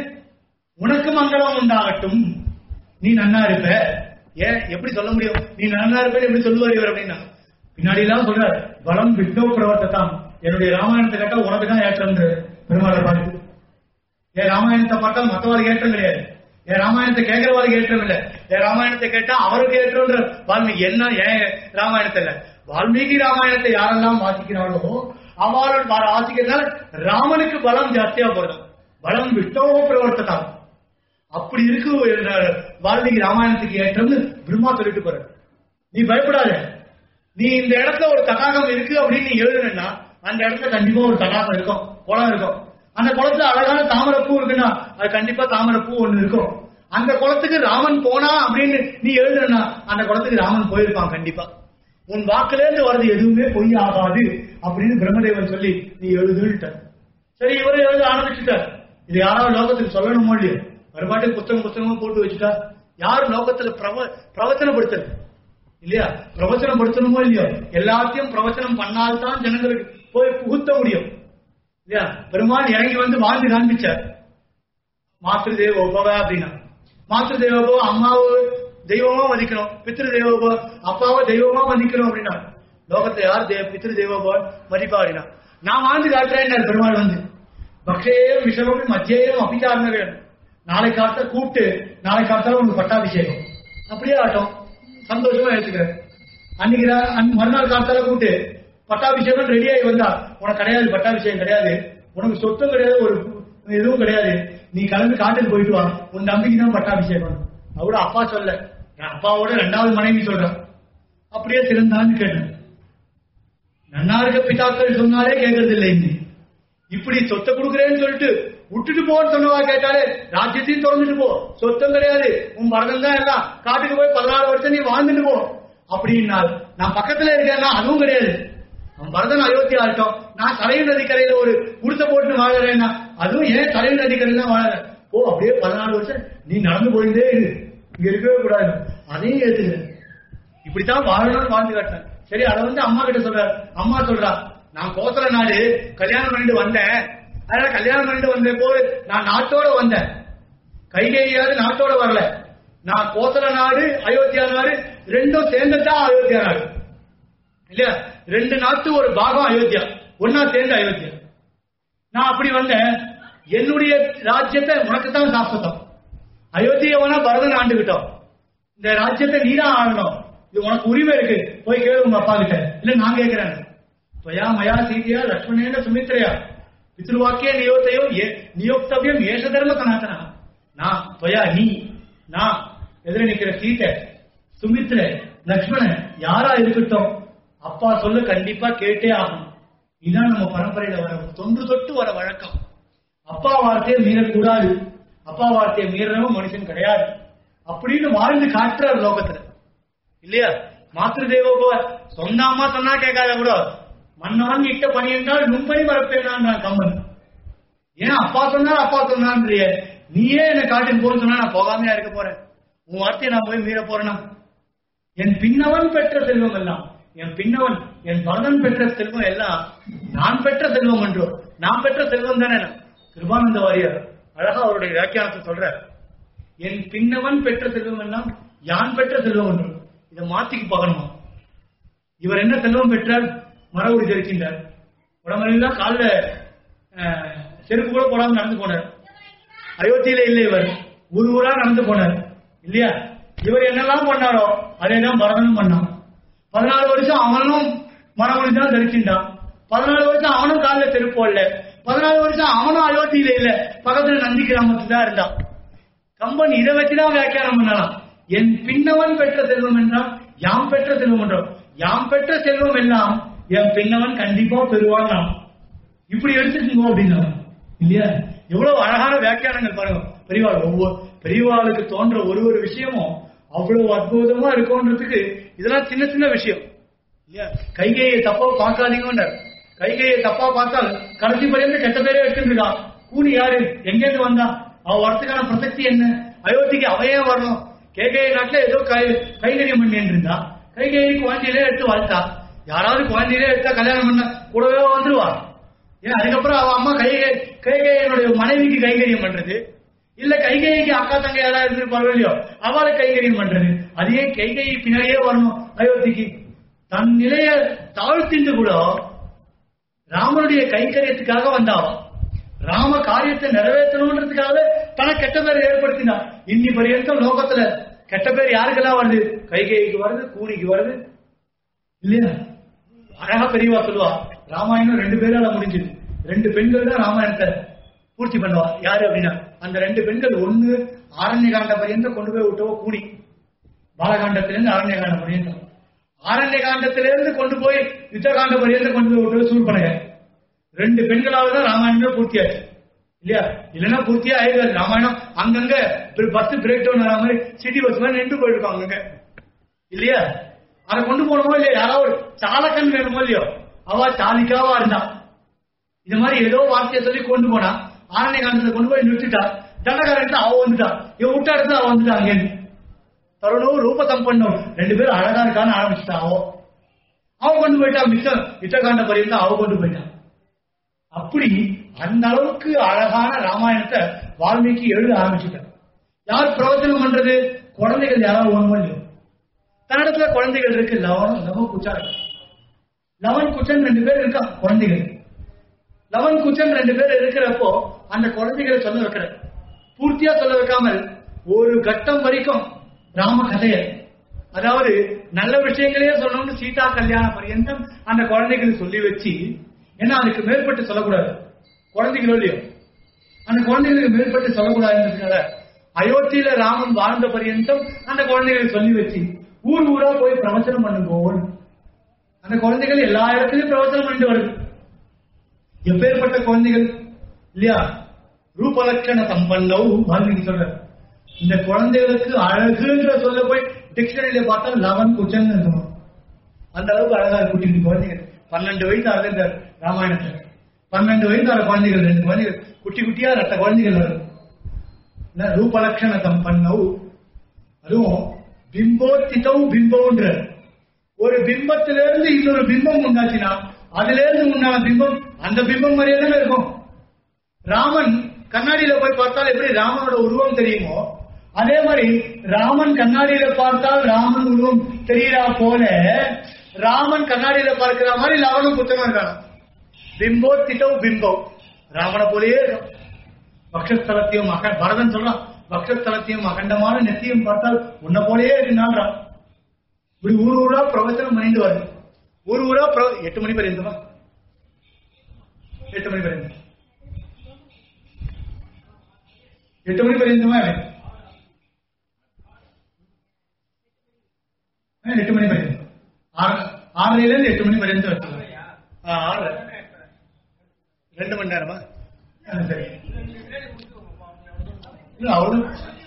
S2: உனக்கு மங்களம் உண்டாகட்டும் நீ நன்னா இருப்ப ஏன் எப்படி சொல்ல முடியும் நீ நன்னா இருப்ப எப்படி சொல்லுவார் இவர் அப்படின்னா பின்னாடி எல்லாம் சொல்றார் பலம் விஷ்ணு பிரவர்த்தத்தான் என்னுடைய ராமாயணத்தை கேட்டா உனக்கு தான் ஏற்றம் பெருமாளை பார்த்து என் ராமாயணத்தை பார்த்தா மத்தவாளுக்கு ஏற்றம் கிடையாது என் ராமாயணத்தை கேட்கறவாளுக்கு ஏற்றம் இல்ல என் ராமாயணத்தை கேட்டா அவருக்கு ஏற்றம்ன்ற வால்மீகி என்ன ஏன் ராமாயணத்தை இல்ல வால்மீகி ராமாயணத்தை யாரெல்லாம் வாசிக்கிறாளோ அவளோட வர வாசிக்கிறதுனால ராமனுக்கு பலம் ஜாஸ்தியா போறது பலம் விஷ்ணவோ பிரவர்த்ததான் அப்படி இருக்கு என்ற வால்மீகி ராமாயணத்துக்கு ஏற்றம்னு பிரம்மா சொல்லிட்டு போற நீ பயப்படாத நீ இந்த இடத்துல ஒரு தடாகம் இருக்கு அப்படின்னு நீ எழுதுனா அந்த இடத்துல கண்டிப்பா ஒரு தடாகம் இருக்கும் குளம் இருக்கும் அந்த குளத்துல அழகான தாமரைப்பூ இருக்குன்னா அது கண்டிப்பா தாமரைப்பூ ஒண்ணு இருக்கும் அந்த குளத்துக்கு ராமன் போனா அப்படின்னு நீ எழுதுனா அந்த குளத்துக்கு ராமன் போயிருப்பான் கண்டிப்பா உன் வாக்குல இருந்து வர்றது எதுவுமே பொய் ஆகாது அப்படின்னு பிரம்மதேவன் சொல்லி நீ எழுதுட்ட சரி இவரு எழுத ஆரம்பிச்சுட்டார் இது யாராவது லோகத்துக்கு சொல்லணுமோ இல்லையோ மறுபாட்டுக்கு புத்தகம் புத்தகமா போட்டு வச்சுட்டா யார் லோகத்துல பிரவ பிரவச்சனப்படுத்துறது இல்லையா பிரவச்சனம் படுத்தணுமோ இல்லையோ எல்லாத்தையும் பிரவச்சனம் பண்ணால்தான் ஜனங்களுக்கு போய் புகுத்த முடியும் இல்லையா பெருமாள் இறங்கி வந்து வாழ்ந்து காண்பிச்சார் மாத்திரு தேவ உபவ அப்படின்னா மாத்திரு தேவபோ அம்மாவோ தெய்வமா மதிக்கணும் பித்திரு தேவபோ அப்பாவோ தெய்வமா மதிக்கணும் அப்படின்னா லோகத்துல யார் தேவ பித்திரு தேவபோ மதிப்பா அப்படின்னா நான் வாழ்ந்து காட்டுறேன் பெருமாள் வந்து பக்ஷேயம் விஷமம் மத்தியம் அபிச்சாரண வேணும் நாளை காத்த கூப்பிட்டு நாளை காத்தால உனக்கு பட்டாபிஷேகம் அப்படியே ஆட்டம் சந்தோஷமா எடுத்துக்கிறேன் அன்னைக்கு ரா- அன்- மறுநாள் காத்தால கூப்பிட்டு பட்டாபிஷேகம் ரெடி ஆகி வந்தா உனக்கு கிடையாது பட்டாபிஷேகம் கிடையாது உனக்கு சொத்தும் கிடையாது ஒரு எதுவும் கிடையாது நீ கிளம்பி காட்டுக்கு போயிட்டு வா உன் தம்பிக்கு தான் பட்டாபிஷேகம் அவட அப்பா சொல்ல என் அப்பாவோட ரெண்டாவது மனைவி சொல்றான் அப்படியே திறந்தான்னு கேட்டேன் நன்னா இருக்க பிதாக்கள் சொன்னாலே கேட்கறது இல்லை இன்னி இப்படி சொத்தை கொடுக்குறேன்னு சொல்லிட்டு விட்டுட்டு போன்னு சொன்னவா கேட்டாலே ராஜ்யத்தையும் திறந்துட்டு போ சொத்தம் கிடையாது உன் மரணம் தான் எல்லாம் காட்டுக்கு போய் பதினாலு வருஷம் நீ வாழ்ந்துட்டு போ அப்படின்னால் நான் பக்கத்துல இருக்கேன்னா அதுவும் கிடையாது அவன் பரதன் அயோத்தியா இருக்கட்டும் நான் தலையில் நதிக்கரையில ஒரு உடுத்த போட்டு வாழறேன்னா அதுவும் ஏன் தலையில் நதிக்கரையில வாழறேன் ஓ அப்படியே பதினாலு வருஷம் நீ நடந்து போயிட்டே இரு இங்க இருக்கவே கூடாது அதையும் ஏத்துக்கிறேன் இப்படித்தான் வாழணும்னு வாழ்ந்து காட்டினேன் சரி அதை வந்து அம்மா கிட்ட சொல்றாரு அம்மா சொல்றா நான் கோசல நாடு கல்யாணம் பண்ணிட்டு வந்தேன் அதனால கல்யாணம் பண்ணிட்டு வந்த போது நான் நாட்டோட வந்தேன் கைகேயாவது நாட்டோட வரல நான் கோசல நாடு அயோத்தியா நாடு ரெண்டும் சேர்ந்துதான் அயோத்தியா நாடு இல்லையா ரெண்டு நாட்டு ஒரு பாகம் அயோத்தியா ஒன்னா சேர்ந்து அயோத்தியா நான் அப்படி வந்தேன் என்னுடைய ராஜ்யத்தை உனக்கு தான் சாஸ்வதம் அயோத்தியை வேணா பரதன் ஆண்டுகிட்டோம் இந்த ராஜ்யத்தை நீதான் ஆளணும் இது உனக்கு உரிமை இருக்கு போய் கேளு உங்க அப்பா கிட்ட இல்ல நான் கேட்கிறேன் துவயா மயா சீதையா லட்சுமணேன சுமித்ரையா பித்ருவாக்கிய நியோத்தையோ ஏ நியோக்தவியம் ஏஷ தர்ம சனாதனா நான் துவயா நீ நான் எதிர நிக்கிற சீதை சுமித்ர லக்ஷ்மணன் யாரா இருக்கட்டும் அப்பா சொல்ல கண்டிப்பா கேட்டே ஆகணும் இதான் நம்ம பரம்பரையில வர தொன்று தொட்டு வர வழக்கம் அப்பா வார்த்தையை மீறக்கூடாது அப்பா வார்த்தையை மீறவும் மனுஷன் கிடையாது அப்படின்னு வாழ்ந்து காட்டுறார் லோகத்துல இல்லையா மாத்திரு தேவோ சொந்த அம்மா சொன்னா கேட்காத கூட மன்னவன் இட்ட பணி என்றால் நுண்பணி மறப்பேன் கம்மன் ஏன் அப்பா சொன்னா அப்பா சொன்னான்றிய நீயே என்ன காட்டுக்கு போன்னு சொன்னா நான் போகாமையா இருக்க போறேன் உன் வார்த்தையை நான் போய் மீற போறேனா என் பின்னவன் பெற்ற செல்வம் எல்லாம் என் பின்னவன் என் பரதன் பெற்ற செல்வம் எல்லாம் நான் பெற்ற செல்வம் என்றோ நான் பெற்ற செல்வம் தானே கிருபானந்த வாரியார் அழகா அவருடைய வியாக்கியானத்தை சொல்ற என் பின்னவன் பெற்ற செல்வம் எல்லாம் யான் பெற்ற செல்வம் என்று இதை மாத்திக்கு பார்க்கணுமா இவர் என்ன செல்வம் பெற்றார் மர உரி தெரிக்கின்றார் உடம்பெல்லாம் காலில் செருப்பு கூட போடாம நடந்து போனார் அயோத்தியில இல்லை இவர் ஊர் ஊரா நடந்து போனார் இல்லையா இவர் என்னெல்லாம் பண்ணாரோ அதே தான் பரதனும் பண்ணான் பதினாலு வருஷம் அவனும் மரமொழி தான் தரிச்சிருந்தான் பதினாலு வருஷம் அவனும் காலில் செருப்பு போடல பதினாலு வருஷம் அவனும் அயோத்தியில இல்ல பக்கத்துல நந்தி கிராமத்துல தான் இருந்தான் கம்பன் இதை வச்சுதான் வியாக்கியானம் பண்ணலாம் என் பின்னவன் பெற்ற செல்வம் என்றால் யாம் பெற்ற செல்வம் என்றோம் யாம் பெற்ற செல்வம் எல்லாம் என் பின்னவன் கண்டிப்பா பெறுவான் நாம் இப்படி எடுத்துக்கோங்க அப்படின்னா இல்லையா எவ்வளவு அழகான வியாக்கியானங்கள் பாருங்க பெரியவாள் ஒவ்வொரு பெரியவாளுக்கு தோன்ற ஒரு ஒரு விஷயமும் அவ்வளவு அற்புதமா இருக்கும்ன்றதுக்கு இதெல்லாம் சின்ன சின்ன விஷயம் இல்லையா கைகையை தப்பா பார்க்காதீங்கன்றார் கைகையை தப்பா பார்த்தால் கடைசி பரியந்த கெட்ட பேரே எடுத்துருக்கா கூலி யாரு எங்கேருந்து வந்தா அவ வரத்துக்கான பிரசக்தி என்ன அயோத்திக்கு அவையே வரணும் கேகைய நாட்டுல ஏதோ கை கைகரியம் பண்ணிட்டு இருந்தா கைகையை குழந்தையிலே எடுத்து வளர்த்தா யாராவது குழந்தையிலே எடுத்தா கல்யாணம் பண்ண கூடவே வந்துருவா ஏன் அதுக்கப்புறம் அவ அம்மா கை கைகையனுடைய மனைவிக்கு கைகரியம் பண்றது இல்ல கைகைக்கு அக்கா தங்கை யாராவது இருந்திருப்பாளோ இல்லையோ அவளை கைகரியம் பண்றது அதே கைகை பின்னாடியே வரணும் அயோத்திக்கு தன் நிலைய தாழ்த்திண்டு கூட ராமனுடைய கைங்கரியத்துக்காக வந்தாவா ராம காரியத்தை நிறைவேற்றணும்ன்றதுக்காக தனக்கு கெட்ட பேர் ஏற்படுத்தினா இன்னி பரியந்தம் லோகத்துல கெட்ட பேர் யாருக்கெல்லாம் வருது கைகைக்கு வருது கூனிக்கு வருது இல்லையா அழகா பெரியவா சொல்லுவா ராமாயணம் ரெண்டு பேரால முடிஞ்சது ரெண்டு பெண்கள் தான் ராமாயணத்தை பூர்த்தி பண்ணுவா யாரு அப்படின்னா அந்த ரெண்டு பெண்கள் ஒண்ணு ஆரண்ய காண்ட பரியந்தம் கொண்டு போய் விட்டவோ கூனி பாலகாண்டத்திலிருந்து ஆரண்ய காண்ட பரியந்தம் ஆரண்ய காண்டத்திலிருந்து கொண்டு போய் யுத்த காண்ட பரியந்தம் கொண்டு போய் விட்டவோ சூழ்பனைய ரெண்டு பெண்களால தான் ராமாயணமே பூர்த்தியாச்சு இல்லையா இல்லைன்னா பூர்த்தியா ஆயிருக்காது ராமாயணம் அங்கங்க பஸ் பிரேக் டவுன் ஆன மாதிரி சிட்டி பஸ் மாதிரி நின்று போயிருக்கோம் அங்கங்க இல்லையா அதை கொண்டு போனோமோ இல்லையா யாராவது ஒரு சாலக்கன் வேணுமோ இல்லையோ அவ சாலிக்காவா இருந்தா இது மாதிரி ஏதோ வார்த்தையை சொல்லி கொண்டு போனா ஆரண்ய காலத்துல கொண்டு போய் நிறுத்திட்டா தண்டகாரன் அவ வந்துட்டா இவன் விட்டா எடுத்து அவ வந்துட்டா அங்கேருந்து தருணம் ரூபத்தம் பண்ணும் ரெண்டு பேரும் அழகா இருக்கான்னு ஆரம்பிச்சுட்டா அவ அவ கொண்டு போயிட்டா மிச்சம் யுத்தகாண்ட பரியந்தம் அவ கொண்டு போயிட்டா அப்படி அந்த அளவுக்கு அழகான ராமாயணத்தை வால்மீகி எழுத ஆரம்பிச்சுட்டார் யார் பிரவச்சனம் பண்றது குழந்தைகள் யாராவது ஒண்ணுமோ இல்லையோ தன்னிடத்துல குழந்தைகள் இருக்கு லவன் லவ குச்சா இருக்கு லவன் குச்சன் ரெண்டு பேர் இருக்கா குழந்தைகள் லவன் குச்சன் ரெண்டு பேர் இருக்கிறப்போ அந்த குழந்தைகளை சொல்ல வைக்கிற பூர்த்தியா சொல்ல வைக்காமல் ஒரு கட்டம் வரைக்கும் ராம கதையை அதாவது நல்ல விஷயங்களையே சொல்லணும்னு சீதா கல்யாண பரியந்தம் அந்த குழந்தைகளுக்கு சொல்லி வச்சு ஏன்னா அதுக்கு மேற்பட்டு சொல்லக்கூடாது குழந்தைகளோ இல்லையோ அந்த குழந்தைகளுக்கு மேற்பட்டு சொல்லக்கூடாதுன்றதுனால அயோத்தியில ராமன் வாழ்ந்த பரியந்தம் அந்த குழந்தைகளுக்கு சொல்லி வச்சு ஊர் ஊரா போய் பிரவச்சனம் பண்ணுங்க அந்த குழந்தைகள் எல்லா இடத்துலயும் பிரவச்சனம் பண்ணிட்டு வருது எப்பேற்பட்ட குழந்தைகள் இல்லையா ரூபலட்சண சம்பன்னவு வால்மீகி சொல்ற இந்த குழந்தைகளுக்கு அழகுன்ற சொல்ல போய் டிக்ஷனரியில பார்த்தா லவன் குச்சன் இருக்கணும் அந்த அளவுக்கு அழகா இருக்கு குட்டி குழந்தைகள் பன்னெண்டு வயசு ஆகுது இந்த ராமாயணத்துல பன்னெண்டு வயசு ஆகிற குழந்தைகள் ரெண்டு குழந்தைகள் குட்டி குட்டியா ரெட்ட குழந்தைகள் வரும் என்ன, ரூபலட்சண சம்பன்னவு அதுவும் பிம்போத்திதவு பிம்பம்ன்ற ஒரு பிம்பத்திலிருந்து இன்னொரு பிம்பம் உண்டாச்சுன்னா அதுல இருந்து உண்டான பிம்பம் அந்த பிம்பம் மாதிரியே தானே இருக்கும் ராமன் கண்ணாடியில போய் பார்த்தால் எப்படி ராமனோட உருவம் தெரியுமோ அதே மாதிரி ராமன் கண்ணாடியில பார்த்தால் ராமன் உருவம் தெரியறா போல ராமன் கண்ணாடியில பார்க்கிற மாதிரி லவனும் புத்தகம் இருக்கான பிம்போ திட்டவு பிம்பம் ராமனை போலயே இருக்கும் பக்ஷஸ்தலத்தையும் அக பரதன் சொல்றான் பக்ஷஸ்தலத்தையும் அகண்டமான நெத்தியும் பார்த்தால் உன்னை போலயே இருக்குன்னான்றான் இப்படி ஊர் ஊரா பிரவச்சனம் பண்ணிட்டு வருது ஊர் ஊரா பிரவ- எட்டு மணி பரியந்தமா எட்டு மணி பரியந்தம் எட்டு மணி பரியந்தமா ஆ, எட்டு மணி பரியந்தம் ஆறு ஆறரைல இருந்து எட்டு மணி பரியந்தம் வச்சுக்கலாம் ஆ, ஆறரை ரெண்டு மணி நேரமா ஆ, சரி இல்ல அவரு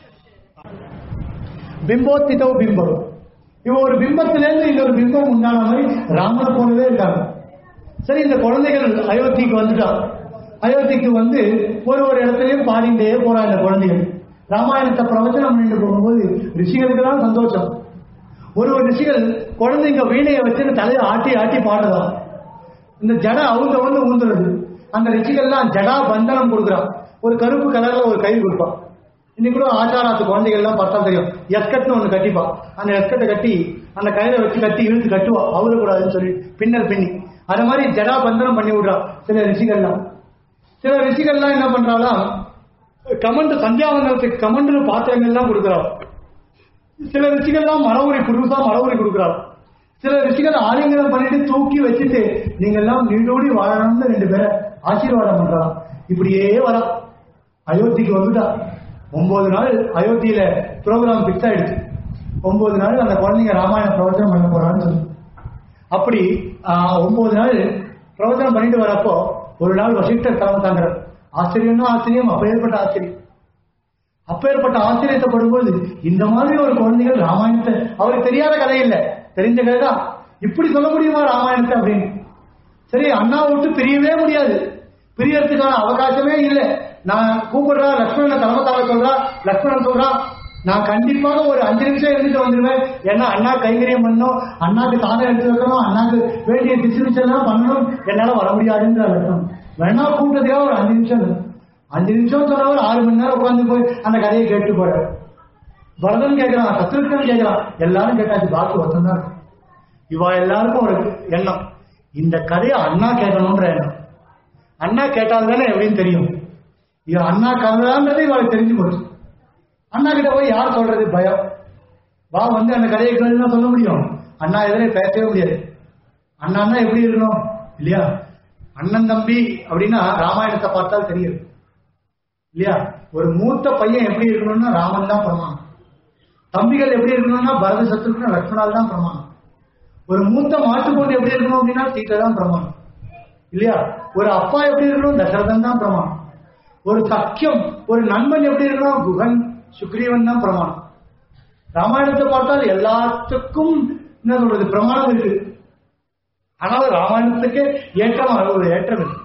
S2: பிம்போத்திதோ பிம்பம் இவன் ஒரு பிம்பத்திலிருந்து இன்னொரு பிம்பம் உண்டான மாதிரி ராமனை போலவே இருக்காங்க சரி இந்த குழந்தைகள் அயோத்திக்கு வந்துட்டா அயோத்திக்கு வந்து ஒரு ஒரு இடத்துலயும் பாடிண்டே போறா இந்த குழந்தைகள் ராமாயணத்தை பிரவச்சனம் பண்ணிட்டு போகும்போது ரிஷிகளுக்கு தான் சந்தோஷம் ஒரு ஒரு ரிஷிகள் குழந்தைங்க வீணையை வச்சு தலையை ஆட்டி ஆட்டி பாடுறதா இந்த ஜடை அவங்க வந்து ஊந்துறது அந்த ரிஷிகள்லாம் ஜடா பந்தனம் கொடுக்குறான் ஒரு கருப்பு கலர்ல ஒரு கை கொடுப்பான் இன்னைக்கு கூட ஆச்சாராத்து குழந்தைகள் எல்லாம் பார்த்தா தெரியும் எஸ்கட்னு ஒண்ணு கட்டிப்பா அந்த எஸ்கட்டை கட்டி அந்த கையில வச்சு கட்டி இழுத்து கட்டுவா அவரக்கூடாதுன்னு சொல்லி பின்னல் பின்னி அது மாதிரி ஜடா பந்தனம் பண்ணி விடுறா சில ரிஷிகள்லாம் சில ரிஷிகள்லாம் என்ன பண்றாலாம் கமண்டு சந்தியாவந்தனத்துக்கு கமண்டு பாத்திரங்கள்லாம் கொடுக்குறா சில ரிஷிகள்லாம் மரவுரி புதுசா மரவுரி கொடுக்குறா சில ரிஷிகள் ஆலிங்கனம் பண்ணிட்டு தூக்கி வச்சுட்டு நீங்க எல்லாம் நீடோடி வாழணும்னு ரெண்டு பேரை ஆசீர்வாதம் பண்றான் இப்படியே வரா அயோத்திக்கு வந்துட்டா ஒன்பது நாள் அயோத்தியில ப்ரோக்ராம் பிக்ஸ் ஆயிடுச்சு ஒன்பது நாள் அந்த குழந்தைங்க ராமாயண பிரவச்சனம் பண்ண போறான்னு சொல்லி அப்படி ஆஹ், ஒன்பது நாள் பிரவச்சனம் பண்ணிட்டு வரப்போ ஒரு நாள் வசிஷ்டர் தலைமை தாங்குறார் ஆச்சரியம்னா ஆச்சரியம் அப்பேற்பட்ட ஆச்சரியம் அப்பேற்பட்ட ஆச்சரியத்தை படும்போது இந்த மாதிரி ஒரு குழந்தைகள் ராமாயணத்தை அவருக்கு தெரியாத கதை இல்ல தெரிஞ்ச கதை தான் இப்படி சொல்ல முடியுமா ராமாயணத்தை அப்படின்னு சரி அண்ணா விட்டு பிரியவே முடியாது பிரியறதுக்கான அவகாசமே இல்லை நான் கூப்பிடுறா லக்ஷ்மணனை தலைமை தாங்க சொல்றா லக்ஷ்மணன் சொல்றா
S1: நான் கண்டிப்பாக ஒரு அஞ்சு நிமிஷம் இருந்துட்டு வந்துடுவேன் ஏன்னா அண்ணா கைங்கரியம் பண்ணணும் அண்ணாக்கு தானே எடுத்து வைக்கணும் அண்ணாக்கு வேண்டிய டிஸ்ட்ரிபியூஷன் எல்லாம் பண்ணணும் என்னால வர முடியாதுன்ற அர்த்தம் வேணா கூட்டத்துக்காக ஒரு அஞ்சு நிமிஷம் இரு. அஞ்சு நிமிஷம் சொன்னவர் ஆறு மணி நேரம் உட்காந்து போய் அந்த கதையை கேட்டு போற பரதன் கேட்கிறான் சத்ருக்கன் கேட்கிறான் எல்லாரும் கேட்டாச்சு பாக்கு ஒருத்தன் தான் இருக்கு. இவா எல்லாருக்கும் ஒரு எண்ணம் இந்த கதையை அண்ணா கேட்கணும்ன்ற எண்ணம் அண்ணா கேட்டால் தானே எப்படின்னு தெரியும் இது அண்ணா கதைதான்றது இவளுக்கு தெரிஞ்சு போச்சு அண்ணா கிட்ட போய் யார் சொல்றது பயம் வா வந்து அந்த கதையை கேளுன்னா சொல்ல முடியும் அண்ணா எதிரே பேசவே முடியாது அண்ணான்னா எப்படி இருக்கணும் இல்லையா அண்ணன் தம்பி அப்படின்னா ராமாயணத்தை பார்த்தால் தெரியும் இல்லையா ஒரு மூத்த பையன் எப்படி இருக்கணும்னா ராமன் தான் பிரமாணம் தம்பிகள் எப்படி இருக்கணும்னா பரத சத்ருக்குன்னு லக்ஷ்மணால் தான் பிரமாணம் ஒரு மூத்த மாட்டுக்கொண்டு எப்படி இருக்கணும் அப்படின்னா சீத்தை தான் பிரமாணம் இல்லையா ஒரு அப்பா எப்படி இருக்கணும் தசரதன் தான் பிரமாணம் ஒரு சக்கியம் ஒரு நண்பன் எப்படி இருக்கணும் குகன் சுக்ரீவன் தான் பிரமாணம் ராமாயணத்தை பார்த்தால் எல்லாத்துக்கும் என்ன சொல்றது பிரமாணம் இருக்கு ஆனால் ராமாயணத்துக்கு ஏற்றம் ஒரு ஏற்றம் இருக்கு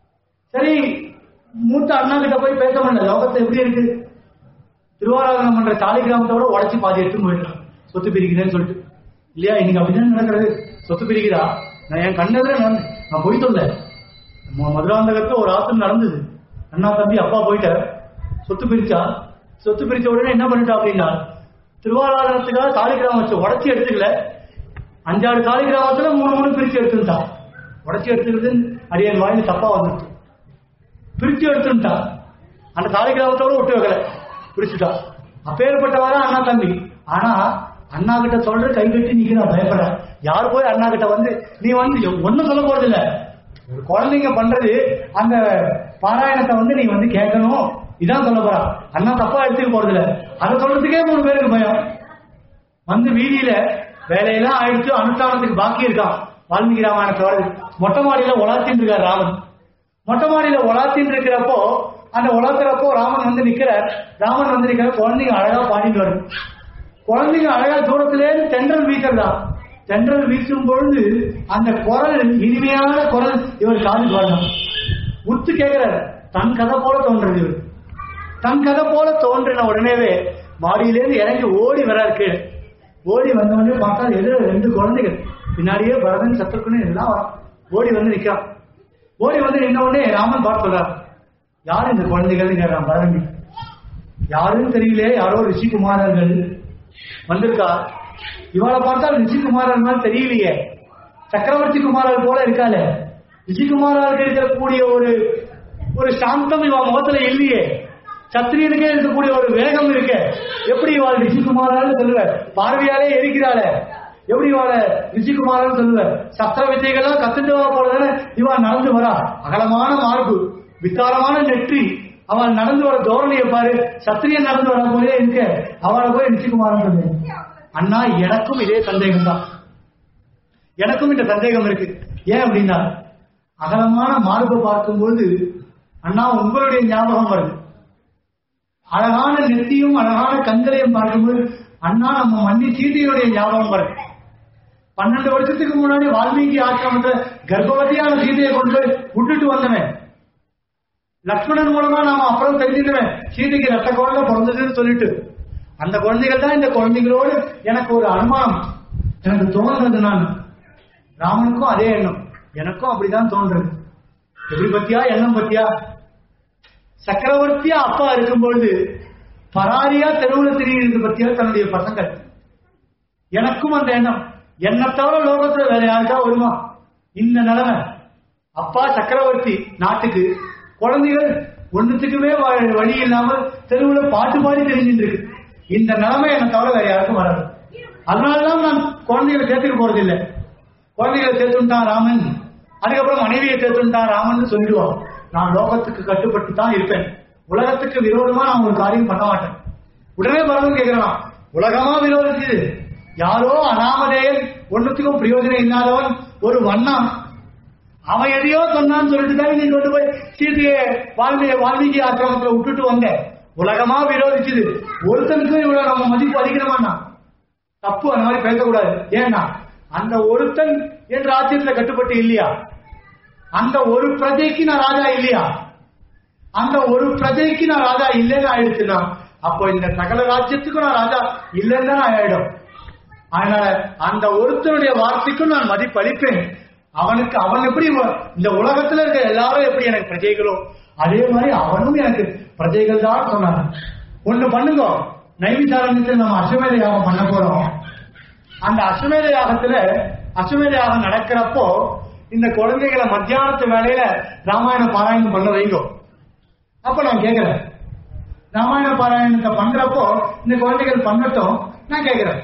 S1: சரி மூத்த அண்ணா கிட்ட போய் பேச முடியல லோகத்தை எப்படி இருக்கு திருவாராதனம் பண்ற சாலை கிராமத்தோட உடச்சி பாதி எடுத்து போயிடலாம் சொத்து பிரிக்கிறேன்னு சொல்லிட்டு இல்லையா இன்னைக்கு அப்படிதான் நடக்கிறது சொத்து பிரிக்கிறா நான் என் கண்ணதுல நடந்து நான் போய் சொல்ல மதுராந்தகத்துல ஒரு ஆத்திரம் நடந்தது அண்ணா தம்பி அப்பா போயிட்டார் சொத்து பிரிச்சா சொத்து பிரிச்ச உடனே என்ன பண்ணிட்டா அப்படின்னா திருவாராதனத்துக்காக காளி கிராமம் வச்சு உடச்சி எடுத்துக்கல அஞ்சாறு காளி கிராமத்துல மூணு மூணு பிரிச்சு எடுத்துட்டான் உடச்சி எடுத்துக்கிறது அடியன் வாயில் தப்பா வந்துட்டு பிரிச்சு எடுத்துட்டா அந்த காளி கிராமத்தோட விட்டு வைக்கல பிரிச்சுட்டா அப்பேற்பட்டவரா அண்ணா தம்பி ஆனா அண்ணா கிட்ட சொல்ற கை கட்டி நிக்கிறான் பயப்பட யார் போய் அண்ணா கிட்ட வந்து நீ வந்து ஒண்ணும் சொல்ல போறது இல்ல ஒரு குழந்தைங்க பண்றது அந்த பாராயணத்தை வந்து நீ வந்து கேட்கணும் இதான் சொல்ல போறா அண்ணா தப்பா எடுத்துக்க போறது இல்ல அதை சொல்றதுக்கே மூணு பேருக்கு பயம் வந்து வீதியில வேலையெல்லாம் ஆயிடுச்சு அனுஷ்டானத்துக்கு பாக்கி இருக்கான் வால்மீகி ராமாயணத்தோட மொட்டை மாடியில உலாத்தின்னு இருக்கார் ராமன் மொட்டை மாடியில உலாத்தின்னு இருக்கிறப்போ அந்த உலாத்துறப்போ ராமன் வந்து நிக்கிறார் ராமன் வந்து நிக்கிற குழந்தைங்க அழகா பாடிட்டு வருது குழந்தைங்க அழகா தூரத்திலே தென்றல் வீசுறதா தென்றல் வீசும் பொழுது அந்த குரல் இனிமையான குரல் இவர் காதுக்கு வரணும் உத்து கேட்கிறார் தன் கதை போல தோன்றது இவர் தன் கதை போல தோன்றின உடனேவே மாடியிலேருந்து இறங்கி ஓடி வரார் கீழே ஓடி வந்த உடனே பார்த்தா எதிர ரெண்டு குழந்தைகள் பின்னாடியே பரதன் சத்துருக்குன்னு எல்லாம் வரான் ஓடி வந்து நிக்கிறான் ஓடி வந்து நின்ன உடனே ராமன் பார்த்து சொல்றார் யார் இந்த குழந்தைகள்னு கேட்கிறான் பரதன் கிட்ட. யாருன்னு தெரியல யாரோ ரிஷிகுமாரர்கள் வந்திருக்கா இவளை பார்த்தா ரிஷிகுமாரன் மாதிரி தெரியலையே சக்கரவர்த்தி குமாரர் போல இருக்காளே ரிஷிகுமாரருக்கு இருக்கக்கூடிய ஒரு ஒரு சாந்தம் இவ முகத்துல இல்லையே சத்திரியனுக்கே இருக்கக்கூடிய ஒரு வேகம் இருக்கு எப்படி இவாள் ரிஷிகுமாரான்னு சொல்லுவ பார்வையாலே எரிக்கிறாளே எப்படி இவாள ரிஷிகுமாரன்னு சொல்லுவ சத்திர வித்தைகள்லாம் கத்துட்டு வர போலதானே இவா நடந்து வரா அகலமான மார்பு வித்தாரமான நெற்றி அவள் நடந்து வர தோரணையை பாரு சத்திரியன் நடந்து வர போலே இருக்க அவளை போய் ரிஷிகுமாரன் சொல்லு அண்ணா எனக்கும் இதே சந்தேகம் தான் எனக்கும் இந்த சந்தேகம் இருக்கு ஏன் அப்படின்னா அகலமான மார்பு பார்க்கும்போது அண்ணா உங்களுடைய ஞாபகம் வருது அழகான நெத்தியும் அழகான கண்களையும் பார்க்கும்போது அண்ணா நம்ம மன்னி சீதையுடைய ஞாபகம் வருது பன்னெண்டு வருஷத்துக்கு முன்னாடி வால்மீகி ஆசிரமத்துல கர்ப்பவதியான சீதையை கொண்டு போய் விட்டுட்டு வந்தவன் லக்ஷ்மணன் மூலமா நாம அப்புறம் தெரிஞ்சுக்கிறேன் சீதைக்கு ரத்த குழந்தை பிறந்ததுன்னு சொல்லிட்டு அந்த குழந்தைகள் தான் இந்த குழந்தைகளோடு எனக்கு ஒரு அனுமானம் எனக்கு தோணுறது நான் ராமனுக்கும் அதே எண்ணம் எனக்கும் அப்படிதான் தோன்றது எப்படி பத்தியா எண்ணம் பத்தியா சக்கரவர்த்தியா அப்பா இருக்கும்பொழுது பராரியா தெருவுல தெரியுது பத்தியா தன்னுடைய பசங்கள் எனக்கும் அந்த எண்ணம் என்னை தவிர லோகத்துல வேற யாருக்கா வருமா இந்த நிலைமை அப்பா சக்கரவர்த்தி நாட்டுக்கு குழந்தைகள் ஒண்ணுத்துக்குமே வ- வழி இல்லாமல் தெருவுல பாட்டு பாடி தெரிஞ்சுட்டு இருக்கு இந்த நிலைமை என்னை தவிர வேற யாருக்கும் வராது அதனாலதான் நான் குழந்தைகளை சேர்த்துக்க போறது இல்லை குழந்தைகளை சேர்த்துட்டான் ராமன் அதுக்கப்புறம் மனைவியை சேர்த்துட்டான் ராமன் சொல்லிடுவான் நான் லோகத்துக்கு கட்டுப்பட்டு தான் இருப்பேன் உலகத்துக்கு விரோதமா நான் ஒரு காரியம் பண்ண மாட்டேன் உடனே பரவன் கேட்கிறான் உலகமா விரோதிச்சது யாரோ அனாமதேயன் ஒண்ணுத்துக்கும் பிரயோஜனம் இல்லாதவன் ஒரு வண்ணான் அவன் எதையோ சொன்னான்னு சொல்லிட்டு தான் நீ கொண்டு போய் சீதையை வால்மீகி வால்மீகி ஆசிரமத்துல விட்டுட்டு வந்தேன் உலகமா விரோதிச்சது ஒருத்தனுக்கும் இவ்வளவு நம்ம மதிப்பு அதிகமானா தப்பு அந்த மாதிரி பேசக்கூடாது ஏன்னா அந்த ஒருத்தன் என் ராஜ்யத்துல கட்டுப்பட்டு இல்லையா அந்த ஒரு பிரஜைக்கு நான் ராஜா இல்லையா அந்த ஒரு பிரஜைக்கு நான் ராஜா இல்லைன்னு ஆயிடுச்சுன்னா
S2: அப்போ இந்த சகல ராஜ்யத்துக்கும் நான் ராஜா இல்லைன்னு தான் ஆயிடும் அதனால அந்த ஒருத்தனுடைய வார்த்தைக்கும் நான் மதிப்பளிப்பேன் அவனுக்கு அவன் எப்படி வ- இந்த உலகத்துல இருக்க எல்லாரும் எப்படி எனக்கு பிரஜைகளோ அதே மாதிரி அவனும் எனக்கு பிரஜைகள் தான் சொன்னாங்க ஒண்ணு பண்ணுங்க நைவிசாரண்யத்தில் நம்ம அசுமேத யாகம் பண்ண போறோம் அந்த அசுமேத யாகத்துல அசுமேத யாகம் நடக்கிறப்போ இந்த குழந்தைகளை மத்தியானத்து வேலையில ராமாயண பாராயணம் பண்ண வைங்கோ அப்ப நான் கேக்குறேன் ராமாயண பாராயணத்தை பண்றப்போ இந்த குழந்தைகள் பண்ணட்டும் நான் கேக்குறேன்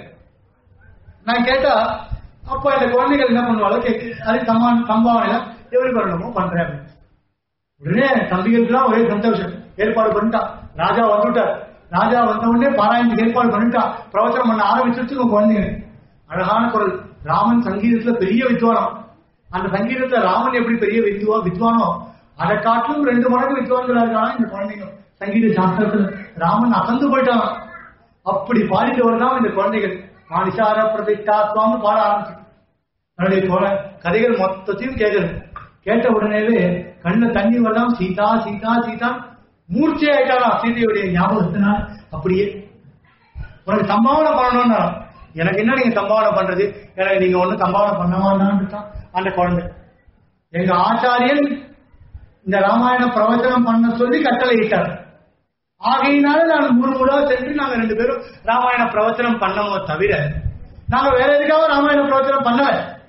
S2: நான் கேட்டா அப்ப இந்த குழந்தைகள் என்ன பண்ணுவாங்க கேக்கு அது சம்மா சம்பாவனையில எப்படி பண்ணணுமோ பண்றேன் அப்படின்னு. உடனே தம்பிகளுக்குலாம் ஒரே சந்தோஷம் ஏற்பாடு பண்ணிட்டான் ராஜா வந்துட்டார் ராஜா வந்த உடனே பாராயணத்துக்கு ஏற்பாடு பண்ணிட்டான் பிரவச்சனம் பண்ண ஆரம்பிச்சிருச்சு உங்க குழந்தைங்க அழகான குரல் ராமன் சங்கீதத்துல பெரிய வித்வானம் அந்த சங்கீதத்துல ராமன் எப்படி பெரிய வித்வா வித்வானோ அதை காட்டிலும் ரெண்டு மடங்கு வித்வான்களா இருக்காங்க இந்த குழந்தைங்க சங்கீத சாஸ்திரத்துல ராமன் அசந்து போயிட்டான் அப்படி பாடிட்டு வரதான் இந்த குழந்தைகள் மானிஷார பிரதிஷ்டாத்வான்னு பாட ஆரம்பிச்சு தன்னுடைய தோழ கதைகள் மொத்தத்தையும் கேட்குது கேட்ட உடனேவே கண்ணுல தண்ணி வரலாம் சீதா சீதா சீதா மூர்ச்சை ஆயிட்டாராம் சீதையுடைய ஞாபகத்தினால் அப்படியே உனக்கு சம்பாவனை பண்ணணும்னா எனக்கு என்ன நீங்க சம்பாவனை பண்றது எனக்கு நீங்க ஒண்ணு சம்பாவனை பண்ண வேண்டாம்னுட்டான் அந்த குழந்தை எங்க ஆச்சாரியன் இந்த ராமாயண பிரவச்சனம் பண்ண சொல்லி கட்டளை இட்டார் ஆகையினால நான் மூணு முழா சென்று நாங்க ரெண்டு பேரும் ராமாயண பிரவச்சனம் பண்ணமோ தவிர நாங்க வேற எதுக்காக ராமாயண பிரவச்சனம் பண்ணல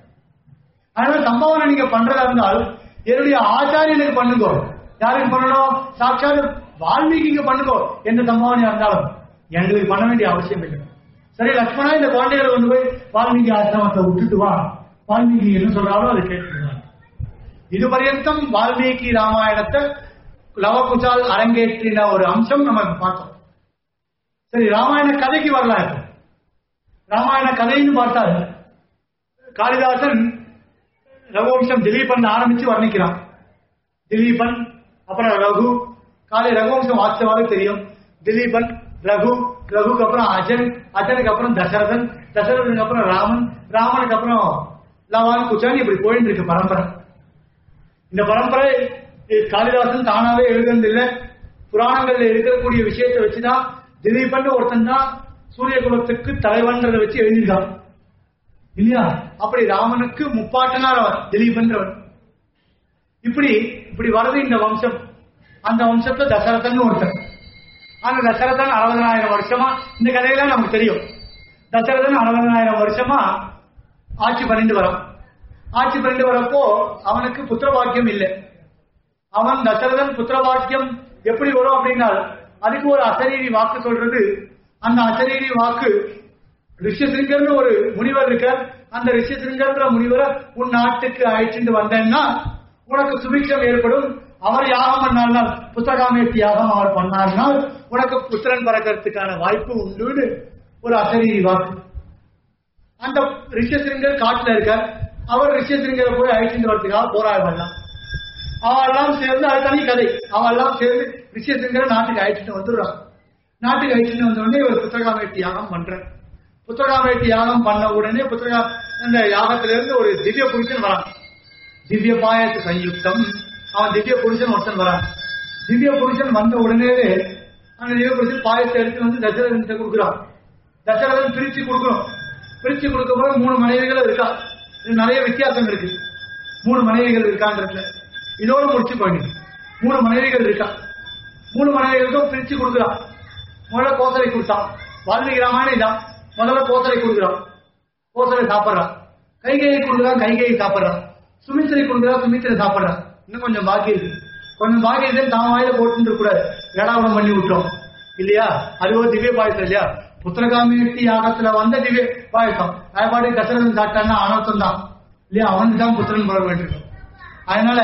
S2: அதனால சம்பவனை நீங்க பண்றதா இருந்தால் என்னுடைய ஆச்சாரியனுக்கு பண்ணுங்க யாருக்கு பண்ணணும் சாட்சாத் வால்மீகிக்கு பண்ணுங்க எந்த சம்பவனையா இருந்தாலும் எங்களுக்கு பண்ண வேண்டிய அவசியம் இல்லை சரி லக்ஷ்மணா இந்த குழந்தைகளை கொண்டு போய் வால்மீகி ஆசிரமத்தை விட்டுட்டு வா வால்மீகி என்ன சொல்றாரோ அதை கேட்டுக்கலாம் இது பர்யந்தம் வால்மீகி ராமாயணத்தை லவகுசால் அரங்கேற்றின ஒரு அம்சம் நம்ம இப்ப பார்த்தோம் சரி ராமாயண கதைக்கு வரலாம் இப்போ ராமாயண கதைன்னு பார்த்தால் காளிதாசன் ரகுவம்சம் திலீபன் ஆரம்பிச்சு வர்ணிக்கிறான் திலீபன் அப்புறம் ரகு காலை ரகுவம்சம் வாசிச்சவாறு தெரியும் திலீபன் ரகு ரகுக்கு அப்புறம் அஜன் அஜனுக்கு அப்புறம் தசரதன் தசரதனுக்கு அப்புறம் ராமன் ராமனுக்கு அப்புறம் லவான் குச்சான் இப்படி போயிட்டு இருக்கு பரம்பரை இந்த பரம்பரை இது காளிதாசன் தானாவே எழுதுறது இல்ல புராணங்கள்ல இருக்கக்கூடிய விஷயத்தை வச்சுதான் திலீபன் ஒருத்தன் தான் சூரிய குலத்துக்கு தலைவன்றதை வச்சு எழுதியிருக்கான் இல்லையா அப்படி ராமனுக்கு முப்பாட்டனார் அவர் திலீபன்றவர் இப்படி இப்படி வரது இந்த வம்சம் அந்த வம்சத்துல தசரதன் ஒருத்தன் அந்த தசரதன் அறுபதனாயிரம் வருஷமா இந்த கதையெல்லாம் நமக்கு தெரியும் தசரதன் அறுபதனாயிரம் வருஷமா ஆட்சி பண்ணிட்டு வரான் ஆட்சி பண்ணிட்டு வரப்போ அவனுக்கு புத்திர பாக்கியம் இல்லை அவன் தசரதன் புத்திர பாக்கியம் எப்படி வரும் அப்படின்னா அதுக்கு ஒரு அசரீரி வாக்கு சொல்றது அந்த அசரீரி வாக்கு ரிஷசிங்கர்னு ஒரு முனிவர் இருக்கார் அந்த ரிஷசிங்கர்ன்ற முனிவரை உன் நாட்டுக்கு அழைச்சிட்டு வந்தேன்னா உனக்கு சுபிக்ஷம் ஏற்படும் அவர் யாகம் பண்ணார்னால் புத்தகாமேத்தி யாகம் அவர் பண்ணார்னால் உனக்கு புத்திரன் பறக்கிறதுக்கான வாய்ப்பு உண்டுன்னு ஒரு அசரீரி வாக்கு அந்த ரிஷசிங்கர் காட்டுல இருக்கார் அவர் ரிஷசிங்கரை போய் அழைச்சிட்டு வரதுக்காக போராட வரலாம் அவெல்லாம் சேர்ந்து அது தனி கதை அவெல்லாம் சேர்ந்து ரிஷசிங்கரை நாட்டுக்கு அழைச்சிட்டு வந்துடுறான் நாட்டுக்கு அழைச்சிட்டு வந்த உடனே இவர் புத்தகாமேட்டி யாகம் பண்றேன் புத்தகாமேட்டி யாகம் பண்ண உடனே புத்தகா அந்த யாகத்திலிருந்து ஒரு திவ்ய புருஷன் வரான் திவ்ய பாயத்து சயுக்தம் அவன் திவ்ய புருஷன் ஒருத்தன் வரான் திவ்ய புருஷன் வந்த உடனே அந்த திவ்ய புருஷன் பாயத்தை எடுத்து வந்து தசரதன் கொடுக்குறான் தசரதன் பிரிச்சு கொடுக்கணும் பிரிச்சு கொடுக்கும்போது மூணு மனைவிகள் இருக்கா இது நிறைய வித்தியாசம் இருக்கு மூணு மனைவிகள் இருக்கான்றதுல இதோட முடிச்சு போயிடுது மூணு மனைவிகள் இருக்கா மூணு மனைவிகளுக்கும் பிரிச்சு கொடுக்குறான் முதல்ல கோசலை கொடுத்தான் வால்மீகி ராமாயணம் இதான் முதல்ல கோசலை கொடுக்குறான் கோசலை சாப்பிட்றான் கைகையை கொடுக்குறான் கைகையை சாப்பிட்றான் சுமித்திரை கொடுக்குறான் சுமித்திரை சாப்பிட்றான் இன்னும் கொஞ்சம் பாக்கி இருக்கு கொஞ்சம் பாக்கி இருக்கு தான் வாயில போட்டு கூடாது ஏடாவணம் பண்ணி விட்டோம் இல்லையா அது ஒரு திவ்ய பாயசம் இல்லையா புத்திரகாமியத்தி யாகத்துல வந்த திவ்ய பாயசம் அதே தசரதன் சாப்பிட்டான்னா அனர்த்தம் தான் இல்லையா அவனுக்கு தான் புத்திரன் பலர் வேண்டியிருக்கும் அதனால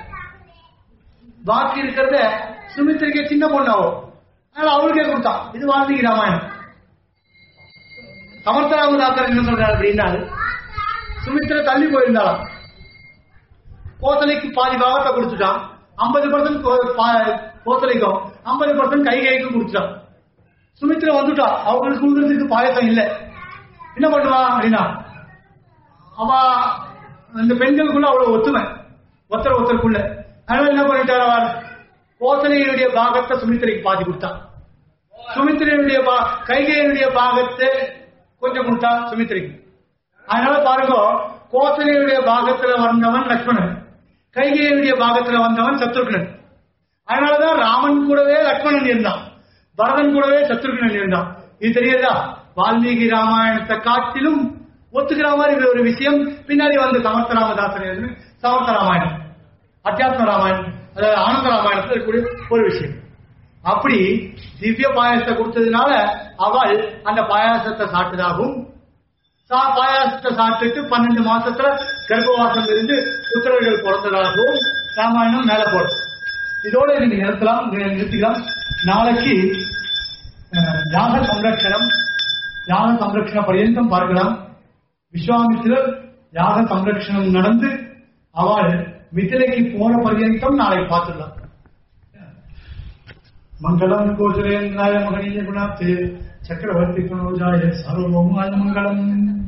S2: பாக்கி இருக்கிறத சுமித்திரிக்கே சின்ன பொண்ணாவோ அதனால அவளுக்கே கொடுத்தான் இது வால்மீகி ராமாயணம் சமர்த்தராமதாசர் என்ன சொல்றாரு அப்படின்னா சுமித்திர தள்ளி போயிருந்தாளாம் கோசலைக்கு பாதி பாகத்தை கொடுத்துட்டான் ஐம்பது பர்சன்ட் கோசலைக்கும் ஐம்பது பர்சன்ட் கைகைக்கும் கொடுத்துட்டான் சுமித்ரா வந்துட்டா அவங்களுக்கு கொடுக்கறதுக்கு பாயசம் இல்லை என்ன பண்ணுவா அப்படின்னா அவ இந்த பெண்களுக்குள்ள அவ்வளவு ஒத்துமை ஒருத்தர் ஒருத்தருக்குள்ள அதனால என்ன பண்ணிட்டார் அவர் கோசலையுடைய பாகத்தை சுமித்திரைக்கு பாதி கொடுத்தான் சுமித்திரையுடைய பா கைகையனுடைய பாகத்தை கொஞ்சம் கொடுத்தா சுமித்திரைக்கு அதனால பாருங்க கோசலையுடைய பாகத்துல வந்தவன் லக்ஷ்மணன் கைகையுடைய பாகத்துல வந்தவன் சத்ருக்னன் அதனாலதான் ராமன் கூடவே லக்ஷ்மணன் இருந்தான் பரதன் கூடவே சத்ருக்னன் இருந்தான் இது தெரியுதா வால்மீகி ராமாயணத்தை காட்டிலும் ஒத்துக்கிற மாதிரி இது ஒரு விஷயம் பின்னாடி வந்து சமர்த்த ராமதாசன் எழுதின சமர்த்த ராமாயணம் அத்தியாத்ம ராமாயணம் அதாவது ஆனந்த ராமாயணத்தில் இருக்கக்கூடிய ஒரு விஷயம் அப்படி திவ்ய பாயாசத்தை கொடுத்ததுனால அவள் அந்த பாயாசத்தை சாப்பிட்டதாகவும் சா பாயாசத்தை சாப்பிட்டுட்டு பன்னெண்டு மாசத்துல கர்ப்பவாசம் இருந்து புத்திரர்கள் பிறந்ததாகவும் ராமாயணம் மேல போடும் இதோட நீங்க நிறுத்தலாம் இங்க நிறுத்திக்கலாம் நாளைக்கு அஹ், யாக சம்ரட்சணம் யாக சம்ரட்சண பரியந்தம் பார்க்கலாம் விஸ்வாமித்திரர் யாக சம்ரட்சணம் நடந்து அவள் மிதிலைக்கு போன பரியந்தம் நாளைக்கு பார்த்துடலாம் மங்களம் கோசலேந்திராய மகனீய குணாத்தே சக்கரவர்த்தி கனோஜாய சர்வமாய மங்களம்